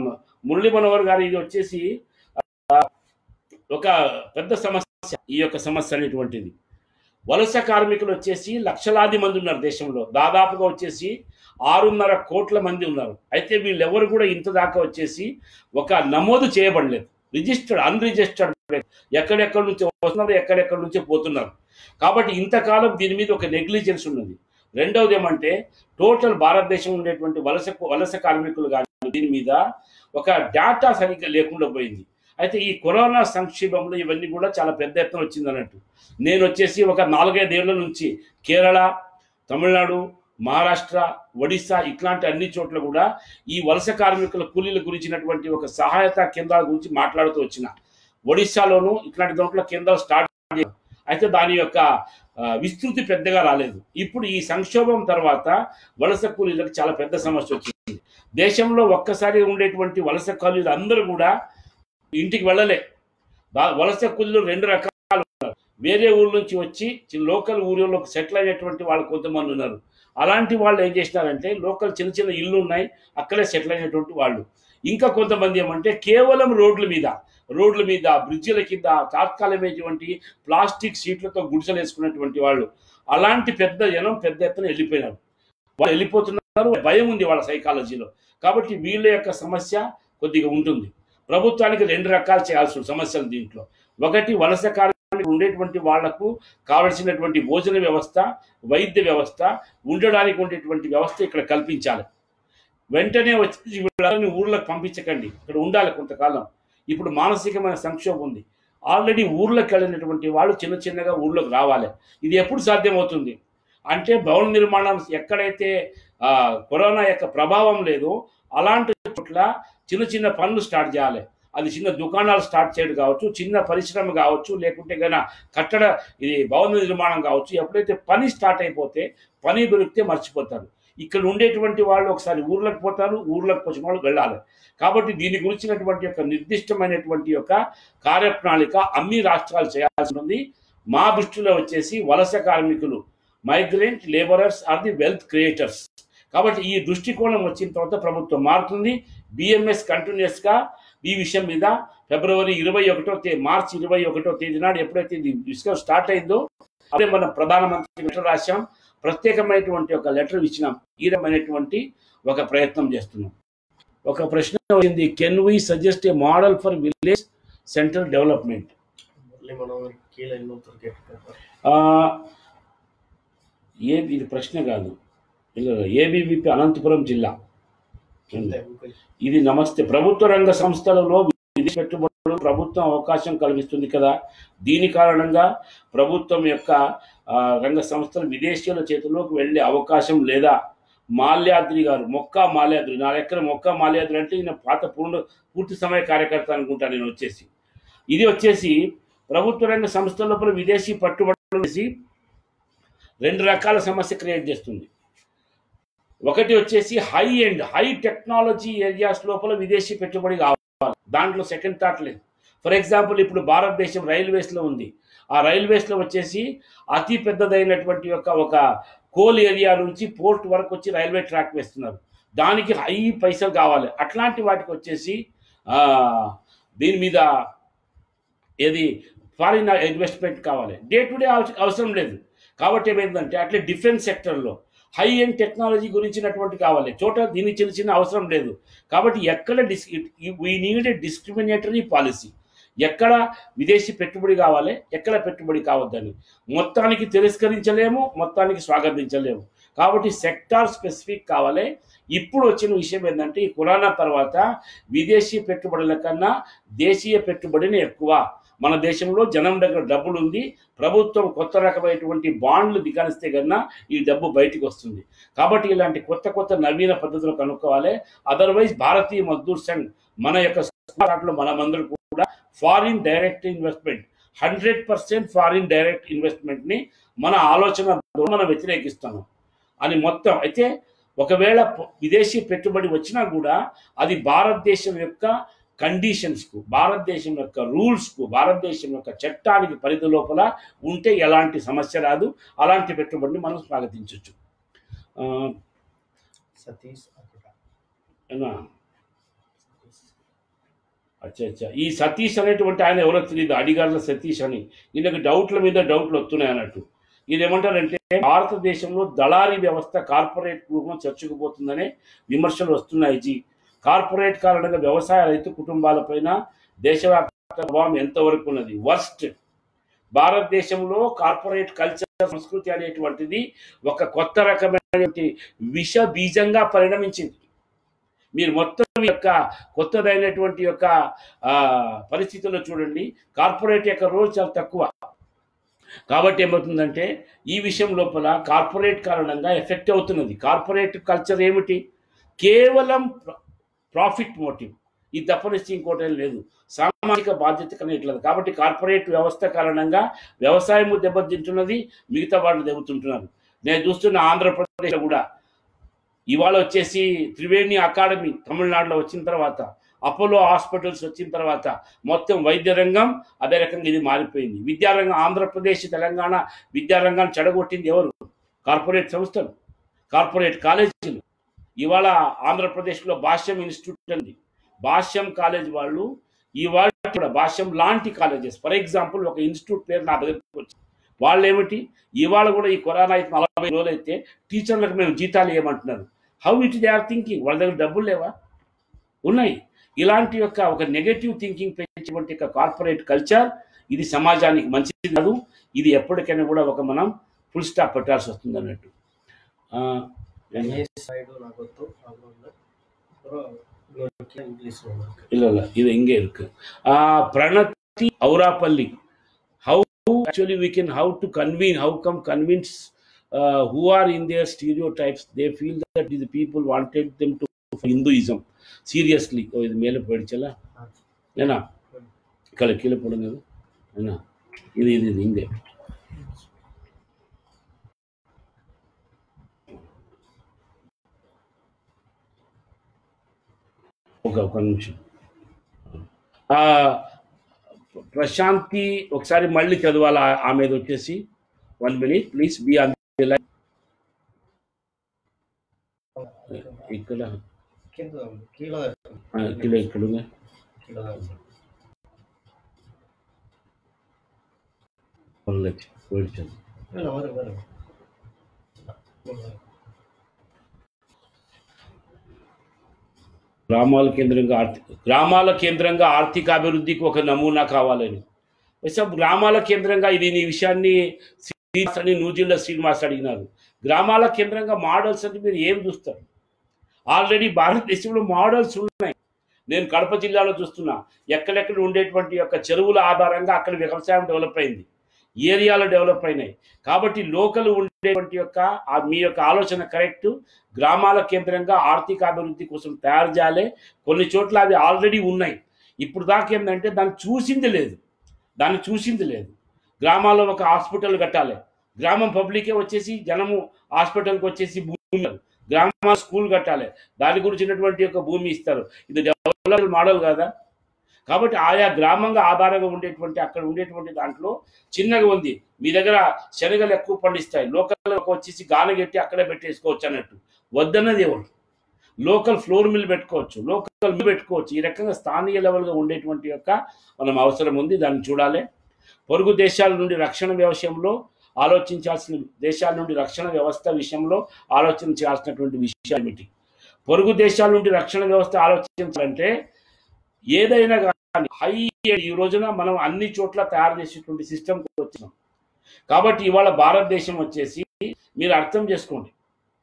మురళి మనోహర్ గారు ఇది వచ్చేసి ఆ, ఒక పెద్ద సమస్య ఈ యొక్క సమస్య అనేటువంటిది వలస కార్మికులు వచ్చేసి లక్షలాది మంది ఉన్నారు దేశంలో దాదాపుగా వచ్చేసి ఆరున్నర కోట్ల మంది ఉన్నారు అయితే వీళ్ళెవరు కూడా ఇంత దాకా వచ్చేసి ఒక నమోదు చేయబడలేదు రిజిస్టర్డ్ అన్రిజిస్టర్డ్ ఎక్కడెక్కడి నుంచి వస్తున్నారు ఎక్కడెక్కడి నుంచి పోతున్నారు కాబట్టి ఇంతకాలం దీని మీద ఒక నెగ్లిజెన్స్ ఉన్నది రెండవది ఏమంటే టోటల్ భారతదేశం ఉండేటువంటి వలస వలస కార్మికులు కానీ దీని మీద ఒక డేటా సరిగ్గా లేకుండా పోయింది అయితే ఈ కరోనా సంక్షేమంలో ఇవన్నీ కూడా చాలా పెద్ద ఎత్తున వచ్చింది అన్నట్టు నేను వచ్చేసి ఒక నాలుగైదేళ్ల నుంచి కేరళ తమిళనాడు మహారాష్ట్ర ఒడిశా ఇట్లాంటి అన్ని చోట్ల కూడా ఈ వలస కార్మికుల కూలీల గురించినటువంటి ఒక సహాయత కేంద్రాల గురించి మాట్లాడుతూ వచ్చిన ఒడిశాలోను ఇట్లాంటి దాంట్లో కేంద్రాలు స్టార్ట్ చేశారు. అయితే దాని యొక్క ఆ, విస్తృతి పెద్దగా రాలేదు ఇప్పుడు ఈ సంక్షోభం తర్వాత వలస కూలీలకు చాలా పెద్ద సమస్య వచ్చింది దేశంలో ఒక్కసారి ఉండేటువంటి వలస కూలీలు అందరూ కూడా ఇంటికి వెళ్ళలే దా- వలస కూలీలు రెండు రకాలు ఉన్నారు వేరే ఊరు నుంచి వచ్చి చి- లోకల్ ఊరిలోకి సెటిల్ అయినటువంటి వాళ్ళు కొంతమంది ఉన్నారు అలాంటి వాళ్ళు ఏం చేసినారంటే లోకల్ చిన్న చిన్న ఇల్లు ఉన్నాయి అక్కడే సెటిల్ అయినటువంటి వాళ్ళు ఇంకా కొంతమంది ఏమంటే కేవలం రోడ్ల మీద రోడ్ల మీద బ్రిడ్జిల కింద తాత్కాలికమైనటువంటి ప్లాస్టిక్ షీట్లతో గుడిసెలు వేసుకున్నటువంటి వాళ్ళు అలాంటి పెద్ద జనం పెద్ద ఎత్తున వెళ్ళిపోయినారు వాళ్ళు వెళ్ళిపోతున్నారు భయం ఉంది వాళ్ళ సైకాలజీలో కాబట్టి వీళ్ళ యొక్క సమస్య కొద్దిగా ఉంటుంది ప్రభుత్వానికి రెండు రకాలు చేయాల్సి ఉంటుంది సమస్యలు దీంట్లో ఒకటి వలస కార్మికులు ఉండేటువంటి వాళ్లకు కావలసినటువంటి భోజన వ్యవస్థ వైద్య వ్యవస్థ ఉండడానికి ఉండేటువంటి వ్యవస్థ ఇక్కడ కల్పించాలి వెంటనే వచ్చి వీళ్ళని ఊర్లకు పంపించకండి ఇక్కడ ఉండాలి కొంతకాలం ఇప్పుడు మానసికమైన సంక్షోభం ఉంది ఆల్రెడీ ఊర్లోకి వెళ్ళినటువంటి వాళ్ళు చిన్న చిన్నగా ఊర్లోకి రావాలి ఇది ఎప్పుడు సాధ్యమవుతుంది అంటే భవన నిర్మాణం ఎక్కడైతే ఆ, కరోనా యొక్క ప్రభావం లేదో అలాంటి చోట్ల చిన్న చిన్న పనులు స్టార్ట్ చేయాలి అది చిన్న దుకాణాలు స్టార్ట్ చేయడం కావచ్చు చిన్న పరిశ్రమ కావచ్చు లేకుంటే గన కట్టడ ఇది భవన నిర్మాణం కావచ్చు ఎప్పుడైతే పని స్టార్ట్ అయిపోతే పని దొరికితే మర్చిపోతారు ఇక్కడ ఉండేటువంటి వాళ్ళు ఒకసారి ఊర్లకు పోతారు ఊర్లకు వచ్చిన వాళ్ళు వెళ్ళాలి కాబట్టి దీని గురించినటువంటి యొక్క నిర్దిష్టమైనటువంటి యొక్క కార్యప్రణాళిక అన్ని రాష్ట్రాలు చేయాల్సి ఉంది మా దృష్టిలో వచ్చేసి వలస కార్మికులు migrant labourers are the wealth creators కాబట్టి ఈ దృష్టికోణం వచ్చిన తర్వాత ప్రభుత్వం మారుతుంది బిఎంఎస్ కంటిన్యూస్ గా ఈ విషయం మీద ఫిబ్రవరి ఇరవై ఒకటో తేదీ మార్చి ఇరవై ఒకటో తేదీ నాడు ఎప్పుడైతే ఇది విషయం స్టార్ట్ అయిందో అదే మనం ప్రధానమంత్రి లెటర్ రాశాం ప్రత్యేకమైనటువంటి ఒక లెటర్ ఇచ్చినాం ఈ రకమైనటువంటి ఒక ప్రయత్నం చేస్తున్నాం ఒక ప్రశ్న వచ్చింది can we suggest a model for village centre development Murali Manohar கீழே இன்னொருத்தர் கேட்டிருக்காரு ఆ, ఏ ఇది ప్రశ్న కాదు ఏబీవీపీ అనంతపురం జిల్లా అంతే, ఇంకో- ఇది నమస్తే ప్రభుత్వ రంగ సంస్థలలో విదేశీ పెట్టుబడులు ప్రభుత్వం అవకాశం కల్పిస్తుంది కదా దీని కారణంగా ప్రభుత్వం యొక్క ఆ, రంగ సంస్థలు విదేశీయుల చేతుల్లోకి వెళ్ళే అవకాశం లేదా మాల్యాద్రి గారు మొక్క మాల్యాద్రి నా లెక్కన మొక్క మాల్యాద్రి అంటే ఈయన పాత పూర్ణ పూర్తి సమయ కార్యకర్త అనుకుంటా నేను వచ్చేసి ఇది వచ్చేసి ప్రభుత్వ రంగ సంస్థల లోపల విదేశీ పట్టుబడులు వేసి రెండు రకాల సమస్య క్రియేట్ చేస్తుంది ఒకటి వచ్చేసి high end high technology areas లోపల విదేశీ పెట్టుబడి కావాలి దాంట్లో సెకండ్ థాట్ లేదు ఫర్ ఎగ్జాంపుల్ ఇప్పుడు భారతదేశం రైల్వేస్లో ఉంది ఆ రైల్వేస్లో వచ్చేసి అతి పెద్దదైనటువంటి యొక్క ఒక కోల్ ఏరియా నుంచి పోర్ట్ వరకు వచ్చి రైల్వే ట్రాక్ వేస్తున్నారు దానికి హై పైసలు కావాలి అట్లాంటి వాటికి వచ్చేసి ఆ, దీని మీద ఏది ఫారిన్ ఇన్వెస్ట్మెంట్ కావాలి డే టు డే అవసరం లేదు కాబట్టి ఏమైందంటే అట్లే డిఫెన్స్ సెక్టర్లో హై ఎండ్ టెక్నాలజీ గురించినటువంటి కావాలి చోట దీన్ని చిన్న చిన్న అవసరం లేదు కాబట్టి ఎక్కడ dis we need a discriminatory policy ఎక్కడ విదేశీ పెట్టుబడి కావాలి ఎక్కడ పెట్టుబడి కావద్దని మొత్తానికి తిరస్కరించలేము మొత్తానికి స్వాగతించలేము కాబట్టి సెక్టార్ స్పెసిఫిక్ కావాలి ఇప్పుడు వచ్చిన విషయం ఏంటంటే ఈ కరోనా తర్వాత విదేశీ పెట్టుబడుల కన్నా దేశీయ పెట్టుబడిని ఎక్కువ మన దేశంలో జనం దగ్గర డబ్బులు ఉంది ప్రభుత్వం కొత్త రకమైనటువంటి బాండ్లు దిగానిస్తే కన్నా ఈ డబ్బు బయటికి వస్తుంది కాబట్టి ఇలాంటి కొత్త కొత్త నవీన పద్ధతులు కనుక్కోవాలి అదర్వైజ్ భారతీయ మజ్దూర్ సంఘ్ మన యొక్క దాంట్లో మనమందరూ కూడా foreign direct investment hundred percent foreign direct ఇన్వెస్ట్మెంట్ని మన ఆలోచన మనం వ్యతిరేకిస్తున్నాం అని మొత్తం అయితే ఒకవేళ ప- విదేశీ పెట్టుబడి వచ్చినా కూడా అది భారతదేశం యొక్క కండిషన్స్కు భారతదేశం యొక్క రూల్స్కు భారతదేశం యొక్క చట్టానికి పరిధి లోపల ఉంటే ఎలాంటి సమస్య రాదు అలాంటి పెట్టుబడిని మనం స్వాగతించవచ్చు ఆ, సతీష్ అక్కడ ఏనా? అచ్చా అచ్చా ఈ సతీష్ అనేటువంటి ఆయన ఎవరో తెలియదు అడిగారుల సతీష్ అని ఈయనకు డౌట్ల మీద డౌట్లు వస్తున్నాయి అన్నట్టు ఇది ఏమంటారంటే భారతదేశంలో దళారీ వ్యవస్థ కార్పొరేట్ రూపం చర్చకుపోతుందనే విమర్శలు వస్తున్నాయి జీ కార్పొరేట్ కారణంగా వ్యవసాయ రైతు కుటుంబాలపైన దేశవ్యాప్త ప్రభావం ఎంతవరకు ఉన్నది వర్స్ట్ భారతదేశంలో కార్పొరేట్ కల్చర్ సంస్కృతి అనేటువంటిది ఒక కొత్త రకమైనటువంటి విష బీజంగా పరిణమించింది మీరు మొత్తం యొక్క కొత్తదైనటువంటి యొక్క ఆ, పరిస్థితుల్లో చూడండి కార్పొరేట్ యొక్క రోల్ చాలా తక్కువ కాబట్టి ఏమవుతుందంటే ఈ విషయం లోపల కార్పొరేట్ కారణంగా ఎఫెక్ట్ అవుతున్నది కార్పొరేట్ కల్చర్ ఏమిటి కేవలం ప్రాఫిట్ మోటివ్ ఇది తప్పనిచ్చి ఇంకోటి ఏం లేదు సామాజిక బాధ్యత కనేట్లేదు కాబట్టి కార్పొరేట్ వ్యవస్థ కారణంగా వ్యవసాయము దెబ్బతింటున్నది మిగతా వాళ్ళు దెబ్బతింటున్నారు నేను చూస్తున్న ఆంధ్రప్రదేశ్లో కూడా ఇవాళ వచ్చేసి త్రివేణి అకాడమీ తమిళనాడులో వచ్చిన తర్వాత అపోలో హాస్పిటల్స్ వచ్చిన తర్వాత మొత్తం వైద్య రంగం అదే రకంగా ఇది మారిపోయింది విద్యారంగం ఆంధ్రప్రదేశ్ తెలంగాణ విద్యారంగాన్ని చెడగొట్టింది ఎవరు కార్పొరేట్ సంస్థలు కార్పొరేట్ కాలేజీలు ఇవాళ ఆంధ్రప్రదేశ్లో భాష్యం ఇన్స్టిట్యూట్ ఉంది భాష్యం కాలేజ్ వాళ్ళు ఇవాళ కూడా భాష్యం లాంటి కాలేజెస్ ఫర్ ఎగ్జాంపుల్ ఒక ఇన్స్టిట్యూట్ పేరు నా దగ్గరికి వచ్చి వాళ్ళు ఏమిటి ఇవాళ కూడా ఈ కరోనా అయితే నలభై రోజులు అయితే టీచర్లకు మేము జీతాలు ఇవ్వమంటున్నారు how it they are thinking వాళ్ళ దగ్గర డబ్బులు లేవా ఉన్నాయి ఇలాంటి యొక్క ఒక నెగటివ్ థింకింగ్ పెంచేటువంటి యొక్క కార్పొరేట్ కల్చర్ ఇది సమాజానికి మంచిది కాదు ఇది ఎప్పటికైనా కూడా ఒక మనం ఫుల్ స్టాప్ పెట్టాల్సి వస్తుంది అన్నట్టు ఆ, ఏ సైడ్ నాకు ಗೊತ್ತು அப்புறம் இங்கிலீஷ் இல்ல இல்ல இது எங்கே இருக்கு ah Pranathi Avurapalli how actually we can how to convene how come convince who are in their stereotypes they feel that இது people wanted them to Hinduism seriously oh இது மேலே போயிடுச்சல ஏன்னா கீழே கீழே போடுங்க இது என்ன இது இது இது இங்கே ఓకే ఒక నిమిషం ఆ, ప్రశాంతి ఒకసారి మళ్ళీ చదవాలి ఆ- ఆమెది వచ్చేసి one minute please be on ఇక్కడ కింద కీழ ఆ, ఇక్కడ ఇక్కడ ఉంది. కీழ పర్లేదు, వెయిట్ చేద్దాం. இல்ல வரும் வரும் గ్రామాల కేంద్రంగా ఆర్థిక గ్రామాల కేంద్రంగా ఆర్థికాభివృద్ధికి ఒక నమూనా కావాలని సార్ గ్రామాల కేంద్రంగా ఇది ఈ విషయాన్ని శ్రీనివాస్ అని నూజిల్ల శ్రీనివాస్ అడిగినారు గ్రామాల కేంద్రంగా మోడల్స్ అంటే మీరు ఏం చూస్తారు ఆల్రెడీ భారతదేశంలో మోడల్స్ ఉన్నాయి నేను కడప జిల్లాలో చూస్తున్నా ఎక్కడెక్కడ ఉండేటువంటి యొక్క చెరువుల ఆధారంగా అక్కడ వ్యవసాయం డెవలప్ అయింది ఏరియాలు డెవలప్ అయినాయి కాబట్టి లోకల్ ఉండేటువంటి యొక్క ఆ మీ యొక్క ఆలోచన కరెక్ట్ గ్రామాల కేంద్రంగా ఆర్థిక అభివృద్ధి కోసం తయారు చేయాలి కొన్ని చోట్ల అవి ఆల్రెడీ ఉన్నాయి ఇప్పుడు దాకా ఏంటంటే దాన్ని చూసింది లేదు దాన్ని చూసింది లేదు గ్రామాల్లో ఒక హాస్పిటల్ కట్టాలి గ్రామం పబ్లికే వచ్చేసి జనము హాస్పిటల్కి వచ్చేసి భూమి ఇవ్వరు. గ్రామ స్కూల్ కట్టాలి దాని గురించినటువంటి యొక్క భూమి ఇస్తారు ఇది డెవలప్ మోడల్ కదా కాబట్టి ఆయా గ్రామంగా ఆధారంగా ఉండేటువంటి అక్కడ ఉండేటువంటి దాంట్లో చిన్నగా ఉంది మీ దగ్గర శనగలు ఎక్కువ పండిస్తాయి లోకల్ వచ్చేసి గానగెట్టి అక్కడే పెట్టేసుకోవచ్చు అన్నట్టు వద్దన్నది ఎవరు లోకల్ ఫ్లోర్ మిల్ పెట్టుకోవచ్చు లోకల్ మిల్ పెట్టుకోవచ్చు ఈ రకంగా స్థానిక లెవెల్గా ఉండేటువంటి యొక్క మనం అవసరం ఉంది దాన్ని చూడాలి పొరుగు దేశాల నుండి రక్షణ వ్యవసాయంలో ఆలోచించాల్సిన దేశాల నుండి రక్షణ వ్యవస్థ విషయంలో ఆలోచించాల్సినటువంటి విషయం ఏమిటి పొరుగు దేశాల నుండి రక్షణ వ్యవస్థ ఆలోచించాలంటే ఏదైనా కానీ హై ఈ రోజున మనం అన్ని చోట్ల తయారు చేసేటువంటి సిస్టమ్ వచ్చినాం కాబట్టి ఇవాళ భారతదేశం వచ్చేసి మీరు అర్థం చేసుకోండి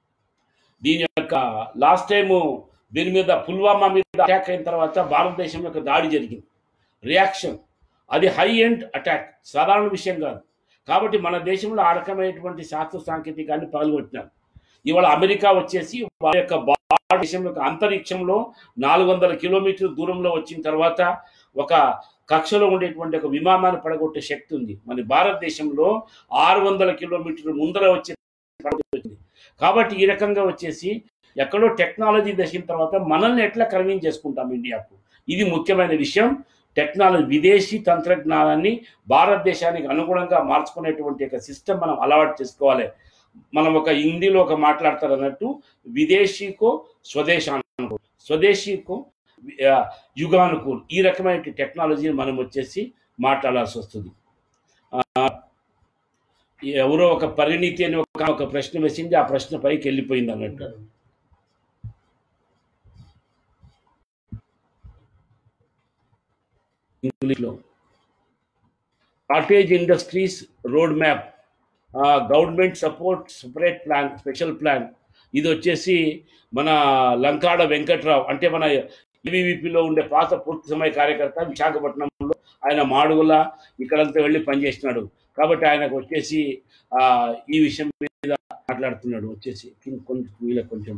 దీని యొక్క లాస్ట్ టైము దీని మీద పుల్వామా మీద అటాక్ అయిన తర్వాత భారతదేశం యొక్క దాడి జరిగింది రియాక్షన్ అది హై ఎండ్ అటాక్ సాధారణ విషయం కాదు కాబట్టి మన దేశంలో ఆ రకమైనటువంటి శాస్త్ర సాంకేతికాన్ని పగలగొట్టినారు ఇవాళ అమెరికా వచ్చేసి వారి యొక్క భారతదేశం యొక్క అంతరిక్షంలో నాలుగు వందల కిలోమీటర్ల దూరంలో వచ్చిన తర్వాత ఒక కక్షలో ఉండేటువంటి ఒక విమానాన్ని పడగొట్టే శక్తి ఉంది మన భారతదేశంలో ఆరు వందల కిలోమీటర్ల ముందర వచ్చే వచ్చింది కాబట్టి ఈ రకంగా వచ్చేసి ఎక్కడో టెక్నాలజీ దశిన తర్వాత మనల్ని ఎట్లా కన్వీన్ చేసుకుంటాం ఇండియాకు ఇది ముఖ్యమైన విషయం టెక్నాలజీ విదేశీ తంత్రజ్ఞానాన్ని భారతదేశానికి అనుగుణంగా మార్చుకునేటువంటి ఒక సిస్టమ్ మనం అలవాటు చేసుకోవాలి మనం ఒక హిందీలో ఒక మాట్లాడతారు అన్నట్టు విదేశీకో స్వదేశానుకూల్ స్వదేశీకో ఆ, యుగానుకూల్ ఈ రకమైన టెక్నాలజీని మనం వచ్చేసి మాట్లాడాల్సి వస్తుంది ఆ, ఎవరో ఒక పరిణితి అని ఒక ఒక ప్రశ్న వేసింది ఆ ప్రశ్న పైకి వెళ్ళిపోయింది అన్నట్టు ఇంగ్లీష్లో cottage industries road map government support separate plan special plan ఇది వచ్చేసి మన లంకాడ వెంకట్రావు అంటే మన ఏబీవీపీలో ఉండే పాత పూర్తి సమయ కార్యకర్త విశాఖపట్నంలో ఆయన మాడుగుల ఇక్కడంతా వెళ్ళి పనిచేస్తున్నాడు కాబట్టి ఆయనకు వచ్చేసి ఆ, ఈ విషయం మీద మాట్లాడుతున్నాడు వచ్చేసి కొంచెం వీళ్ళకి కొంచెం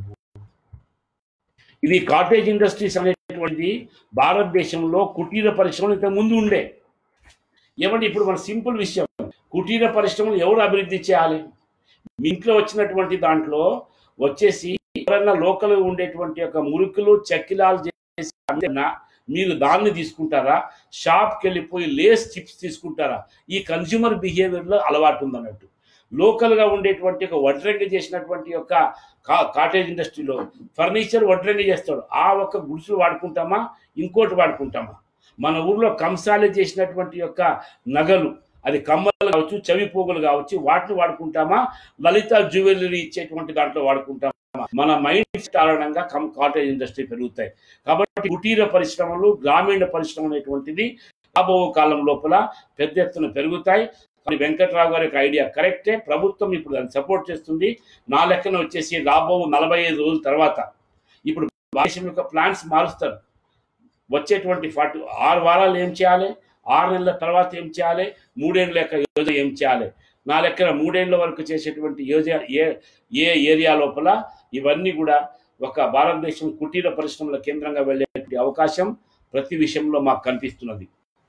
ఇది కాటేజ్ ఇండస్ట్రీస్ అనేటువంటిది భారతదేశంలో కుటీర పరిశ్రమలు ఇంతకు ముందు ఉండే ఏమంటే ఇప్పుడు మన సింపుల్ విషయం కుటీర పరిశ్రమలు ఎవరు అభివృద్ధి చేయాలి మీ ఇంట్లో వచ్చినటువంటి దాంట్లో వచ్చేసి ఎవరైనా లోకల్ ఉండేటువంటి యొక్క మురుకులు చెక్కిలాలు చేసి అమ్మినా మీరు దాన్ని తీసుకుంటారా షాప్కి వెళ్ళిపోయి లేస్ చిప్స్ తీసుకుంటారా ఈ కన్జ్యూమర్ బిహేవియర్లో అలవాటు ఉందన్నట్టు లోకల్గా ఉండేటువంటి ఒక వడ్రంగి చేసినటువంటి యొక్క కా కాటేజ్ ఇండస్ట్రీలో ఫర్నిచర్ వడ్రంగి చేస్తాడు ఆ ఒక్క గుడిసెలు వాడుకుంటామా ఇంకోటి వాడుకుంటామా మన ఊర్లో కంసాలి చేసినటువంటి యొక్క నగలు అది కమ్మలు కావచ్చు చెవి పోగులు కావచ్చు వాటిని వాడుకుంటామా లలిత జ్యువెలరీ ఇచ్చేటువంటి దాంట్లో వాడుకుంటామా మన మైండ్ కారణంగా కమ్ కాటేజ్ ఇండస్ట్రీ పెరుగుతాయి కాబట్టి కుటీర పరిశ్రమలు గ్రామీణ పరిశ్రమ అనేటువంటిది రాబో కాలం లోపల పెద్ద ఎత్తున పెరుగుతాయి కానీ వెంకట్రావు గారి యొక్క ఐడియా కరెక్టే ప్రభుత్వం ఇప్పుడు దాన్ని సపోర్ట్ చేస్తుంది నా లెక్కన వచ్చేసి రాబో నలభై ఐదు రోజుల తర్వాత ఇప్పుడు దేశం యొక్క ప్లాన్స్ మారుస్తారు వచ్చేటువంటి ఫార్టీ ఆరు వారాలు ఏం చేయాలి ఆరు నెలల తర్వాత ఏం చేయాలి మూడేళ్ళ యొక్క యోజన ఏం చేయాలి నా లెక్కన మూడేళ్ల వరకు చేసేటువంటి యోజన ఏ ఏ ఏరియా లోపల ఇవన్నీ కూడా ఒక భారతదేశం కుటీర పరిశ్రమల కేంద్రంగా వెళ్ళేటువంటి అవకాశం ప్రతి విషయంలో మాకు కనిపిస్తున్నది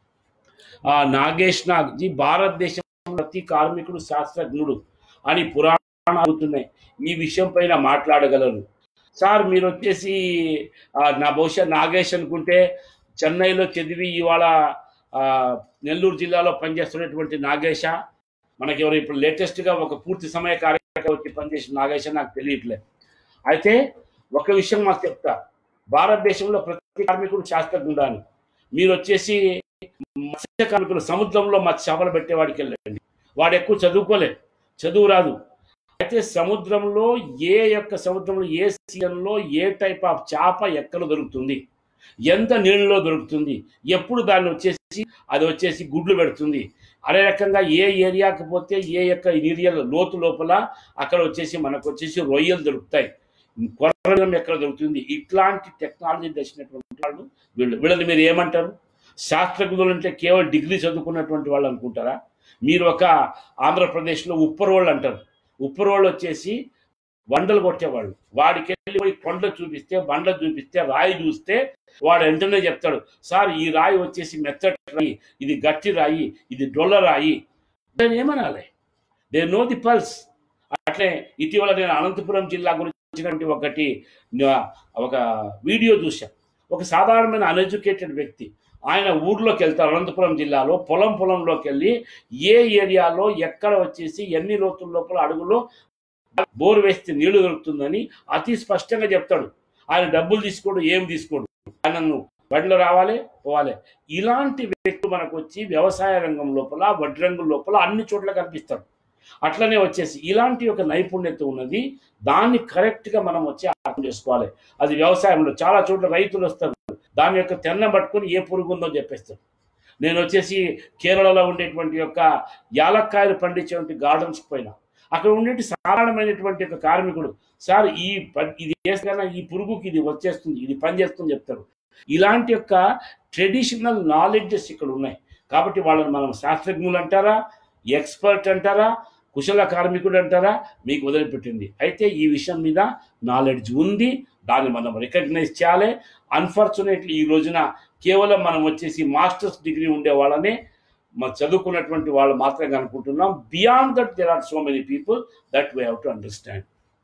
ఆ నాగేష్ నాగ్ జీ భారతదేశం ప్రతి కార్మికుడు శాస్త్రజ్ఞుడు అని పురాణాలు అవుతున్నాయి ఈ విషయం పైన మాట్లాడగలరు సార్ మీరు వచ్చేసి ఆ, నా బహుశా నాగేష్ అనుకుంటే చెన్నైలో చదివి ఇవాళ ఆ, నెల్లూరు జిల్లాలో పనిచేస్తున్నటువంటి నాగేశ మనకి ఎవరు ఇప్పుడు లేటెస్ట్గా ఒక పూర్తి సమయ కార్యక్రమం వచ్చి పనిచేసిన నాగేశ నాకు తెలియట్లేదు అయితే ఒక విషయం మాకు చెప్తా భారతదేశంలో ప్రతి కార్మికుడు శాస్త్రజ్ఞుడు అని మీరు వచ్చేసి మత్స్య కార్మికులు సముద్రంలో మత్స్య చేపలు పెట్టేవాడికి వెళ్ళండి వాడు ఎక్కువ చదువుకోలేదు చదువు రాదు అయితే సముద్రంలో ఏ యొక్క సముద్రంలో ఏ సీజన్లో ఏ టైప్ ఆఫ్ చేప ఎక్కడ దొరుకుతుంది ఎంత నీళ్ళలో దొరుకుతుంది ఎప్పుడు దాన్ని వచ్చేసి అది వచ్చేసి గుడ్లు పెడుతుంది అదే రకంగా ఏ ఏరియాకి పోతే ఏ యొక్క ఏరియా లోతు లోపల అక్కడ వచ్చేసి మనకు వచ్చేసి రొయ్యలు దొరుకుతాయి కొర్రం ఎక్కడ దొరుకుతుంది ఇట్లాంటి టెక్నాలజీ తెచ్చినటువంటి వాళ్ళు వీళ్ళు వీళ్ళని మీరు ఏమంటారు శాస్త్రజ్ఞులు అంటే కేవలం డిగ్రీ చదువుకున్నటువంటి వాళ్ళు అనుకుంటారా మీరు ఒక ఆంధ్రప్రదేశ్లో ఉప్పరోళ్ళు అంటారు ఉప్పరోళ్ళు వచ్చేసి వండలు కొట్టేవాళ్ళు వాడికి వెళ్ళి పోయి కొండలు చూపిస్తే బండలు చూపిస్తే రాయి చూస్తే వాడు వెంటనే చెప్తాడు సార్ ఈ రాయి వచ్చేసి మెత్తటి రాయి ఇది గట్టి రాయి ఇది డొల్ల రాయి దాన్ని ఏమనాలి దే నో ది పల్స్ అట్లే ఇటీవల నేను అనంతపురం జిల్లా గురించినటువంటి ఒకటి నా- ఒక వీడియో చూశాను ఒక సాధారణమైన అన్ఎడ్యుకేటెడ్ వ్యక్తి ఆయన ఊర్లోకి వెళ్తారు అనంతపురం జిల్లాలో పొలం పొలంలోకి వెళ్ళి ఏ ఏరియాలో ఎక్కడ వచ్చేసి ఎన్ని లోతుల లోపల అడుగులో బోర్ వేస్తే నీళ్లు దొరుకుతుందని అతి స్పష్టంగా చెప్తాడు ఆయన డబ్బులు తీసుకోడు ఏం తీసుకోడు ఆయనను బండ్లు రావాలి పోవాలి ఇలాంటి వ్యక్తులు మనకు వచ్చి వ్యవసాయ రంగం లోపల వడ్డీ రంగం లోపల అన్ని చోట్ల కనిపిస్తాడు అట్లనే వచ్చేసి ఇలాంటి ఒక నైపుణ్యత ఉన్నది దాన్ని కరెక్ట్గా మనం వచ్చి అర్థం చేసుకోవాలి అది వ్యవసాయంలో చాలా చోట్ల రైతులు వస్తారు దాని యొక్క తెన్న పట్టుకొని ఏ పురుగు ఉందో చెప్పేస్తారు నేను వచ్చేసి కేరళలో ఉండేటువంటి యొక్క యాలక్కాయలు పండించేటువంటి గార్డెన్స్కి పోయినా అక్కడ ఉండేటి సాధారణమైనటువంటి ఒక కార్మికుడు సార్ ఈ ప- ఇది వేసుకన్నా ఈ పురుగుకి ఇది వచ్చేస్తుంది ఇది పనిచేస్తుంది చెప్తారు ఇలాంటి యొక్క ట్రెడిషనల్ నాలెడ్జెస్ ఇక్కడ ఉన్నాయి కాబట్టి వాళ్ళని మనం శాస్త్రజ్ఞులు అంటారా ఎక్స్పర్ట్ అంటారా కుశల కార్మికుడు అంటారా మీకు వదిలిపెట్టింది అయితే ఈ విషయం మీద నాలెడ్జ్ ఉంది దాన్ని మనం రికగ్నైజ్ చేయాలి అన్ఫార్చునేట్లీ ఈ రోజున కేవలం మనం వచ్చేసి మాస్టర్స్ డిగ్రీ ఉండే వాళ్ళనే మనం చదువుకున్నటువంటి వాళ్ళు మాత్రమే అనుకుంటున్నాం beyond that there are so many people that we have to understand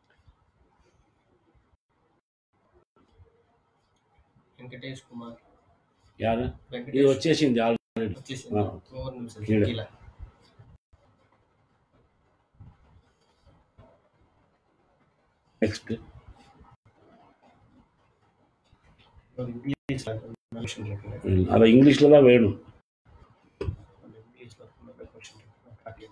Venkatesh Kumar యారు ఇది వెంకటేష్ వచ్చేసింది ఆల్రెడీ వచ్చేసింది ఆ. మూడు నిమిషాలు ఈడ. ఇలా నెక్స్ట్ ఇంగ్లీష్ క్వశ్చన్ చెప్పండి అలా ఇంగ్లీష్లో వేయడం ఇంగ్లీష్లో క్వశ్చన్ చెప్పండి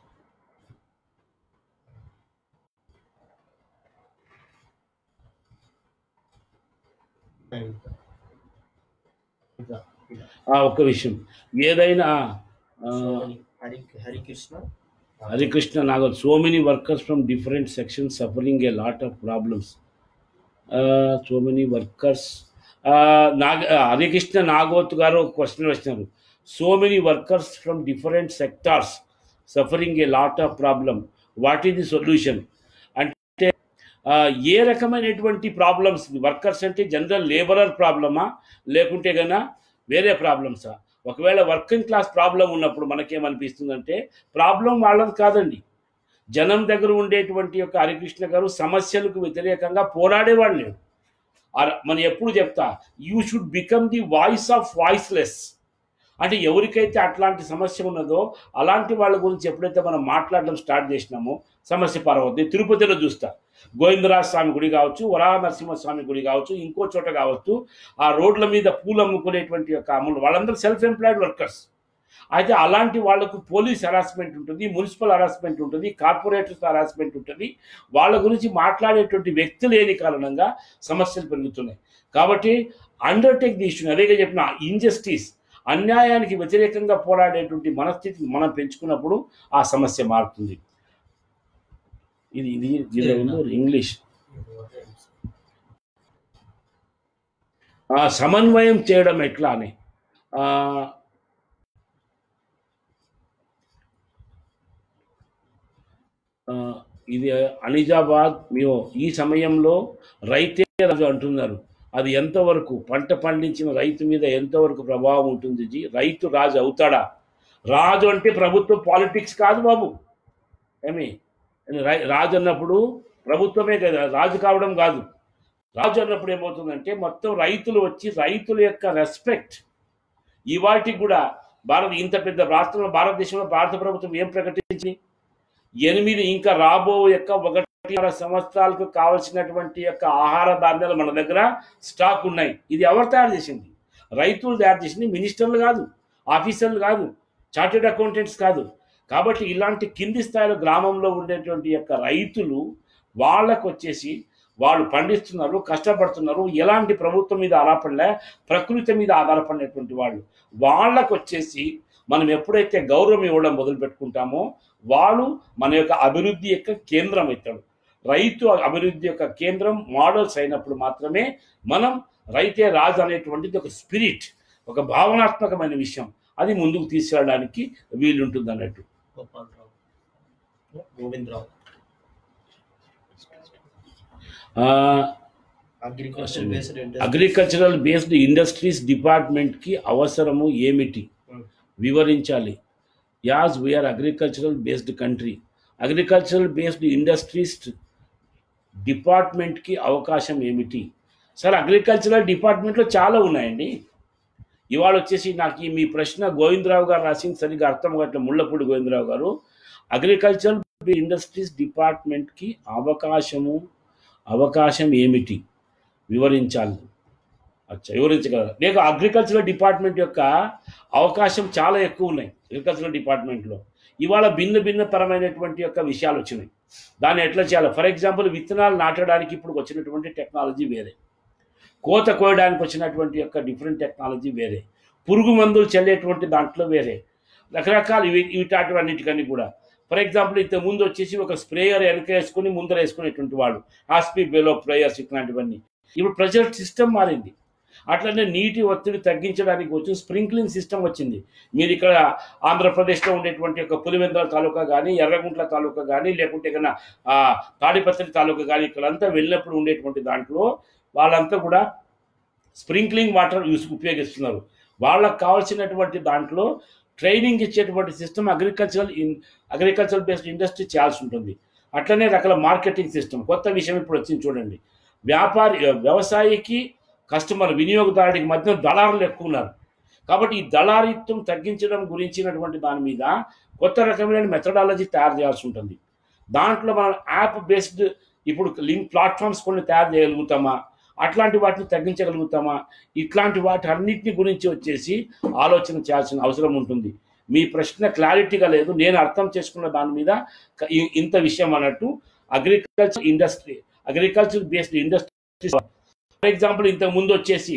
ఇంకా ఇలా ఆ ఒక్క విషయం ఏదైనా ఆ, హరి హరికృష్ణ హరికృష్ణ నాగర్ so many workers from different sections suffering a lot of problems so many workers నాగ ఆ, హరికృష్ణ నాగోత్ గారు ఒక క్వశ్చన్ వేసినారు so many workers from different sectors suffering a lot of problem what is the solution అంటే ఆ, ఏ రకమైనటువంటి ప్రాబ్లమ్స్ వర్కర్స్ అంటే జనరల్ లేబరర్ ప్రాబ్లమా లేకుంటే గనా వేరే ప్రాబ్లమ్సా ఒకవేళ వర్కింగ్ క్లాస్ ప్రాబ్లం ఉన్నప్పుడు మనకేమనిపిస్తుందంటే ప్రాబ్లం వాళ్ళది కాదండి జనం దగ్గర ఉండేటువంటి యొక్క హరికృష్ణ గారు సమస్యలకు వ్యతిరేకంగా పోరాడేవాడు లేడు అర- మనం ఎప్పుడు చెప్తా you should become the voice of voiceless అంటే ఎవరికైతే అట్లాంటి సమస్య ఉన్నదో అలాంటి వాళ్ళ గురించి ఎప్పుడైతే మనం మాట్లాడడం స్టార్ట్ చేసినామో సమస్య పరవద్దు తిరుపతిలో చూస్తా గోవిందరాజ స్వామి గుడి కావచ్చు వరాహ నరసింహస్వామి గుడి కావచ్చు ఇంకో చోట కావచ్చు ఆ రోడ్ల మీద పూలు అమ్ముకునేటువంటి యొక్క అమ్ములు వాళ్ళందరూ సెల్ఫ్ ఎంప్లాయిడ్ వర్కర్స్ అయితే అలాంటి వాళ్ళకు పోలీస్ హరాస్మెంట్ ఉంటుంది మున్సిపల్ హరాస్మెంట్ ఉంటుంది కార్పొరేటర్స్ హరాస్మెంట్ ఉంటుంది వాళ్ళ గురించి మాట్లాడేటువంటి వ్యక్తి లేని కారణంగా సమస్యలు పెరుగుతున్నాయి కాబట్టి అండర్టేక్ ది ఇష్యూ అదేగా చెప్పిన ఇంజస్టిస్ అన్యాయానికి వ్యతిరేకంగా పోరాడేటువంటి మనస్థితిని మనం పెంచుకున్నప్పుడు ఆ సమస్య మారుతుంది ఇది ఇది దీనిలో ఉంది ఇంగ్లీష్ ఆ సమన్వయం చేయడం ఎట్లా అని ఆ, ఆ, ఇది అనిజాబాద్ మేము ఈ సమయంలో రైతే రాజు అంటున్నారు అది ఎంతవరకు పంట పండించిన రైతు మీద ఎంతవరకు ప్రభావం ఉంటుంది జీ రైతు రాజు అవుతాడా రాజు అంటే ప్రభుత్వం పాలిటిక్స్ కాదు బాబు ఏమి రై- రాజు అన్నప్పుడు ప్రభుత్వమే కదా రాజు కావడం కాదు రాజు అన్నప్పుడు ఏమవుతుందంటే మొత్తం రైతులు వచ్చి రైతుల యొక్క రెస్పెక్ట్ ఇవాటికి కూడా భారత ఇంత పెద్ద రాష్ట్రంలో భారతదేశంలో భారత ప్రభుత్వం ఏం ప్రకటించింది ఎనిమిది ఇంకా రాబో యొక్క ఒకటిన్నర సంవత్సరాలకు కావలసినటువంటి యొక్క ఆహార ధాన్యాలు మన దగ్గర స్టాక్ ఉన్నాయి ఇది ఎవరు తయారు చేసింది రైతులు తయారు చేసింది మినిస్టర్లు కాదు ఆఫీసర్లు కాదు చార్టెడ్ అకౌంటెంట్స్ కాదు కాబట్టి ఇలాంటి కింది స్థాయిలో గ్రామంలో ఉండేటువంటి యొక్క రైతులు వాళ్ళకు వచ్చేసి వాళ్ళు పండిస్తున్నారు కష్టపడుతున్నారు ఎలాంటి ప్రభుత్వం మీద ఆధారపడలే ప్రకృతి మీద ఆధారపడినటువంటి వాళ్ళు వాళ్ళకు వచ్చేసి మనం ఎప్పుడైతే గౌరవం ఇవ్వడం మొదలు పెట్టుకుంటామో వాడు మన యొక్క అభివృద్ధి యొక్క కేంద్రం అవుతాడు రైతు అభివృద్ధి యొక్క కేంద్రం మోడల్స్ అయినప్పుడు మాత్రమే మనం రైతే రాజు అనేటువంటిది ఒక స్పిరిట్ ఒక భావనాత్మకమైన విషయం అది ముందుకు తీసుకెళ్ళడానికి వీలుంటుంది అన్నట్టు Gopalarao Govindarao agriculture based agricultural based industries డిపార్ట్మెంట్కి అవసరము ఏమిటి వివరించాలి as we are agricultural based country agricultural based industries డిపార్ట్మెంట్కి అవకాశం ఏమిటి సార్ అగ్రికల్చరల్ డిపార్ట్మెంట్లో చాలా ఉన్నాయండి ఇవాళ వచ్చేసి నాకు ఈ మీ ప్రశ్న గోవిందరావు గారు రాసింది సరిగ్గా అర్థం కావట్లే ముళ్ళపూడి గోవిందరావు గారు అగ్రికల్చరల్ ఇండస్ట్రీస్ డిపార్ట్మెంట్కి అవకాశము అవకాశం ఏమిటి వివరించాలి అచ్చా వివరించగలరు లేక అగ్రికల్చరల్ డిపార్ట్మెంట్ యొక్క అవకాశం చాలా ఎక్కువ ఉన్నాయి అగ్రికల్చరల్ డిపార్ట్మెంట్లో ఇవాళ భిన్న భిన్న తరమైనటువంటి యొక్క విషయాలు వచ్చినాయి దాన్ని ఎట్లా చేయాలి ఫర్ ఎగ్జాంపుల్ విత్తనాలు నాటడానికి ఇప్పుడు వచ్చినటువంటి టెక్నాలజీ వేరే కోత కోయడానికి వచ్చినటువంటి యొక్క డిఫరెంట్ టెక్నాలజీ వేరే పురుగు మందులు చల్లేటువంటి దాంట్లో వేరే రకరకాల ఇవి వీటాటివన్నిటికన్నీ కూడా ఫర్ ఎగ్జాంపుల్ ఇంత ముందు వచ్చేసి ఒక స్ప్రేయర్ వెనక వేసుకుని ముందర వేసుకునేటువంటి వాడు హాస్పీ బెలో ప్రేయర్స్ ఇట్లాంటివన్నీ ఇప్పుడు ప్రెషర్ సిస్టమ్ మారింది అట్లనే నీటి ఒత్తిడి తగ్గించడానికి వచ్చి స్ప్రింక్లింగ్ సిస్టమ్ వచ్చింది మీరు ఇక్కడ ఆంధ్రప్రదేశ్లో ఉండేటువంటి ఒక పులివెందుల తాలూకా కానీ ఎర్రగుంట్ల తాలూకా కానీ లేకుంటే కన్నా ఆ, తాడిపత్రి తాలూకా కానీ ఇక్కడంతా వెళ్ళినప్పుడు ఉండేటువంటి దాంట్లో వాళ్ళంతా కూడా స్ప్రింక్లింగ్ వాటర్ యూస్ ఉపయోగిస్తున్నారు వాళ్ళకి కావాల్సినటువంటి దాంట్లో ట్రైనింగ్ ఇచ్చేటువంటి system agricultural in agricultural based industry చేయాల్సి ఉంటుంది అట్లనే రకాల మార్కెటింగ్ సిస్టమ్ కొత్త విషయం ఇప్పుడు వచ్చింది చూడండి వ్యాపారి వ్యవసాయికి కస్టమర్ వినియోగదారుడికి మధ్య దళారులు ఎక్కువ ఉన్నారు కాబట్టి ఈ దళారిత్వం తగ్గించడం గురించినటువంటి దాని మీద కొత్త రకమైన మెథడాలజీ తయారు చేయాల్సి ఉంటుంది దాంట్లో మనం యాప్ బేస్డ్ ఇప్పుడు లింక్ ప్లాట్ఫామ్స్ కొన్ని తయారు చేయగలుగుతామా అట్లాంటి వాటిని తగ్గించగలుగుతామా ఇట్లాంటి వాటి అన్నింటిని గురించి వచ్చేసి ఆలోచన చేయాల్సిన అవసరం ఉంటుంది మీ ప్రశ్న క్లారిటీగా లేదు నేను అర్థం చేసుకున్న దాని మీద క- ఇ- ఇంత విషయం అన్నట్టు agriculture industry agriculture based industry for example ఇంతకు ముందు వచ్చేసి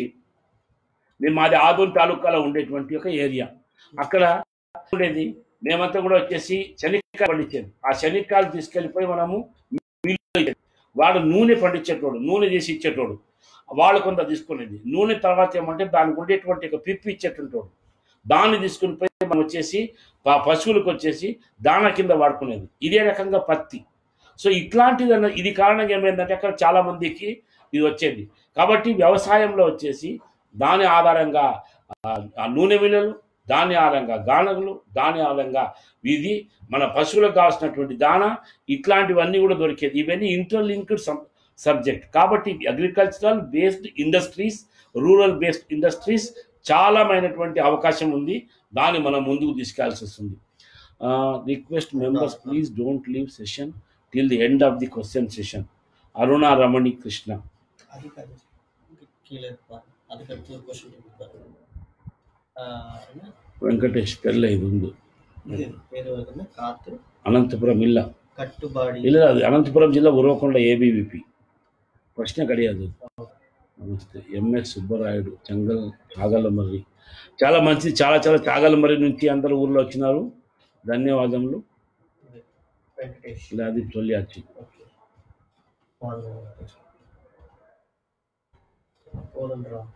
నేను మాది ఆదోన్ తాలూకాలో ఉండేటువంటి ఒక ఏరియా అక్కడ ఉండేది మేమంతా కూడా వచ్చేసి శనిక్కాయలు పండించేది ఆ శనిక్కాయలు తీసుకెళ్ళిపోయి మనము మిల్లులో ఇచ్చేది. వాడు నూనె పండించేటోడు నూనె చేసి ఇచ్చేటోడు వాళ్ళు కొంత తీసుకునేది నూనె తర్వాత ఏమంటే దానికి ఉండేటువంటి ఒక పిప్పి ఇచ్చేటుంటాడు దాన్ని తీసుకుని పోయి మనం వచ్చేసి ప- పశువులకు వచ్చేసి దాన కింద వాడుకునేది ఇదే రకంగా పత్తి సో ఇట్లాంటిది అన్న ఇది కారణంగా ఏమైందంటే అక్కడ చాలా మందికి ఇది వచ్చేది కాబట్టి వ్యవసాయంలో వచ్చేసి దాని ఆధారంగా ఆ, ఆ నూనె మిల్లలు దాని ఆధారంగా గానగులు దాని ఆధారంగా ఇది మన పశువులకు కావాల్సినటువంటి దాన ఇట్లాంటివన్నీ కూడా దొరికేది ఇవన్నీ ఇంటర్లింక్డ్ సబ్జెక్ట్ కాబట్టి agricultural based industries rural based industries చాలామైనటువంటి అవకాశం ఉంది దాన్ని మనం ముందుకు తీసుకెళ్లాల్సి వస్తుంది request members please don't leave session till the end of the question session Aruna Ramani Krishna అది కాదు కీలక అది కాదు క్వశ్చన్ వెంకటేష్ పెళ్ళ ఇది ఉంది పేరు ఏదన్నా కార్త్ అనంతపురం ఇల్ల కట్టుబాడి ಇಲ್ಲ ಅದು ಅನಂತಪುರಂ ಜಿಲ್ಲಾ Uravakonda A B V P ಪ್ರಶ್ನೆ ಕಡಿయదు నమస్తే ఎంఎస్ సుబ్బరాయుడు చంగల్ చాగలమర్రి చాలా మంచి చాలా చాలా చాగలమర్రి నుంచి అందరూ ఊర్లో వచ్చినారు ధన్యవాదములు వెంకటేష్ ఇలా అది చొల్లియాచి ఓకే వాళ్ళు కోదండ రామ్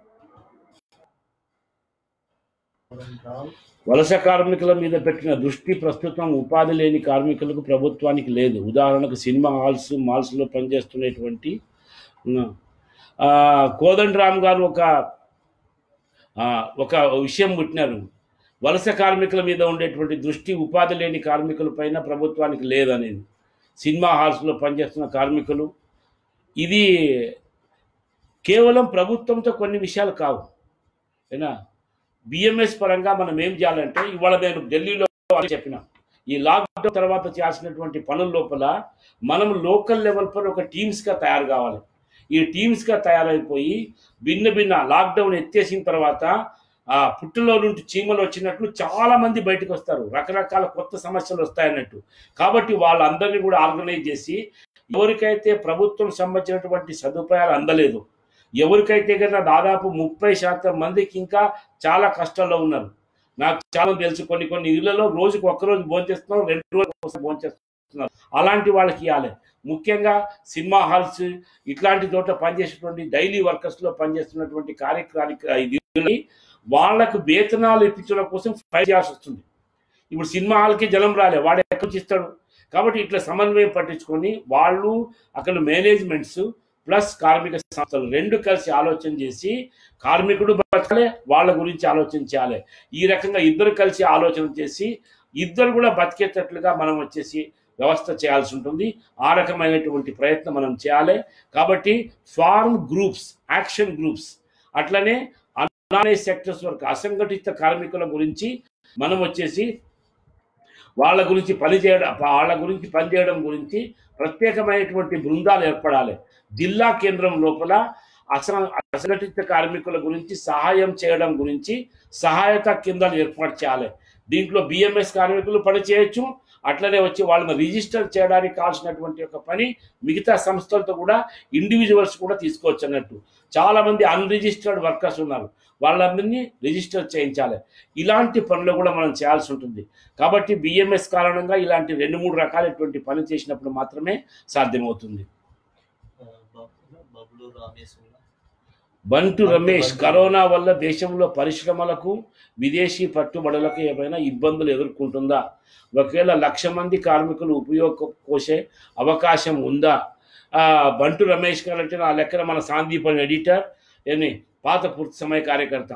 కోదండ రామ్ వలస కార్మికుల మీద పెట్టిన దృష్టి ప్రస్తుతం ఉపాధి లేని కార్మికులకు ప్రభుత్వానికి లేదు ఉదాహరణకు సినిమా హాల్స్ మాల్స్లో పనిచేస్తున్నటువంటి ఆ, కోదండరామ్ గారు ఒక ఆ, ఒక విషయం పుట్టినారు వలస కార్మికుల మీద ఉండేటువంటి దృష్టి ఉపాధి లేని కార్మికుల పైన ప్రభుత్వానికి లేదనేది సినిమా హాల్స్లో పనిచేస్తున్న కార్మికులు ఇది కేవలం ప్రభుత్వంతో కొన్ని విషయాలు కావు ఏనా బిఎంఎస్ పరంగా మనం ఏం చేయాలంటే ఇవాళ నేను ఢిల్లీలో చెప్పిన ఈ లాక్డౌన్ తర్వాత చేయాల్సినటువంటి పనుల లోపల మనం లోకల్ లెవెల్ పర్ ఒక టీమ్స్గా తయారు కావాలి ఈ టీమ్స్గా తయారైపోయి భిన్న భిన్న లాక్డౌన్ ఎత్తేసిన తర్వాత ఆ పుట్టులో నుండి చీమలు వచ్చినట్లు చాలా మంది బయటకు వస్తారు రకరకాల కొత్త సమస్యలు వస్తాయన్నట్టు కాబట్టి వాళ్ళందరినీ కూడా ఆర్గనైజ్ చేసి ఎవరికైతే ప్రభుత్వం సంబంధించినటువంటి సదుపాయాలు అందలేదు ఎవరికైతే కదా దాదాపు ముప్పై శాతం మందికి ఇంకా చాలా కష్టాల్లో ఉన్నారు నాకు చాలా తెలుసు కొన్ని కొన్ని ఇళ్లలో రోజుకు ఒక్క రోజు భోంచేస్తున్నాం రెండు రోజులు ఒకసారి భోంచేస్తున్నారు అలాంటి వాళ్ళకి ఇవ్వాలి ముఖ్యంగా సినిమా హాల్స్ ఇట్లాంటి చోట్ల పనిచేసేటువంటి డైలీ వర్కర్స్ లో పనిచేస్తున్నటువంటి కార్యక్రమానికి వాళ్ళకు వేతనాలు ఇప్పించడం కోసం ఫైట్ చేయాల్సి వస్తుంది ఇప్పుడు సినిమా హాల్కి జనం రాలే వాడు ఎక్కడి నుంచి ఇస్తాడు కాబట్టి ఇట్లా సమన్వయం పట్టించుకొని వాళ్ళు అక్కడ మేనేజ్మెంట్స్ ప్లస్ కార్మిక సంస్థలు రెండు కలిసి ఆలోచన చేసి కార్మికుడు బతకాలి వాళ్ళ గురించి ఆలోచన చేయాలి ఈ రకంగా ఇద్దరు కలిసి ఆలోచన చేసి ఇద్దరు కూడా బతికేటట్లుగా మనం వచ్చేసి వ్యవస్థ చేయాల్సి ఉంటుంది ఆ రకమైనటువంటి ప్రయత్నం మనం చేయాలి కాబట్టి ఫార్మ్ గ్రూప్స్ యాక్షన్ గ్రూప్స్ అట్లనే అనానే సెక్టర్స్ వరకు అసంఘటిత కార్మికుల గురించి మనం వచ్చేసి వాళ్ళ గురించి పనిచేయడం వాళ్ళ గురించి పనిచేయడం గురించి ప్రత్యేకమైనటువంటి బృందాలు ఏర్పడాలి జిల్లా కేంద్రం లోపల అస అసంఘటిత కార్మికుల గురించి సహాయం చేయడం గురించి సహాయత కేంద్రాలు ఏర్పాటు చేయాలి దీంట్లో బిఎంఎస్ కార్మికులు పని చేయొచ్చు అట్లనే వచ్చి వాళ్ళని రిజిస్టర్ చేయడానికి కావాల్సినటువంటి ఒక పని మిగతా సంస్థలతో కూడా ఇండివిజువల్స్ కూడా తీసుకోవచ్చు అన్నట్టు చాలా మంది అన్రిజిస్టర్డ్ వర్కర్స్ ఉన్నారు వాళ్ళందరినీ రిజిస్టర్ చేయించాలి ఇలాంటి పనులు కూడా మనం చేయాల్సి ఉంటుంది కాబట్టి బిఎంఎస్ కారణంగా ఇలాంటి రెండు మూడు రకాలైనటువంటి పని చేసినప్పుడు మాత్రమే సాధ్యమవుతుంది బబ్లు రమేష్ కూడా బంటు రమేష్ కరోనా వల్ల దేశంలో పరిశ్రమలకు విదేశీ పట్టుబడులకు ఏమైనా ఇబ్బందులు ఎదుర్కొంటుందా ఒకవేళ లక్ష మంది కార్మికులు ఉపయోగ కోసే అవకాశం ఉందా ఆ, బంటు రమేష్ గారు అంటే నా లెక్కన మన సాందీపన్ ఎడిటర్ ఏమి పాత పూర్తి సమయ కార్యకర్త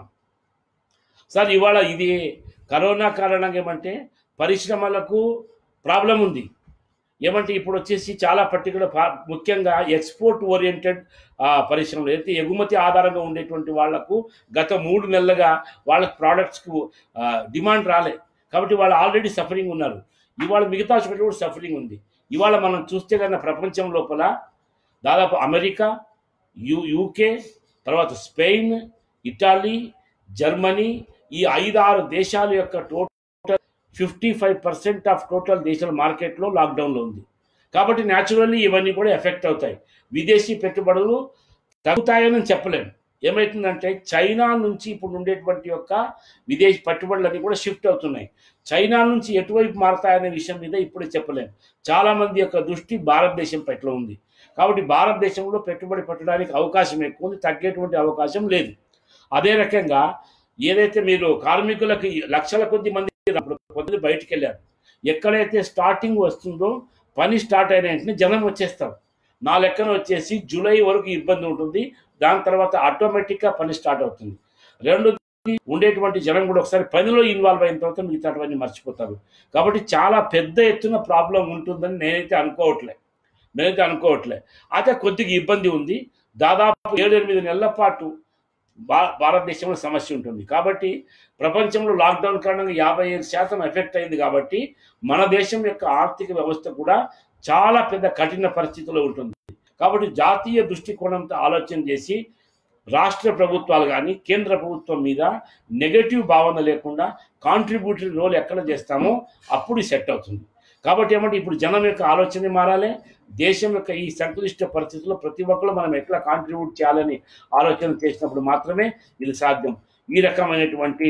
సార్ ఇవాళ ఇది కరోనా కారణంగా ఏమంటే పరిశ్రమలకు ప్రాబ్లం ఉంది ఏమంటే ఇప్పుడు వచ్చేసి చాలా పర్టికులర్ ముఖ్యంగా ఎక్స్పోర్ట్ ఓరియంటెడ్ పరిశ్రమలు అయితే ఎగుమతి ఆధారంగా ఉండేటువంటి వాళ్లకు గత మూడు నెలలుగా వాళ్ళకి ప్రోడక్ట్స్కు డిమాండ్ రాలే కాబట్టి వాళ్ళు ఆల్రెడీ సఫరింగ్ ఉన్నారు ఇవాళ మిగతా చోట్ల కూడా సఫరింగ్ ఉంది ఇవాళ మనం చూస్తే కన్నా ప్రపంచం లోపల దాదాపు అమెరికా యు యూకే తర్వాత స్పెయిన్ ఇటాలీ జర్మనీ ఈ ఐదు ఆరు దేశాల యొక్క total fifty five percent of total దేశాల మార్కెట్లో లాక్డౌన్లో ఉంది కాబట్టి న్యాచురల్లీ ఇవన్నీ కూడా ఎఫెక్ట్ అవుతాయి విదేశీ పెట్టుబడులు తగ్గుతాయని చెప్పలేము ఏమవుతుందంటే చైనా నుంచి ఇప్పుడు ఉండేటువంటి యొక్క విదేశీ పెట్టుబడులన్నీ కూడా షిఫ్ట్ అవుతున్నాయి చైనా నుంచి ఎటువైపు మారతాయనే విషయం మీద ఇప్పుడు చెప్పలేము చాలా మంది యొక్క దృష్టి భారతదేశం పట్ల ఉంది కాబట్టి భారతదేశంలో పెట్టుబడి పెట్టడానికి అవకాశం ఎక్కువ ఉంది తగ్గేటువంటి అవకాశం లేదు అదే రకంగా ఏదైతే మీరు కార్మికులకి లక్షల కొద్ది మంది అప్పుడు కొద్ది బయటికి వెళ్ళారు ఎక్కడైతే స్టార్టింగ్ వస్తుందో పని స్టార్ట్ అయిన వెంటనే జనం వచ్చేస్తారు నా లెక్కన వచ్చేసి జూలై వరకు ఇబ్బంది ఉంటుంది దాని తర్వాత ఆటోమేటిక్గా పని స్టార్ట్ అవుతుంది రెండు ఉండేటువంటి జనం కూడా ఒకసారి పనిలో ఇన్వాల్వ్ అయిన తర్వాత మిగతావన్నీ మర్చిపోతారు కాబట్టి చాలా పెద్ద ఎత్తున ప్రాబ్లం ఉంటుందని నేనైతే అనుకోవట్లే నేనైతే అనుకోవట్లే అయితే కొద్దిగా ఇబ్బంది ఉంది దాదాపు ఏడు ఎనిమిది నెలల పాటు భా భారతదేశంలో సమస్య ఉంటుంది కాబట్టి ప్రపంచంలో లాక్డౌన్ కారణంగా యాభై ఐదు శాతం ఎఫెక్ట్ అయింది కాబట్టి మన దేశం యొక్క ఆర్థిక వ్యవస్థ కూడా చాలా పెద్ద కఠిన పరిస్థితిలో ఉంటుంది కాబట్టి జాతీయ దృష్టికోణంతో ఆలోచన చేసి రాష్ట్ర ప్రభుత్వాలు కానీ కేంద్ర ప్రభుత్వం మీద నెగటివ్ భావన లేకుండా కాంట్రిబ్యూటరీ రోల్ ఎక్కడ చేస్తామో అప్పుడు సెట్ అవుతుంది కాబట్టి ఏమంటే ఇప్పుడు జనం యొక్క ఆలోచన మారాలి దేశం యొక్క ఈ సంక్లిష్ట పరిస్థితుల్లో ప్రతి ఒక్కరు మనం ఎట్లా కాంట్రిబ్యూట్ చేయాలని ఆలోచన చేసినప్పుడు మాత్రమే ఇది సాధ్యం ఈ రకమైనటువంటి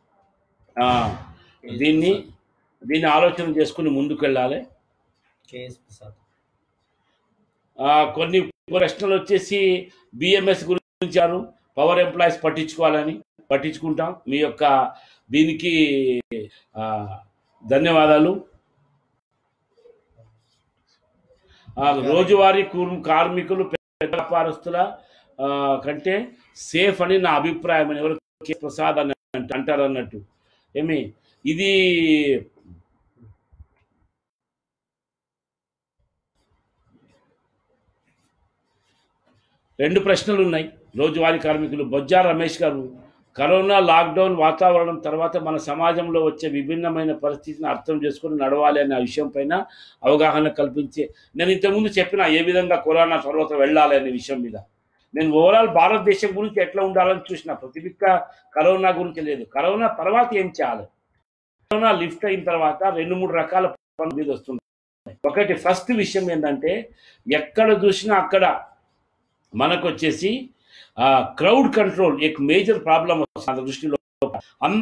ఆ, దీన్ని దీన్ని ఆలోచన చేసుకుని ముందుకు వెళ్ళాలి కేఎస్ ప్రసాద్ ఆ, కొన్ని ప్రశ్నలు వచ్చేసి బిఎంఎస్ గురించి అన్నారు. పవర్ ఎంప్లాయీస్ పట్టించుకోవాలని పట్టించుకుంటాం మీ యొక్క దీనికి ఆ, ధన్యవాదాలు ఆ, రోజువారీ కూర్- కార్మికులు పెద్ద వ్యాపారస్తుల ఆ, కంటే సేఫ్ అని నా అభిప్రాయం అని ఎవరు కె. ప్రసాద్ అని అంట- అంటారు అన్నట్టు ఏమి ఇది రెండు ప్రశ్నలు ఉన్నాయి రోజువారీ కార్మికులు బొజ్జా రమేష్ గారు కరోనా లాక్డౌన్ వాతావరణం తర్వాత మన సమాజంలో వచ్చే విభిన్నమైన పరిస్థితిని అర్థం చేసుకొని నడవాలి అనే విషయం పైన అవగాహన కల్పించే నేను ఇంతకుముందు చెప్పిన ఏ విధంగా కరోనా తర్వాత వెళ్ళాలి అనే విషయం మీద నేను ఓవరాల్ భారతదేశం గురించి ఎట్లా ఉండాలని చూసిన ప్రతిపిక్క కరోనా గురించి లేదు కరోనా తర్వాత ఏం చేయాలి కరోనా లిఫ్ట్ అయిన తర్వాత రెండు మూడు రకాల పనులు మీద వస్తుంది ఒకటి ఫస్ట్ విషయం ఏంటంటే ఎక్కడ చూసినా అక్కడ మనకు వచ్చేసి క్రౌడ్ కంట్రోల్ ఒక మేజర్ ప్రాబ్లం వస్తుంది దృష్టిలో అందరూ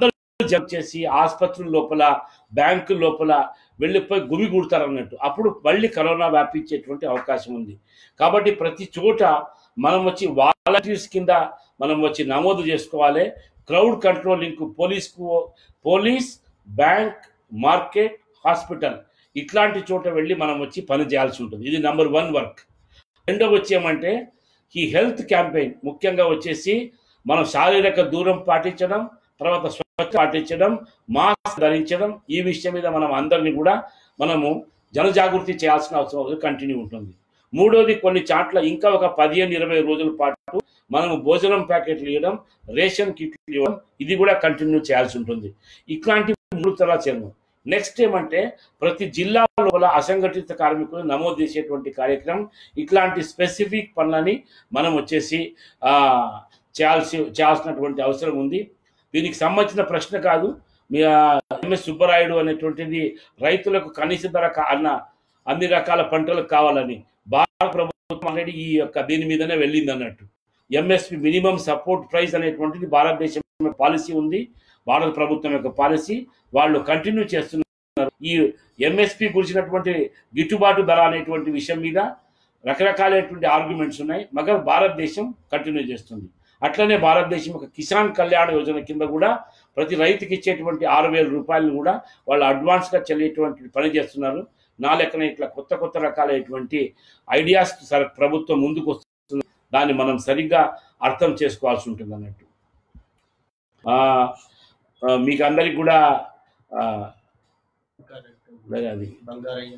జప్ చేసి ఆసుపత్రుల లోపల బ్యాంకు లోపల వెళ్ళిపోయి గుమిగూడతారు అన్నట్టు అప్పుడు మళ్ళీ కరోనా వ్యాపించేటువంటి అవకాశం ఉంది కాబట్టి ప్రతి చోట మనం వచ్చి వాలంటీర్స్ కింద మనం వచ్చి నమోదు చేసుకోవాలి క్రౌడ్ కంట్రోలింగ్కు పోలీస్కు పోలీస్ బ్యాంక్ మార్కెట్ హాస్పిటల్ ఇట్లాంటి చోట వెళ్ళి మనం వచ్చి పని చేయాల్సి ఉంటుంది ఇది నెంబర్ వన్ వర్క్ రెండవ వచ్చేమంటే ఈ హెల్త్ క్యాంపెయిన్ ముఖ్యంగా వచ్చేసి మనం శారీరక దూరం పాటించడం తర్వాత స్వచ్ఛ పాటించడం మాస్క్ ధరించడం ఈ విషయం మీద మనం అందరినీ కూడా మనము జనజాగృతి చేయాల్సిన అవసరం కంటిన్యూ ఉంటుంది మూడోది కొన్ని చాట్ల ఇంకా ఒక పదిహేను ఇరవై రోజుల పాటు మనము భోజనం ప్యాకెట్లు ఇవ్వడం రేషన్ కిట్లు ఇవ్వడం ఇది కూడా కంటిన్యూ చేయాల్సి ఉంటుంది ఇట్లాంటి మూడు తరాల చేయడం నెక్స్ట్ ఏమంటే ప్రతి జిల్లా లోపల అసంఘటిత కార్మికులు నమోదు చేసేటువంటి కార్యక్రమం ఇట్లాంటి స్పెసిఫిక్ పనులని మనం వచ్చేసి ఆ, చేయాల్సి చేయాల్సినటువంటి అవసరం ఉంది దీనికి సంబంధించిన ప్రశ్న కాదు మీ ఎంఎస్ సుబ్బరాయుడు అనేటువంటిది రైతులకు కనీస ధర కా- అన్న అన్ని రకాల పంటలకు కావాలని భారత ప్రభుత్వం ఆల్రెడీ ఈ యొక్క దీని మీదనే వెళ్ళింది అన్నట్టు ఎంఎస్పి మినిమం సపోర్ట్ ప్రైస్ అనేటువంటిది భారతదేశం పాలసీ ఉంది భారత ప్రభుత్వం యొక్క పాలసీ వాళ్ళు కంటిన్యూ చేస్తున్నారు ఈ ఎంఎస్పి గురించినటువంటి గిట్టుబాటు ధర అనేటువంటి విషయం మీద రకరకాలైనటువంటి ఆర్గ్యుమెంట్స్ ఉన్నాయి మగ భారతదేశం కంటిన్యూ చేస్తుంది అట్లనే భారతదేశం ఒక కిసాన్ కళ్యాణ యోజన కింద కూడా ప్రతి రైతుకి ఇచ్చేటువంటి ఆరు వేల రూపాయలను కూడా వాళ్ళు అడ్వాన్స్గా చెల్లేటువంటి పని చేస్తున్నారు నా లెక్కన ఇట్లా కొత్త కొత్త రకాలైనటువంటి ఐడియాస్ సర ప్రభుత్వం ముందుకు వస్తుంది దాన్ని మనం సరిగ్గా అర్థం చేసుకోవాల్సి ఉంటుంది అన్నట్టు ఆ, ఆ, మీకు అందరికి కూడా ఆ, అది బంగారయ్య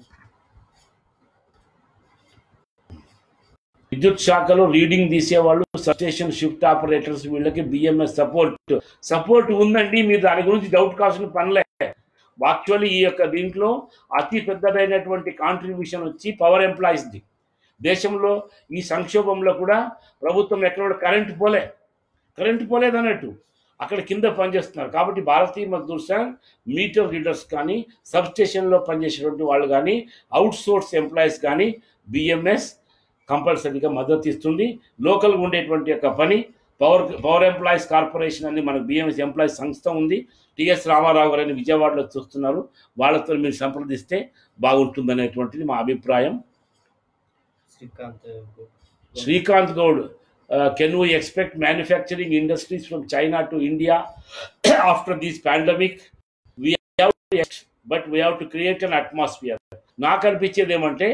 విద్యుత్ శాఖలో రీడింగ్ తీసేవాళ్ళు సబ్స్టేషన్ షిఫ్ట్ ఆపరేటర్స్ వీళ్ళకి బిఎంఎస్ సపోర్ట్ సపోర్ట్ ఉందండి మీరు దాని గురించి డౌట్ కావాల్సిన పనిలే యాక్చువల్లీ ఈ యొక్క దీంట్లో అతి పెద్దదైనటువంటి కాంట్రిబ్యూషన్ వచ్చి పవర్ ఎంప్లాయీస్ది దేశంలో ఈ సంక్షోభంలో కూడా ప్రభుత్వం ఎక్కడ కూడా కరెంట్ పోలే కరెంట్ పోలేదు అన్నట్టు అక్కడ కింద పనిచేస్తున్నారు కాబట్టి భారతీయ మజ్దూర్ సంఘ్ మీటర్ రీడర్స్ కానీ సబ్ స్టేషన్లో పనిచేసేటువంటి వాళ్ళు కానీ అవుట్ సోర్స్ ఎంప్లాయీస్ కానీ బిఎంఎస్ కంపల్సరీగా మద్దతు ఇస్తుంది లోకల్గా ఉండేటువంటి యొక్క పని పవర్ పవర్ ఎంప్లాయీస్ కార్పొరేషన్ అని మనకు బిఎంఎస్ ఎంప్లాయీస్ సంస్థ ఉంది టిఎస్ రామారావు గారు అని విజయవాడలో చూస్తున్నారు వాళ్ళతో మీరు సంప్రదిస్తే బాగుంటుందనేటువంటిది మా అభిప్రాయం Srikanth Srikanth Goud can we expect manufacturing industries from China to India after this pandemic but we have to create an atmosphere నాకు అనిపించేది ఏమంటే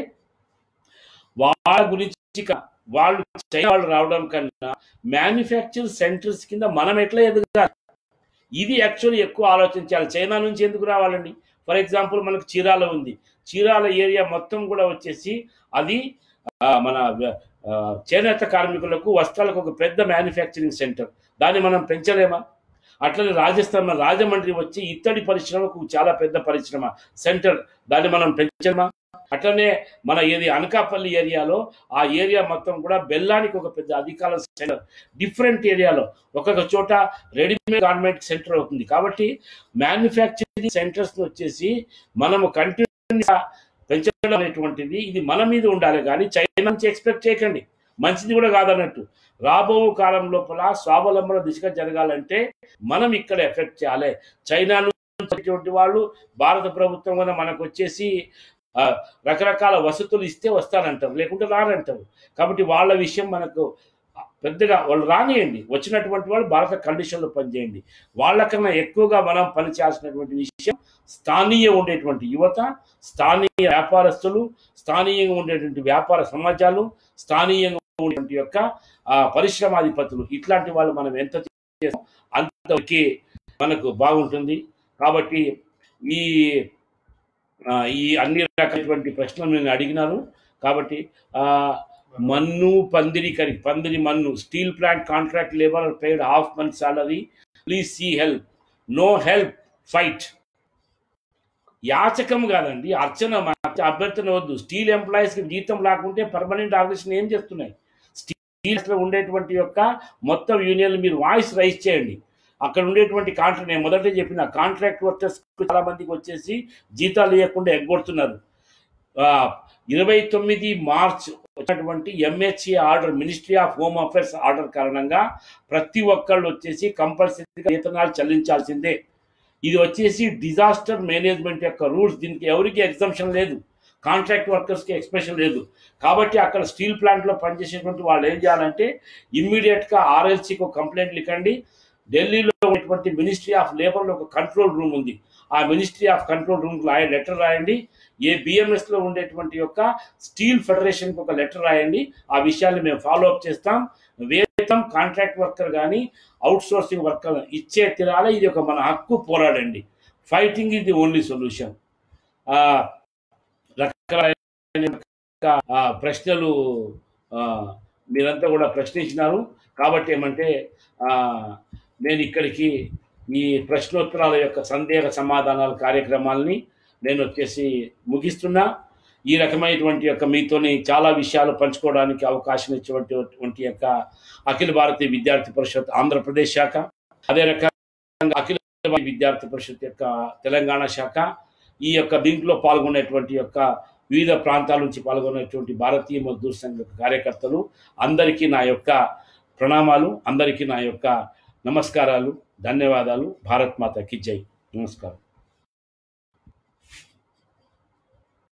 వాళ్ళ గురించి కా- వాళ్ళు చైనా వాళ్ళు రావడం కన్నా మ్యానుఫ్యాక్చర్ సెంటర్స్ కింద మనం ఎట్లా ఎదగాలి ఇది యాక్చువల్లీ ఎక్కువ ఆలోచించాలి చైనా నుంచి ఎందుకు రావాలండి ఫర్ ఎగ్జాంపుల్ మనకు చీరాల ఉంది చీరాల ఏరియా మొత్తం కూడా వచ్చేసి అది ఆ, మన ఆ, చేనేత కార్మికులకు వస్త్రాలకు ఒక పెద్ద మ్యానుఫ్యాక్చరింగ్ సెంటర్ దాన్ని మనం పెంచలేమా అట్లనే రాజస్థాన్ మన రాజమండ్రి వచ్చి ఇత్తడి పరిశ్రమకు చాలా పెద్ద పరిశ్రమ సెంటర్ దాన్ని మనం పెంచలేమా అట్లనే మన ఏది అనకాపల్లి ఏరియాలో ఆ ఏరియా మొత్తం కూడా బెల్లానికి ఒక పెద్ద అధికార సెంటర్ డిఫరెంట్ ఏరియాలో ఒక్కొక్క చోట రెడీమేడ్ గార్మెంట్ సెంటర్ అవుతుంది కాబట్టి మ్యానుఫ్యాక్చరింగ్ సెంటర్స్ వచ్చేసి మనము కంటిన్యూగా పెంచడం అనేటువంటిది ఇది మన మీద ఉండాలి కానీ చైనా నుంచి ఎక్స్పెక్ట్ చేయకండి మంచిది కూడా కాదన్నట్టు రాబో కాలం లోపల స్వావలంబన దిశగా జరగాలంటే మనం ఇక్కడ ఎఫెక్ట్ చేయాలి చైనా నుంచి వచ్చేటువంటి వాళ్ళు భారత ప్రభుత్వం కూడా మనకు వచ్చేసి ఆ, రకరకాల వసతులు ఇస్తే వస్తానంటారు లేకుంటే రానంటారు కాబట్టి వాళ్ళ విషయం మనకు పెద్దగా వాళ్ళు రానియండి వచ్చినటువంటి వాళ్ళు భారత కండిషన్లో పనిచేయండి వాళ్ళకన్నా ఎక్కువగా మనం పనిచేయాల్సినటువంటి విషయం స్థానీయ ఉండేటువంటి యువత స్థానీయ వ్యాపారస్తులు స్థానీయంగా ఉండేటువంటి వ్యాపార సమాజాలు స్థానీయంగా ఉండేటువంటి యొక్క ఆ, పరిశ్రమాధిపతులు ఇట్లాంటి వాళ్ళు మనం ఎంత చేస్తాం అంతకి మనకు బాగుంటుంది కాబట్టి ఈ ఆ, ఈ అన్ని రకాలైనటువంటి ప్రశ్నలు నేను అడిగినాను కాబట్టి ఆ, మన్ను పందిరి కరి పందిరి మన్ను steel plant contract labour paid half month salary please see help no help fight యాచకం కాదండి అర్చన మా- అభ్యర్థన వద్దు స్టీల్ ఎంప్లాయీస్ కి జీతం రాకుంటే పర్మనెంట్ ఆర్గనైజేషన్ ఏం చేస్తున్నాయి స్టీల్స్ లో ఉండేటువంటి యొక్క మొత్తం యూనియన్లు మీరు వాయిస్ రైజ్ చేయండి అక్కడ ఉండేటువంటి కాంట్రాక్ట్ నేను మొదట చెప్పిన కాంట్రాక్ట్ వర్కర్స్ చాలా మందికి వచ్చేసి జీతాలు ఇవ్వకుండా ఎగ్గొడుతున్నారు ఆ, ఇరవై తొమ్మిది మార్చ్ వచ్చినటువంటి MHA order ministry of home affairs order కారణంగా ప్రతి ఒక్కళ్ళు వచ్చేసి కంపల్సరీగా వేతనాలు చెల్లించాల్సిందే ఇది వచ్చేసి డిజాస్టర్ మేనేజ్మెంట్ యొక్క రూల్స్ దీనికి ఎవరికి ఎగ్జంప్షన్ లేదు కాంట్రాక్ట్ వర్కర్స్కి ఎక్స్ప్రెషన్ లేదు కాబట్టి అక్కడ స్టీల్ ప్లాంట్లో పనిచేసేటువంటి వాళ్ళు ఏం చేయాలంటే ఇమ్మీడియట్గా ఆర్ఎల్సీకి ఒక కంప్లైంట్ ఇవ్వండి ఢిల్లీలో ఉన్నటువంటి మినిస్ట్రీ ఆఫ్ లేబర్లో ఒక కంట్రోల్ రూమ్ ఉంది ఆ మినిస్ట్రీ ఆఫ్ కంట్రోల్ రూమ్ రాయ లెటర్ రాయండి ఏ బిఎంఎస్లో ఉండేటువంటి యొక్క స్టీల్ ఫెడరేషన్కి ఒక లెటర్ రాయండి ఆ విషయాన్ని మేము ఫాలో అప్ చేస్తాం వేతనం కాంట్రాక్ట్ వర్కర్ కానీ అవుట్ సోర్సింగ్ వర్కర్ ఇచ్చే తిరాల ఇది ఒక మన హక్కు పోరాడండి fighting is the only solution రకరకాల ఆ, ప్రశ్నలు ఆ, మీరంతా కూడా ప్రశ్నించినారు కాబట్టి ఏమంటే ఆ, నేను ఇక్కడికి ఈ ప్రశ్నోత్తరాల యొక్క సందేహ సమాధానాల కార్యక్రమాల్ని నేను వచ్చేసి ముగిస్తున్నా ఈ రకమైనటువంటి యొక్క మీతోని చాలా విషయాలు పంచుకోవడానికి అవకాశం ఇచ్చినటువంటి యొక్క అఖిల భారతీయ విద్యార్థి పరిషత్ ఆంధ్రప్రదేశ్ శాఖ అదే రకంగా అఖిల భారతీయ విద్యార్థి పరిషత్ యొక్క తెలంగాణ శాఖ ఈ యొక్క దీంట్లో పాల్గొనేటువంటి యొక్క వివిధ ప్రాంతాల నుంచి పాల్గొనేటువంటి భారతీయ మజ్దూర్ సంఘ యొక్క కార్యకర్తలు అందరికీ నా యొక్క ప్రణామాలు అందరికీ నా యొక్క నమస్కారాలు ధన్యవాదాలు భారత్ మాతకి జై నమస్కారం